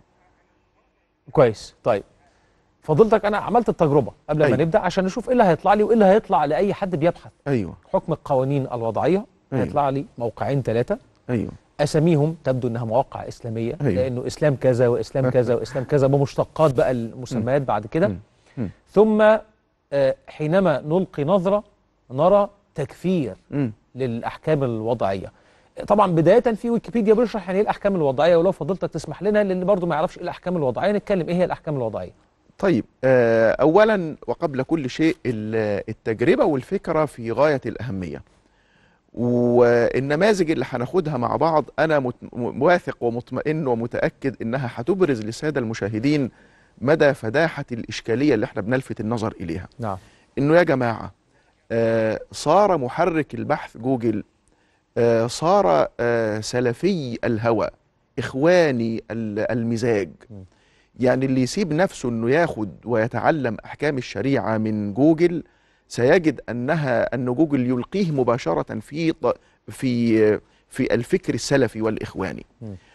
كويس طيب فضلتك انا عملت التجربه قبل أيوة. ما نبدا عشان نشوف ايه اللي هيطلع لي وايه اللي هيطلع لاي حد بيبحث ايوه حكم القوانين الوضعيه أيوة. هيطلع لي موقعين ثلاثه ايوه اساميهم تبدو انها مواقع اسلاميه أيوة. لانه اسلام كذا واسلام كذا واسلام كذا بمشتقات بقى المسميات بعد كده مم. ثم آه، حينما نلقي نظره نرى تكفير مم. للاحكام الوضعيه طبعا بدايه في ويكيبيديا بيشرح يعني ايه الاحكام الوضعيه ولو فضلتك تسمح لنا للي برضه ما يعرفش ايه الاحكام الوضعيه نتكلم ايه هي الاحكام الوضعيه طيب آه، اولا وقبل كل شيء ال- التجربه والفكره في غايه الاهميه والنماذج اللي هناخدها مع بعض انا مت- م- واثق ومطمئن ومتاكد انها هتبرز للساده المشاهدين مدى فداحه الاشكاليه اللي احنا بنلفت النظر اليها نعم انه يا جماعه آه، صار محرك البحث جوجل آه، صار آه، سلفي الهوى اخواني ال- المزاج يعني اللي يسيب نفسه انه ياخد ويتعلم احكام الشريعه من جوجل سيجد انها ان جوجل يلقيه مباشره في ط- في في الفكر السلفي والاخواني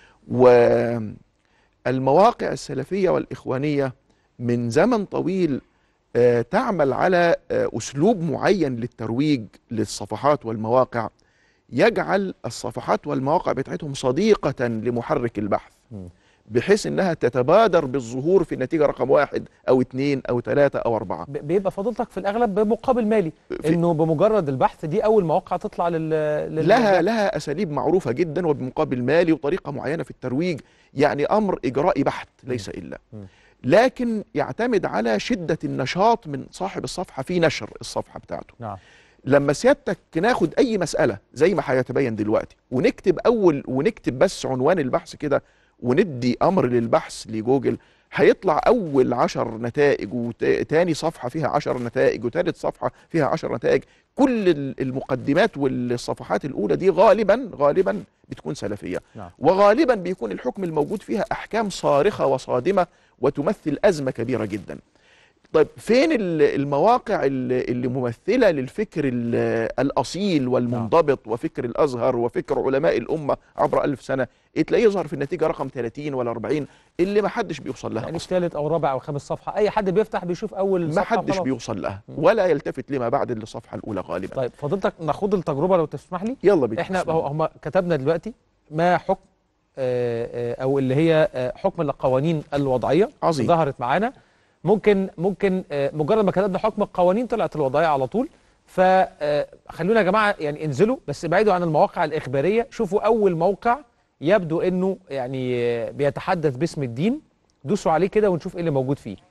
والمواقع السلفيه والاخوانيه من زمن طويل آه، تعمل على آه، اسلوب معين للترويج للصفحات والمواقع يجعل الصفحات والمواقع بتاعتهم صديقه لمحرك البحث بحيث انها تتبادر بالظهور في النتيجه رقم واحد او اثنين او ثلاثه او اربعه ب- بيبقى فضيلتك في الاغلب بمقابل مالي انه بمجرد البحث دي اول مواقع تطلع لل, لل... لها لها اساليب معروفه جدا وبمقابل مالي وطريقه معينه في الترويج يعني امر اجرائي بحت ليس الا لكن يعتمد على شده النشاط من صاحب الصفحه في نشر الصفحه بتاعته نعم لما سيادتك ناخد اي مساله زي ما هيتبين دلوقتي ونكتب اول ونكتب بس عنوان البحث كده وندي امر للبحث لجوجل هيطلع اول عشر نتائج وتاني صفحه فيها عشر نتائج وتالت صفحه فيها عشر نتائج كل ال- المقدمات والصفحات الاولى دي غالبا غالبا بتكون سلفيه نعم. وغالبا بيكون الحكم الموجود فيها احكام صارخه وصادمه وتمثل ازمه كبيره جدا طيب فين ال- المواقع ال- اللي ممثله للفكر ال- الاصيل والمنضبط وفكر الازهر وفكر علماء الامه عبر ألف سنه تلاقيه يظهر في النتيجه رقم 30 ولا 40 اللي ما حدش بيوصل لها يعني أصلاً. في ثالث او رابع او خامس صفحه اي حد بيفتح بيشوف اول ما صفحه حدش وخلاص. بيوصل لها ولا يلتفت لما بعد الصفحه الاولى غالبا طيب فضلتك ناخد التجربه لو تسمح لي يلا بينا احنا بسم الله. هم كتبنا دلوقتي ما حكم آه، آه، او اللي هي آه، حكم القوانين الوضعيه عظيم. ظهرت معانا ممكن ممكن آه، مجرد ما كتبنا حكم القوانين طلعت الوضعيه على طول فخلونا يا جماعه يعني انزلوا بس ابعدوا عن المواقع الاخباريه شوفوا اول موقع يبدو انه يعني آه، بيتحدث باسم الدين دوسوا عليه كده ونشوف ايه اللي موجود فيه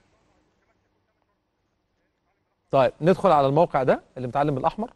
طيب ندخل على الموقع ده اللي متعلم بالاحمر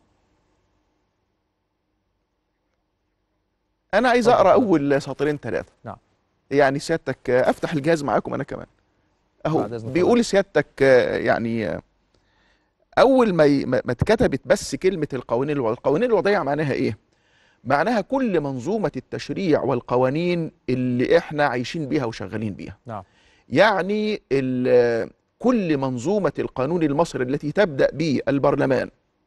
انا عايز اقرا اول سطرين ثلاثه نعم يعني سيادتك آه، افتح الجهاز معاكم انا كمان اهو بعد إذن بيقول سيادتك آه، يعني آه، اول ما ي- ما ما اتكتبت بس كلمه القوانين الوضعيه القوانين الوضعيه معناها ايه معناها كل منظومه التشريع والقوانين اللي احنا عايشين بيها وشغالين بيها نعم يعني ال- كل منظومه القانون المصري التي تبدا بالبرلمان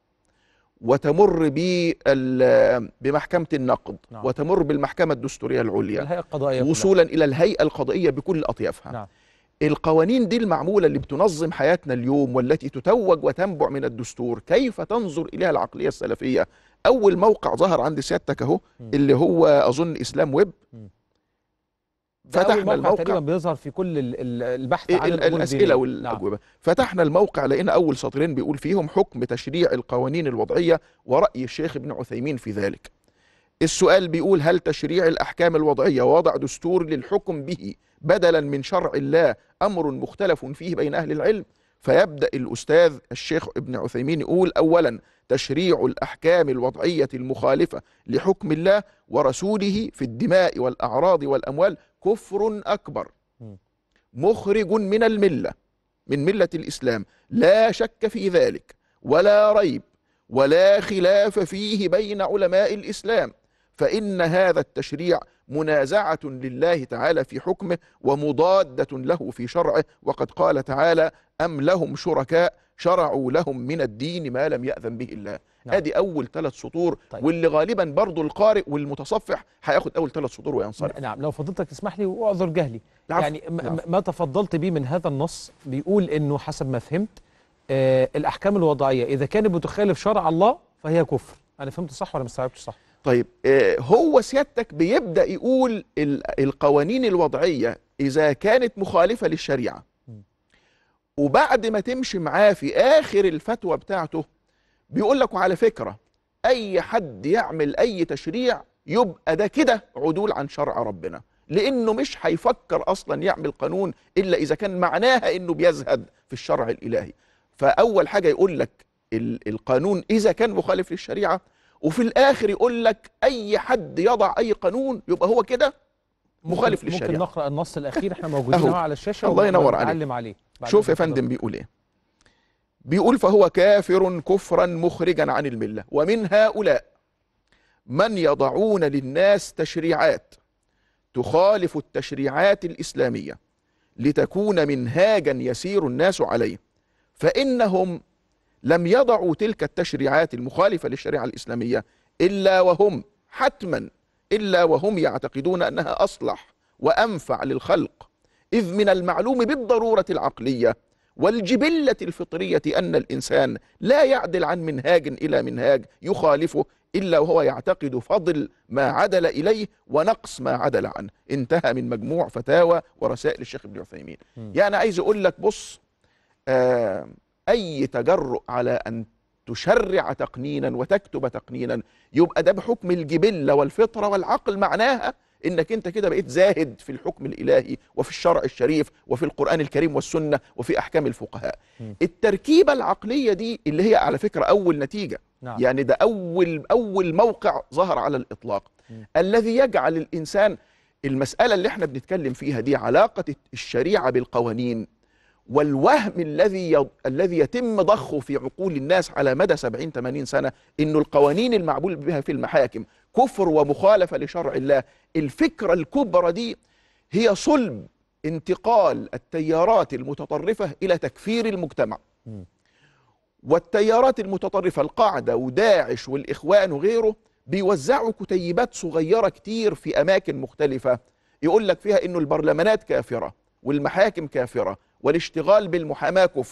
وتمر بال- بمحكمه النقد نعم. وتمر بالمحكمه الدستوريه العليا الهيئه القضائيه كلها. وصولا الى الهيئه القضائيه بكل اطيافها نعم. القوانين دي المعموله اللي بتنظم حياتنا اليوم والتي تتوج وتنبع من الدستور كيف تنظر اليها العقليه السلفيه اول موقع ظهر عند سيادتك اهو اللي هو اظن اسلام ويب ده أول فتحنا موقع الموقع تقريبا بيظهر في كل ال- ال- البحث ال- عن ال- الأمور الاسئله الدينية. والاجوبه فتحنا الموقع لقينا اول سطرين بيقول فيهم حكم تشريع القوانين الوضعيه وراي الشيخ ابن عثيمين في ذلك السؤال بيقول هل تشريع الاحكام الوضعيه ووضع دستور للحكم به بدلا من شرع الله امر مختلف فيه بين اهل العلم فيبدا الاستاذ الشيخ ابن عثيمين يقول اولا تشريع الاحكام الوضعيه المخالفه لحكم الله ورسوله في الدماء والاعراض والاموال كفر اكبر مخرج من المله من مله الاسلام لا شك في ذلك ولا ريب ولا خلاف فيه بين علماء الاسلام فان هذا التشريع منازعه لله تعالى في حكمه ومضاده له في شرعه وقد قال تعالى ام لهم شركاء شرعوا لهم من الدين ما لم ياذن به الله نعم. ادي اول ثلاث سطور طيب. واللي غالبا برضو القارئ والمتصفح هياخد اول ثلاث سطور وينصرف نعم لو فضلتك تسمح لي واعذر جهلي العفو. يعني م- العفو. م- ما تفضلت بيه من هذا النص بيقول انه حسب ما فهمت آه الاحكام الوضعيه اذا كانت بتخالف شرع الله فهي كفر انا فهمت صح ولا ما استوعبتش صح طيب آه، هو سيادتك بيبدأ يقول ال- القوانين الوضعية إذا كانت مخالفة للشريعة وبعد ما تمشي معاه في آخر الفتوى بتاعته بيقول لك وعلى فكرة أي حد يعمل أي تشريع يبقى ده كده عدول عن شرع ربنا لأنه مش هيفكر أصلا يعمل قانون إلا إذا كان معناها إنه بيزهد في الشرع الإلهي فأول حاجة يقول لك ال- القانون إذا كان مخالف للشريعة وفي الاخر يقول لك اي حد يضع اي قانون يبقى هو كده مخالف ممكن- للشريعه ممكن نقرا النص الاخير احنا موجودين أهو. اهو على الشاشه الله ينور عليك ونتعلم عليه بعد شوف يا إذن فندم بيقول ايه بيقول فهو كافر كفرا مخرجا عن المله ومن هؤلاء من يضعون للناس تشريعات تخالف التشريعات الاسلاميه لتكون منهاجا يسير الناس عليه فانهم لم يضعوا تلك التشريعات المخالفه للشريعه الاسلاميه الا وهم حتما الا وهم يعتقدون انها اصلح وانفع للخلق اذ من المعلوم بالضروره العقليه والجبله الفطريه ان الانسان لا يعدل عن منهاج الى منهاج يخالفه الا وهو يعتقد فضل ما عدل اليه ونقص ما عدل عنه انتهى من مجموع فتاوى ورسائل الشيخ ابن عثيمين يعني عايز اقول لك بص آه اي تجرؤ على ان تشرع تقنينا وتكتب تقنينا يبقى ده بحكم الجبله والفطره والعقل معناها انك انت كده بقيت زاهد في الحكم الالهي وفي الشرع الشريف وفي القران الكريم والسنه وفي احكام الفقهاء التركيبه العقليه دي اللي هي على فكره اول نتيجه نعم. يعني ده اول اول موقع ظهر على الاطلاق الذي يجعل الانسان المساله اللي احنا بنتكلم فيها دي علاقه الشريعه بالقوانين والوهم الذي يض... الذي يتم ضخه في عقول الناس على مدى 70 80 سنه انه القوانين المعمول بها في المحاكم كفر ومخالفه لشرع الله الفكره الكبرى دي هي صلب انتقال التيارات المتطرفه الى تكفير المجتمع والتيارات المتطرفه القاعده وداعش والاخوان وغيره بيوزعوا كتيبات صغيره كتير في اماكن مختلفه يقول لك فيها انه البرلمانات كافره والمحاكم كافره والاشتغال بالمحاماه كفر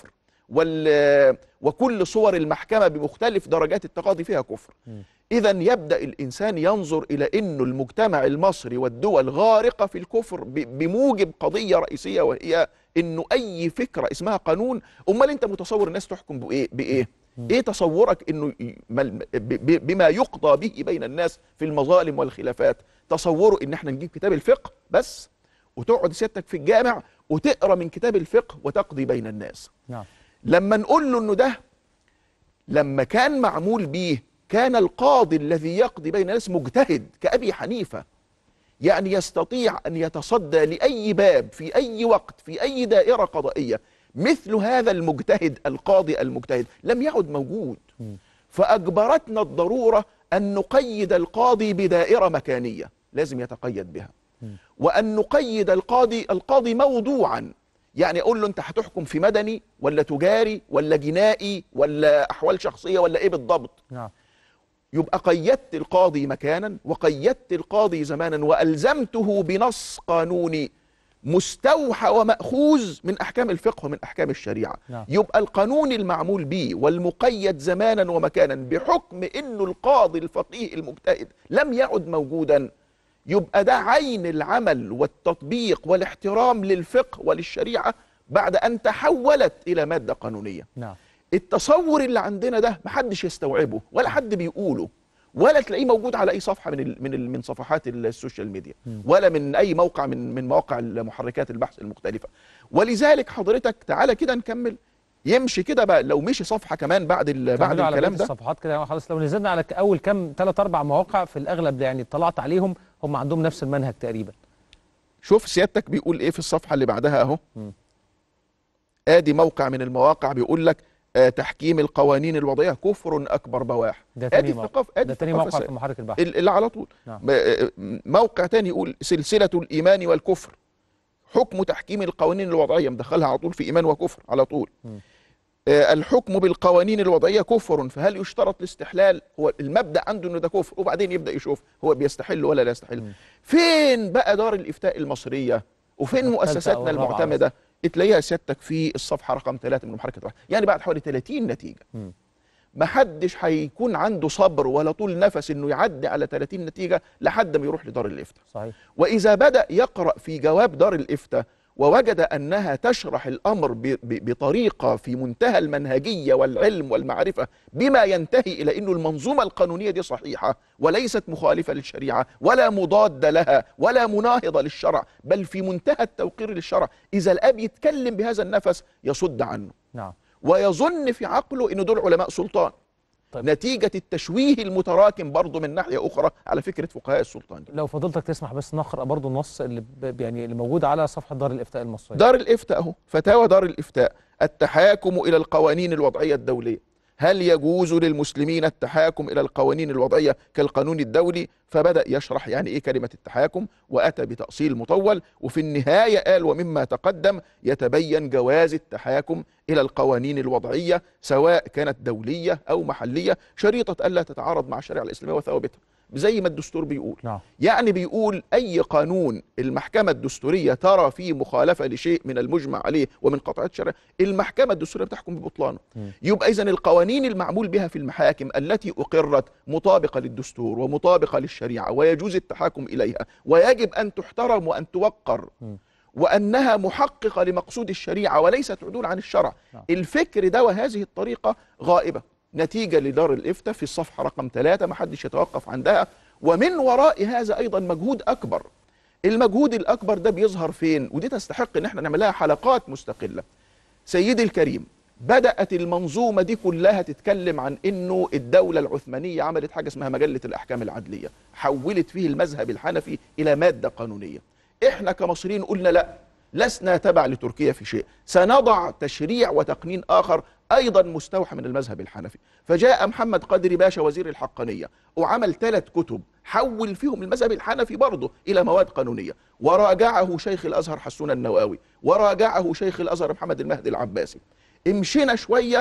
وال وكل صور المحكمة بمختلف درجات التقاضي فيها كفر إذا يبدأ الإنسان ينظر إلى أنه المجتمع المصري والدول غارقة في الكفر ب- بموجب قضية رئيسية وهي أنه أي فكرة اسمها قانون أمال أنت متصور الناس تحكم بإيه؟ بإيه؟ إيه تصورك أنه ي- مل- ب- ب- بما يقضى به بين الناس في المظالم والخلافات تصوروا أن احنا نجيب كتاب الفقه بس وتقعد سيادتك في الجامع وتقرا من كتاب الفقه وتقضي بين الناس نعم لما نقول له انه ده لما كان معمول بيه كان القاضي الذي يقضي بين الناس مجتهد كأبي حنيفة يعني يستطيع أن يتصدى لأي باب في أي وقت في أي دائرة قضائية مثل هذا المجتهد القاضي المجتهد لم يعد موجود فأجبرتنا الضرورة أن نقيد القاضي بدائرة مكانية لازم يتقيد بها وأن نقيد القاضي القاضي موضوعا يعني أقول له أنت هتحكم في مدني ولا تجاري ولا جنائي ولا أحوال شخصية ولا إيه بالضبط نعم يبقى قيدت القاضي مكانا وقيدت القاضي زمانا وألزمته بنص قانوني مستوحى ومأخوذ من أحكام الفقه ومن أحكام الشريعة نعم. يبقى القانون المعمول به والمقيد زمانا ومكانا بحكم أنه القاضي الفقيه المجتهد لم يعد موجودا يبقى ده عين العمل والتطبيق والاحترام للفقه وللشريعة بعد أن تحولت إلى مادة قانونية نعم التصور اللي عندنا ده محدش يستوعبه ولا حد بيقوله ولا تلاقيه موجود على اي صفحه من ال من ال من صفحات السوشيال ميديا ولا من اي موقع من من مواقع محركات البحث المختلفه ولذلك حضرتك تعالى كده نكمل يمشي كده بقى لو مشي صفحه كمان بعد ال بعد كملوا على الكلام بقية ده الصفحات كده يعني خلاص لو نزلنا على ك- اول كام ثلاث اربع مواقع في الاغلب يعني اطلعت عليهم هم عندهم نفس المنهج تقريبا شوف سيادتك بيقول ايه في الصفحه اللي بعدها اهو ادي موقع من المواقع بيقول لك آه تحكيم القوانين الوضعيه كفر اكبر بواح ده ادي تاني موقع الثقافه ادي ده تاني الثقافة موقع الس- في محرك البحث ال- اللي على طول نعم. ب- آه، موقع تاني يقول سلسله الايمان والكفر حكم تحكيم القوانين الوضعيه مدخلها على طول في ايمان وكفر على طول آه، الحكم بالقوانين الوضعيه كفر فهل يشترط الاستحلال هو المبدا عنده انه ده كفر وبعدين يبدا يشوف هو بيستحل ولا لا يستحل فين بقى دار الافتاء المصريه وفين الثالثة أو مؤسساتنا الرابعة المعتمده تلاقيها سيادتك في الصفحه رقم ثلاثة من محركه البحث يعني بعد حوالي 30 نتيجه ما حدش هيكون عنده صبر ولا طول نفس انه يعدي على 30 نتيجه لحد ما يروح لدار الافتاء صحيح واذا بدا يقرا في جواب دار الافتاء ووجد انها تشرح الامر ب- ب- بطريقه في منتهى المنهجيه والعلم والمعرفه بما ينتهي الى انه المنظومه القانونيه دي صحيحه وليست مخالفه للشريعه ولا مضاده لها ولا مناهضه للشرع بل في منتهى التوقير للشرع اذا الاب يتكلم بهذا النفس يصد عنه نعم ويظن في عقله ان دول علماء سلطان طيب. نتيجه التشويه المتراكم برضه من ناحيه اخرى على فكره فقهاء السلطان لو فضلتك تسمح بس نقرا برضو النص اللي ب- يعني اللي موجود على صفحه دار الافتاء المصريه دار الافتاء اهو فتاوى دار الافتاء التحاكم الى القوانين الوضعيه الدوليه هل يجوز للمسلمين التحاكم الى القوانين الوضعيه كالقانون الدولي فبدا يشرح يعني ايه كلمه التحاكم واتى بتاصيل مطول وفي النهايه قال ومما تقدم يتبين جواز التحاكم الى القوانين الوضعيه سواء كانت دوليه او محليه شريطه الا تتعارض مع الشريعه الاسلاميه وثوابتها زي ما الدستور بيقول نعم. يعني بيقول اي قانون المحكمه الدستوريه ترى فيه مخالفه لشيء من المجمع عليه ومن قطعات الشرع المحكمه الدستوريه بتحكم ببطلانه يبقى اذا القوانين المعمول بها في المحاكم التي اقرت مطابقه للدستور ومطابقه للشريعه ويجوز التحاكم اليها ويجب ان تحترم وان توقر وانها محققه لمقصود الشريعه وليست عدول عن الشرع الفكر ده وهذه الطريقه غائبه نتيجه لدار الافتاء في الصفحه رقم ثلاثة ما حدش يتوقف عندها ومن وراء هذا ايضا مجهود اكبر المجهود الاكبر ده بيظهر فين ودي تستحق ان احنا نعمل لها حلقات مستقله سيدي الكريم بدات المنظومه دي كلها تتكلم عن انه الدوله العثمانيه عملت حاجه اسمها مجله الاحكام العدليه حولت فيه المذهب الحنفي الى ماده قانونيه احنا كمصريين قلنا لا لسنا تبع لتركيا في شيء سنضع تشريع وتقنين آخر أيضا مستوحى من المذهب الحنفي فجاء محمد قدري باشا وزير الحقانية وعمل ثلاث كتب حول فيهم المذهب الحنفي برضه إلى مواد قانونية وراجعه شيخ الأزهر حسون النووي وراجعه شيخ الأزهر محمد المهدي العباسي امشينا شوية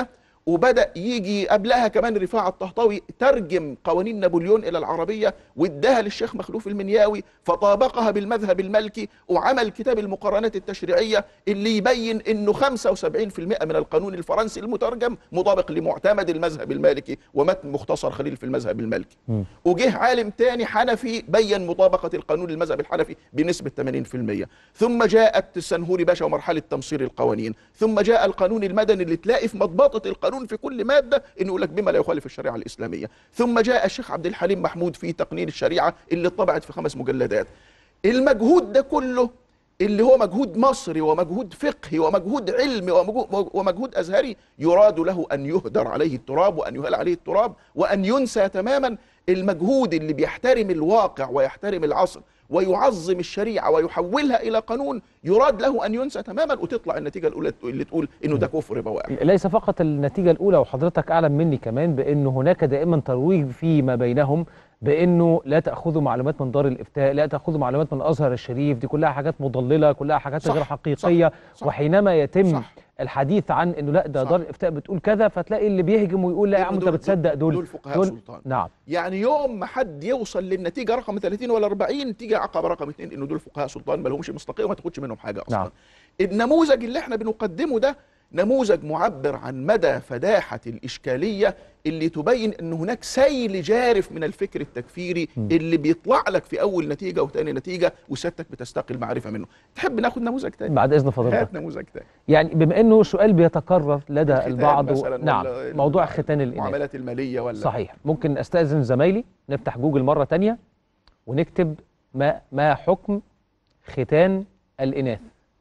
وبدا يجي قبلها كمان رفاعه الطهطاوي ترجم قوانين نابليون الى العربيه واداها للشيخ مخلوف المنياوي فطابقها بالمذهب المالكي وعمل كتاب المقارنات التشريعيه اللي يبين انه 75% من القانون الفرنسي المترجم مطابق لمعتمد المذهب المالكي ومتن مختصر خليل في المذهب المالكي وجه عالم تاني حنفي بين مطابقة القانون المذهب الحنفي بنسبة 80% ثم جاءت السنهوري باشا ومرحلة تمصير القوانين ثم جاء القانون المدني اللي تلاقي في مضبطة القانون في كل مادة انه يقول لك بما لا يخالف الشريعة الإسلامية ثم جاء الشيخ عبد الحليم محمود في تقنين الشريعة اللي اتطبعت في خمس مجلدات المجهود ده كله اللي هو مجهود مصري ومجهود فقهي ومجهود علمي ومجهود, ومجهود أزهري يراد له أن يهدر عليه التراب وأن يهال عليه التراب وأن ينسى تماما المجهود اللي بيحترم الواقع ويحترم العصر ويعظم الشريعة ويحولها إلى قانون يراد له أن ينسى تماما وتطلع النتيجة الأولى اللي تقول إنه ده كفر بواع ليس فقط النتيجة الأولى وحضرتك أعلم مني كمان بأنه هناك دائما ترويج فيما بينهم بأنه لا تأخذوا معلومات من دار الإفتاء لا تأخذوا معلومات من الأزهر الشريف دي كلها حاجات مضللة كلها حاجات صح، غير حقيقية صح، صح. وحينما يتم صح. الحديث عن انه لا ده دار الافتاء بتقول كذا فتلاقي اللي بيهجم ويقول لا يا عم انت دول- بتصدق دول دول فقهاء سلطان. نعم يعني يوم ما حد يوصل للنتيجه رقم 30 ولا 40 تيجي عقبه رقم 2 انه دول فقهاء سلطان ما لهمش مصداقيه وما تاخدش منهم حاجه اصلا نعم. النموذج اللي احنا بنقدمه ده نموذج معبر عن مدى فداحه الاشكاليه اللي تبين ان هناك سيل جارف من الفكر التكفيري اللي بيطلع لك في اول نتيجه وثاني نتيجه وسيادتك بتستقي المعرفه منه تحب ناخد نموذج تاني بعد إذن فضيلتك. هات نموذج تاني يعني بما انه سؤال بيتكرر لدى الختان البعض و... مثلاً نعم ولا موضوع ختان الاناث المعاملات الماليه ولا صحيح ممكن استاذن زمايلي نفتح جوجل مره تانية ونكتب ما ما حكم ختان الاناث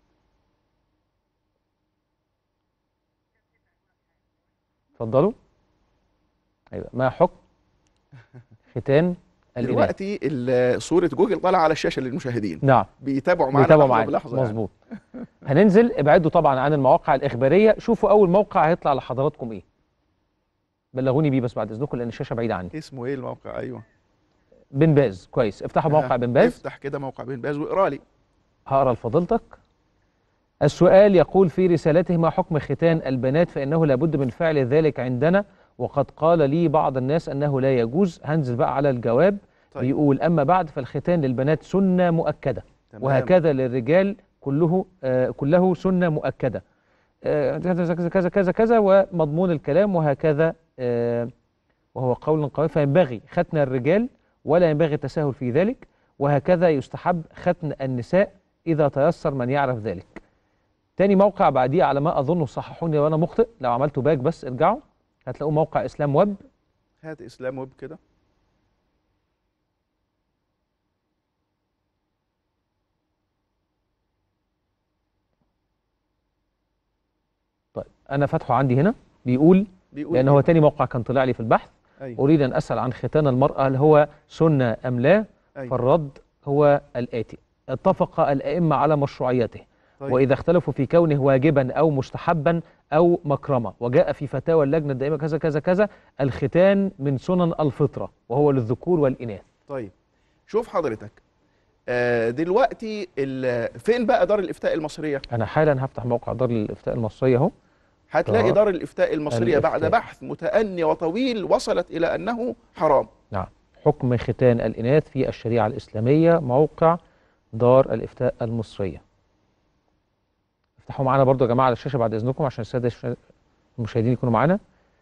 اتفضلوا ايوه ما حكم ختان الاناث دلوقتي ال- صوره جوجل طالعه على الشاشه للمشاهدين نعم بيتابعوا معانا بيتابعوا لحظة معانا بلحظة يعني. مظبوط هننزل ابعدوا طبعا عن المواقع الاخباريه شوفوا اول موقع هيطلع لحضراتكم ايه بلغوني بيه بس بعد اذنكم لان الشاشه بعيده عني اسمه ايه الموقع ايوه بن باز كويس افتحوا موقع آه، بن باز افتح كده موقع بن باز واقرا لي هقرا لفضيلتك السؤال يقول في رسالته ما حكم ختان البنات فإنه لابد من فعل ذلك عندنا وقد قال لي بعض الناس أنه لا يجوز هنزل بقى على الجواب طيب. بيقول أما بعد فالختان للبنات سنة مؤكدة تمام. وهكذا للرجال كله آه كله سنة مؤكدة آه، كذا كذا كذا كذا كذا ومضمون الكلام وهكذا آه وهو قول قوي فينبغي ختن الرجال ولا ينبغي التساهل في ذلك وهكذا يستحب ختن النساء إذا تيسر من يعرف ذلك تاني موقع بعديه على ما أظنه صححوني لو أنا مخطئ لو عملتوا باك بس ارجعوا هتلاقوا موقع إسلام ويب هات اسلام ويب كده طيب أنا فاتحه عندي هنا بيقول بيقول لأن إيه؟ هو تاني موقع كان طلع لي في البحث أيوة. أريد أن أسأل عن ختان المرأة هل هو سنة أم لا أيوة. فالرد هو الآتي اتفق الأئمة على مشروعيته طيب. وإذا اختلفوا في كونه واجبا أو مستحبا أو مكرمة وجاء في فتاوى اللجنة الدائمة كذا كذا كذا الختان من سنن الفطرة وهو للذكور والإناث طيب شوف حضرتك آه دلوقتي ال- فين بقى دار الافتاء المصريه أنا حالا هفتح موقع دار الإفتاء المصرية أهو هتلاقي دار دار الافتاء المصريه بعد الإفتاء. بحث متأني وطويل وصلت الى انه حرام نعم حكم ختان الإناث في الشريعة الإسلامية موقع دار الإفتاء المصرية افتحوا معانا برضو يا جماعة على الشاشة بعد إذنكم عشان السادة الش- المشاهدين يكونوا معانا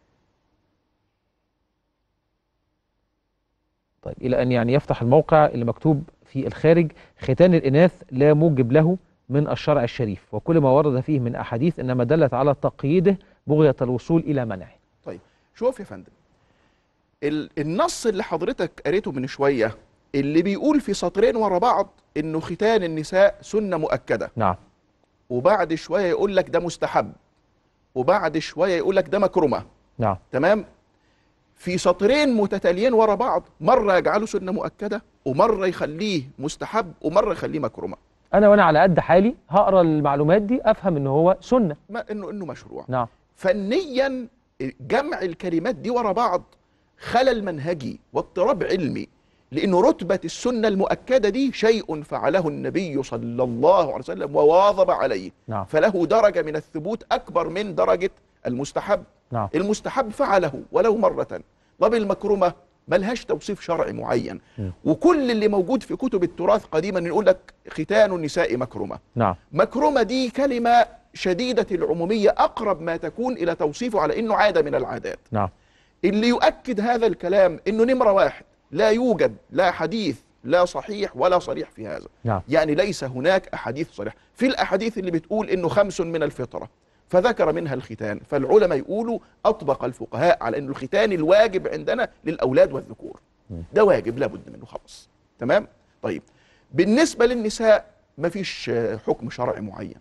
طيب إلى أن يعني يفتح الموقع اللي مكتوب في الخارج ختان الإناث لا موجب له من الشرع الشريف وكل ما ورد فيه من أحاديث إنما دلت على تقييده بغية الوصول إلى منعه طيب شوف يا فندم ال- النص اللي حضرتك قريته من شويه اللي بيقول في سطرين ورا بعض انه ختان النساء سنه مؤكده نعم وبعد شويه يقول لك ده مستحب وبعد شويه يقول لك ده مكرمه نعم تمام في سطرين متتاليين ورا بعض مره يجعله سنه مؤكده ومره يخليه مستحب ومره يخليه مكرمه أنا وأنا على قد حالي هقرأ المعلومات دي أفهم إن هو سنة ما انه انه مشروع نعم فنيا جمع الكلمات دي ورا بعض خلل منهجي واضطراب علمي لأنه رتبة السنة المؤكدة دي شيء فعله النبي صلى الله عليه وسلم وواظب عليه نعم فله درجة من الثبوت أكبر من درجة المستحب نعم المستحب فعله ولو مرة طب المكرمة ملهاش توصيف شرعي معين وكل اللي موجود في كتب التراث قديما يقول لك ختان النساء مكرمة نعم مكرمة دي كلمة شديدة العمومية أقرب ما تكون إلى توصيفه على أنه عادة من العادات نعم اللي يؤكد هذا الكلام أنه نمرة واحد لا يوجد لا حديث لا صحيح ولا صريح في هذا نعم يعني ليس هناك أحاديث صريحة في الأحاديث اللي بتقول أنه خمس من الفطرة فذكر منها الختان فالعلماء يقولوا أطبق الفقهاء على أن الختان الواجب عندنا للأولاد والذكور ده واجب لابد منه خلاص تمام طيب بالنسبة للنساء مفيش آه، حكم شرعي معين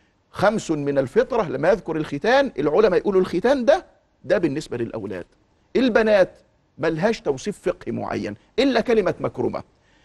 خمس من الفطرة لما يذكر الختان العلماء يقولوا الختان ده ده بالنسبة للأولاد البنات ملهاش توصيف فقهي معين إلا كلمة مكرمة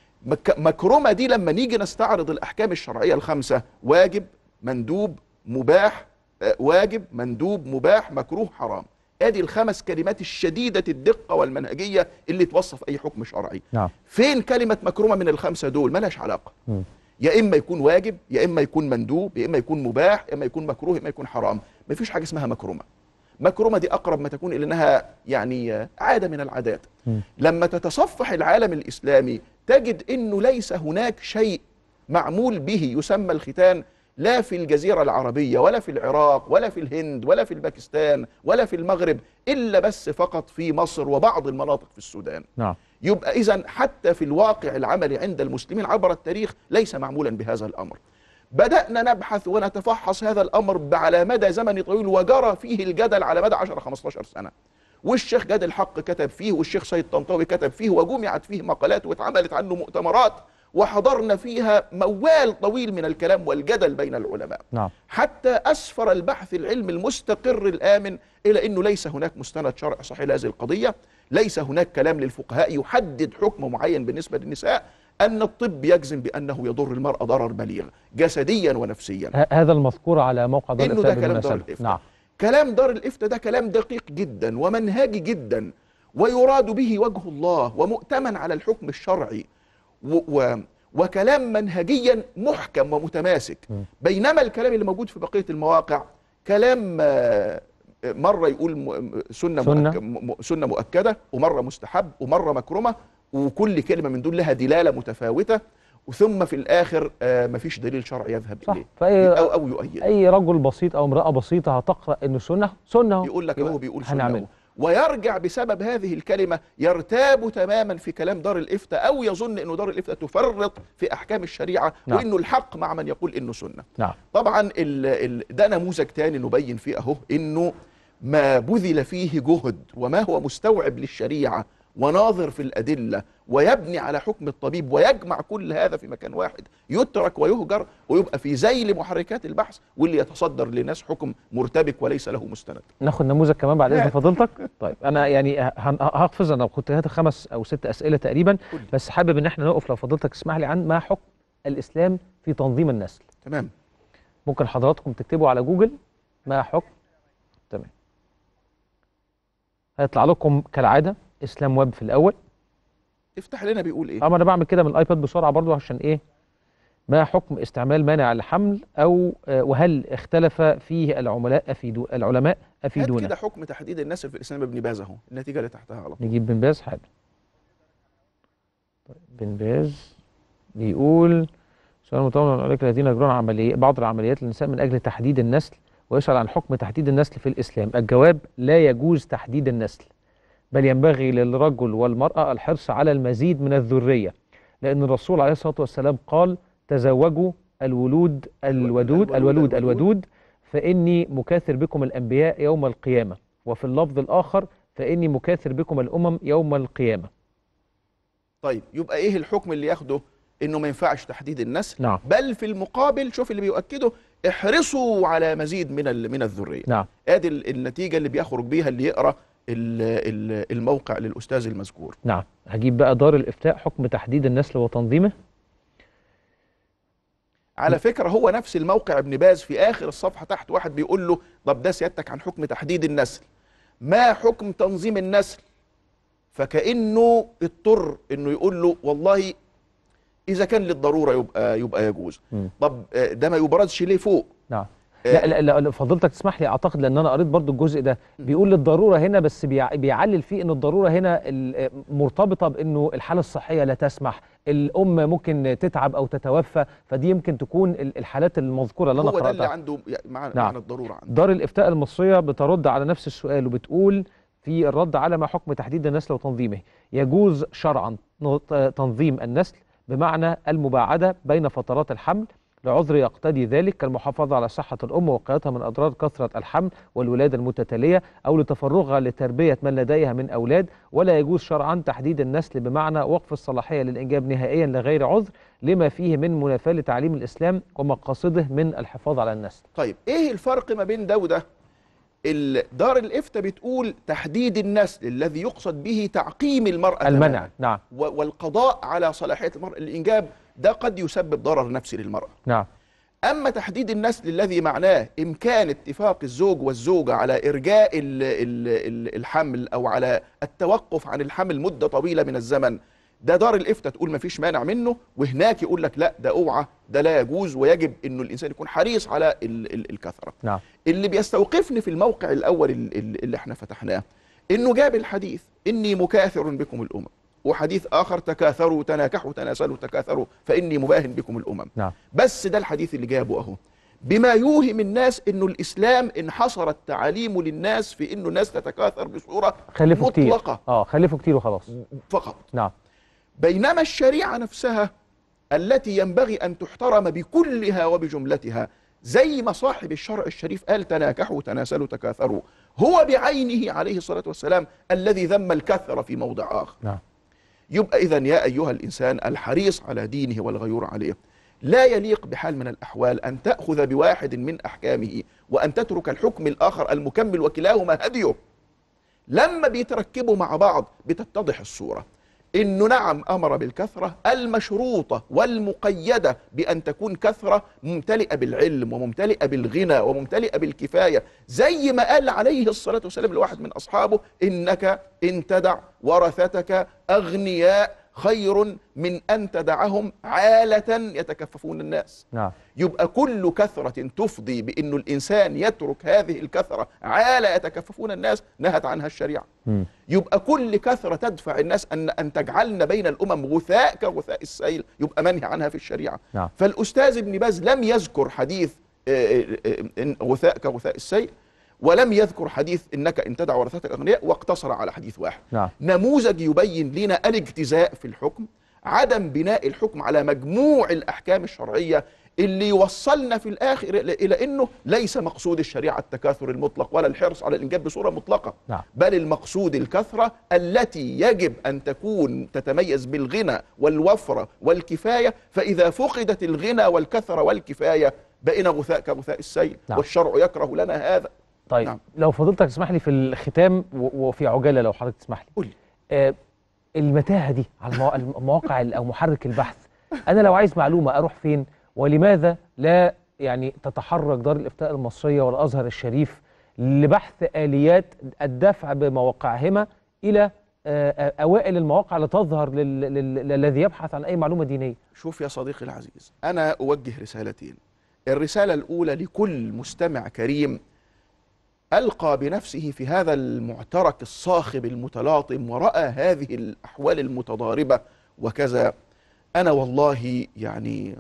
مك مكرمة دي لما نيجي نستعرض الأحكام الشرعية الخمسة واجب مندوب مباح آه، واجب مندوب مباح مكروه حرام ادي الخمس كلمات الشديدة الدقة والمنهجية اللي توصف أي حكم شرعي نعم فين كلمة مكرمة من الخمسة دول ملهاش علاقة يا اما يكون واجب يا اما يكون مندوب يا اما يكون مباح يا اما يكون مكروه يا اما يكون حرام مفيش حاجه اسمها مكرمه مكرمه دي اقرب ما تكون الى انها يعني آه، عاده من العادات لما تتصفح العالم الاسلامي تجد انه ليس هناك شيء معمول به يسمى الختان لا في الجزيره العربيه ولا في العراق ولا في الهند ولا في الباكستان ولا في المغرب الا بس فقط في مصر وبعض المناطق في السودان نعم يبقى اذا حتى في الواقع العملي عند المسلمين عبر التاريخ ليس معمولا بهذا الامر بدأنا نبحث ونتفحص هذا الأمر على مدى زمن طويل وجرى فيه الجدل على مدى 10 15 سنة والشيخ جاد الحق كتب فيه والشيخ سيد طنطاوي كتب فيه وجمعت فيه مقالات واتعملت عنه مؤتمرات وحضرنا فيها موال طويل من الكلام والجدل بين العلماء نعم حتى أسفر البحث العلمي المستقر الآمن إلى أنه ليس هناك مستند شرعي صحيح لهذه القضية ليس هناك كلام للفقهاء يحدد حكم معين بالنسبة للنساء أن الطب يجزم بأنه يضر المرأة ضرر بليغ جسديا ونفسيا ه- هذا المذكور على موقع دار إنه ده الإفتاء كلام دار بالمناسبة الإفتاء. نعم كلام دار الإفتاء ده كلام دقيق جدا ومنهجي جدا ويراد به وجه الله ومؤتمن على الحكم الشرعي و و وكلام منهجيا محكم ومتماسك بينما الكلام اللي موجود في بقية المواقع كلام آه، مرة يقول م- سنة, سنة. مؤك- م- م- سنة مؤكدة ومرة مستحب ومرة مكرمة وكل كلمة من دول لها دلالة متفاوتة وثم في الآخر آه، مفيش دليل شرعي يذهب إليه فأي أو, أو يؤيد أي رجل بسيط أو امرأة بسيطة هتقرأ إنه سنة سنة يقول لك يبقى هو بيقول سنة هنعمل أهو. ويرجع بسبب هذه الكلمة يرتاب تماما في كلام دار الإفتاء أو يظن أنه دار الإفتاء تفرط في أحكام الشريعة نعم. وأنه الحق مع من يقول أنه سنة نعم طبعا ال ال ده نموذج تاني نبين فيه أهو أنه ما بذل فيه جهد وما هو مستوعب للشريعة وناظر في الأدلة ويبني على حكم الطبيب ويجمع كل هذا في مكان واحد يترك ويهجر ويبقى في ذيل محركات البحث واللي يتصدر لناس حكم مرتبك وليس له مستند ناخد نموذج كمان بعد اذن نعم. فضيلتك طيب انا يعني هن- هقفز انا كنت هات خمس او ست اسئله تقريبا بس حابب ان احنا نقف لو فضيلتك تسمح لي عن ما حكم الاسلام في تنظيم النسل تمام ممكن حضراتكم تكتبوا على جوجل ما حكم تمام هيطلع لكم كالعاده اسلام ويب في الاول افتح لنا بيقول ايه اه ما انا بعمل كده من الايباد بسرعه برضو عشان ايه ما حكم استعمال مانع الحمل او آه، وهل اختلف فيه العملاء افيدو العلماء هات افيدونا كده حكم تحديد النسل في الاسلام ابن باز اهو النتيجه اللي تحتها على طول نجيب بن باز حاضر طيب بن باز بيقول سؤال مطول عليك الذين يجرون عمليات بعض العمليات للنساء من اجل تحديد النسل ويسأل عن حكم تحديد النسل في الاسلام الجواب لا يجوز تحديد النسل بل ينبغي للرجل والمرأة الحرص على المزيد من الذرية لأن الرسول عليه الصلاة والسلام قال تزوجوا الولود الودود الولود الودود فإني مكاثر بكم الأنبياء يوم القيامة وفي اللفظ الآخر فإني مكاثر بكم الأمم يوم القيامة طيب يبقى ايه الحكم اللي ياخده انه ما ينفعش تحديد النسل نعم. بل في المقابل شوف اللي بيؤكده احرصوا على مزيد من ال- من الذريه نعم ادي ال- النتيجه اللي بيخرج بيها اللي يقرا ال- ال- الموقع للاستاذ المذكور نعم هجيب بقى دار الإفتاء حكم تحديد النسل وتنظيمه على فكره هو نفس الموقع ابن باز في اخر الصفحه تحت واحد بيقول له طب ده سيادتك عن حكم تحديد النسل ما حكم تنظيم النسل فكانه اضطر انه يقول له والله اذا كان للضروره يبقى يبقى يجوز مم. طب آه، ده ما يبرزش ليه فوق نعم لا لا, لا, لا فضلتك تسمح لي اعتقد لان انا قريت برضو الجزء ده بيقول للضروره هنا بس بيع بيعلل فيه ان الضروره هنا ال- مرتبطه بانه الحاله الصحيه لا تسمح الام ممكن تتعب او تتوفى فدي يمكن تكون ال- الحالات المذكوره اللي انا هو ده اللي قراتها عنده معنى نعم. معنى الضروره عنده دار الافتاء المصريه بترد على نفس السؤال وبتقول في الرد على ما حكم تحديد النسل وتنظيمه يجوز شرعا ن- تنظيم النسل بمعنى المباعده بين فترات الحمل لعذر يقتضي ذلك كالمحافظة على صحة الأم ووقايتها من أضرار كثرة الحمل والولادة المتتالية أو لتفرغها لتربية من لديها من أولاد ولا يجوز شرعا تحديد النسل بمعنى وقف الصلاحية للإنجاب نهائيا لغير عذر لما فيه من منافاة لتعليم الإسلام ومقاصده من الحفاظ على النسل طيب ايه الفرق ما بين ده وده ال- دار الافتاء بتقول تحديد النسل الذي يقصد به تعقيم المرأة المنع تماماً. نعم و- والقضاء على صلاحية المرأة الإنجاب ده قد يسبب ضرر نفسي للمرأة نعم أما تحديد النسل الذي معناه إمكان اتفاق الزوج والزوجة على إرجاء ال- ال- ال- الحمل أو على التوقف عن الحمل مدة طويلة من الزمن ده دار الإفتاء تقول مفيش مانع منه وهناك يقول لك لا ده أوعى ده لا يجوز ويجب إنه الإنسان يكون حريص على ال- ال- الكثرة نعم اللي بيستوقفني في الموقع الأول ال- ال- اللي احنا فتحناه إنه جاب الحديث إني مكاثر بكم الأمم وحديث آخر تكاثروا تناكحوا تناسلوا تكاثروا فإني مباهن بكم الأمم نعم بس ده الحديث اللي جابه اهو بما يوهم الناس انه الاسلام انحصر التعاليم للناس في انه الناس تتكاثر بصوره خلفوا كتير مطلقه اه خلفوا كتير وخلاص فقط نعم بينما الشريعه نفسها التي ينبغي ان تحترم بكلها وبجملتها زي ما صاحب الشرع الشريف قال تناكحوا تناسلوا تكاثروا هو بعينه عليه الصلاه والسلام الذي ذم الكثره في موضع اخر نعم يبقى إذا يا أيها الإنسان الحريص على دينه والغيور عليه لا يليق بحال من الأحوال أن تأخذ بواحد من أحكامه وأن تترك الحكم الآخر المكمل وكلاهما هديه لما بيتركبوا مع بعض بتتضح الصورة إنه نعم أمر بالكثرة المشروطة والمقيدة بأن تكون كثرة ممتلئة بالعلم وممتلئة بالغنى وممتلئة بالكفاية زي ما قال عليه الصلاة والسلام لواحد من أصحابه إنك إن تدع ورثتك أغنياء خير من أن تدعهم عالة يتكففون الناس نعم يبقى كل كثرة تفضي بأنه الإنسان يترك هذه الكثرة عالة يتكففون الناس نهت عنها الشريعة مم. يبقى كل كثرة تدفع الناس أن أن تجعلنا بين الأمم غثاء كغثاء السيل يبقى منهي عنها في الشريعة نعم فالأستاذ ابن باز لم يذكر حديث آه، آه، إن غثاء كغثاء السيل ولم يذكر حديث إنك إن تدع ورثتك أغنياء واقتصر على حديث واحد نعم نموذج يبين لنا الاجتزاء في الحكم عدم بناء الحكم على مجموع الأحكام الشرعية اللي يوصلنا في الآخر إلى إلى أنه ليس مقصود الشريعة التكاثر المطلق ولا الحرص على الإنجاب بصورة مطلقة نعم بل المقصود الكثرة التي يجب أن تكون تتميز بالغنى والوفرة والكفاية فإذا فقدت الغنى والكثرة والكفاية بقينا غثاء كغثاء السيل نعم. والشرع يكره لنا هذا طيب نعم. لو فضلتك تسمح لي في الختام و- وفي عجاله لو حضرتك تسمح لي قول لي. آه المتاهه دي على الموا- المواقع ال- او محرك البحث انا لو عايز معلومه اروح فين ولماذا لا يعني تتحرك دار الافتاء المصريه والازهر الشريف لبحث اليات الدفع بمواقعهما الى آه، آه، اوائل المواقع لتظهر لل- لل- للذي يبحث عن اي معلومه دينيه شوف يا صديقي العزيز أنا أوجه رسالتين الرسالة الأولى لكل مستمع كريم ألقى بنفسه في هذا المعترك الصاخب المتلاطم ورأى هذه الأحوال المتضاربة وكذا أنا والله يعني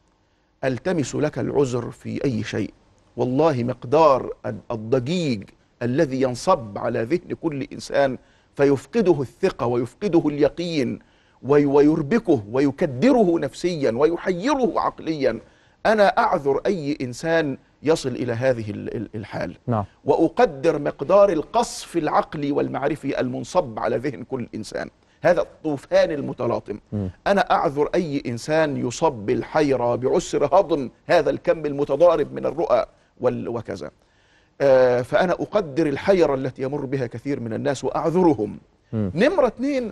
ألتمس لك العذر في أي شيء والله مقدار الضجيج الذي ينصب على ذهن كل إنسان فيفقده الثقة ويفقده اليقين وي- ويربكه ويكدره نفسيا ويحيره عقليا أنا أعذر أي إنسان يصل إلى هذه ال- ال- الحال نعم وأقدر مقدار القصف العقلي والمعرفي المنصب على ذهن كل إنسان هذا الطوفان المتلاطم مم. أنا أعذر أي إنسان يصب بالحيرة بعسر هضم هذا الكم المتضارب من الرؤى وال- وكذا آه، فأنا أقدر الحيرة التي يمر بها كثير من الناس وأعذرهم مم. نمرة اتنين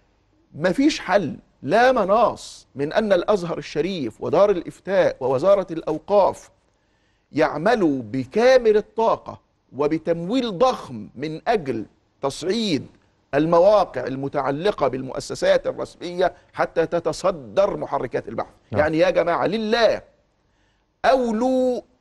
مفيش حل لا مناص من أن الأزهر الشريف ودار الإفتاء ووزارة الأوقاف يعملوا بكامل الطاقة وبتمويل ضخم من أجل تصعيد المواقع المتعلقة بالمؤسسات الرسمية حتى تتصدر محركات البحث نعم. يعني يا جماعة لله أولوا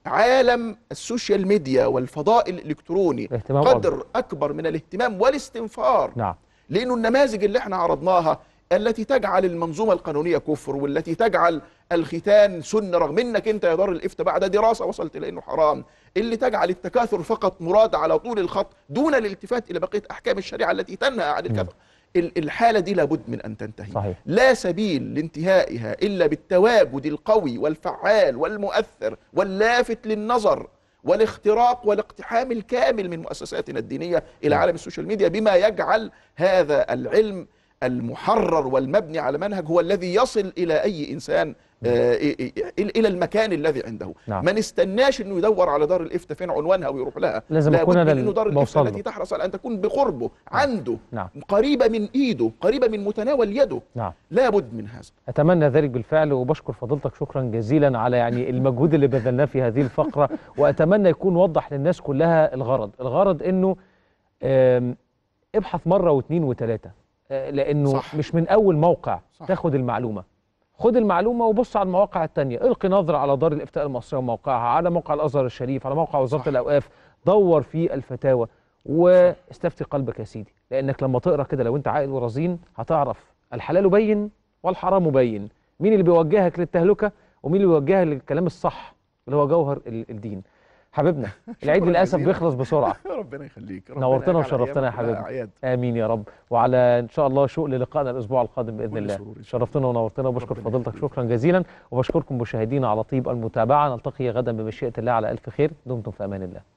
عالم السوشيال ميديا والفضاء الالكتروني اهتمام قدر أكبر. اكبر من الاهتمام والاستنفار نعم لانه النماذج اللي احنا عرضناها التي تجعل المنظومه القانونيه كفر والتي تجعل الختان سنه رغم انك انت يا دار الافتاء بعد دراسه وصلت الى انه حرام اللي تجعل التكاثر فقط مراد على طول الخط دون الالتفات الى بقيه احكام الشريعه التي تنهى عن الكفر ال- الحاله دي لابد من ان تنتهي صحيح. لا سبيل لانتهائها الا بالتواجد القوي والفعال والمؤثر واللافت للنظر والاختراق والاقتحام الكامل من مؤسساتنا الدينيه الى عالم السوشيال ميديا بما يجعل هذا العلم المحرر والمبني على منهج هو الذي يصل الى اي انسان آه، إ- إ- الى المكان الذي عنده نعم. ما نستناش انه يدور على دار الافتاء فين عنوانها ويروح لها لازم لابد أكون أنا من انه دار بوصل الافتاء له. التي تحرص على ان تكون بقربه عنده نعم قريبه من ايده قريبه من متناول يده نعم لابد من هذا اتمنى ذلك بالفعل وبشكر فضيلتك شكرا جزيلا على يعني المجهود اللي بذلناه في هذه الفقره واتمنى يكون وضح للناس كلها الغرض الغرض انه آم، ابحث مره واثنين وثلاثه آه، لانه صح. مش من اول موقع صح. تاخد المعلومه خد المعلومه وبص على المواقع التانية القي نظره على دار الافتاء المصريه وموقعها على موقع الازهر الشريف على موقع وزاره صح. الاوقاف دور في الفتاوى واستفتي قلبك يا سيدي لانك لما تقرا كده لو انت عاقل ورزين هتعرف الحلال بين والحرام بين مين اللي بيوجهك للتهلكه ومين اللي بيوجهك للكلام الصح اللي هو جوهر ال- الدين حبيبنا العيد شكراً للاسف جزيلاً. بيخلص بسرعه ربنا يخليك ربنا نورتنا يجعل وشرفتنا يا أيامك كلها حبيبي أعياد. امين يا رب وعلى ان شاء الله شوق للقائنا الاسبوع القادم باذن كل الله سرور إن شاء شرفتنا ونورتنا وبشكر فضيلتك شكرا جزيلا وبشكركم مشاهدينا على طيب المتابعه نلتقي غدا بمشيئه الله على الف خير دمتم في امان الله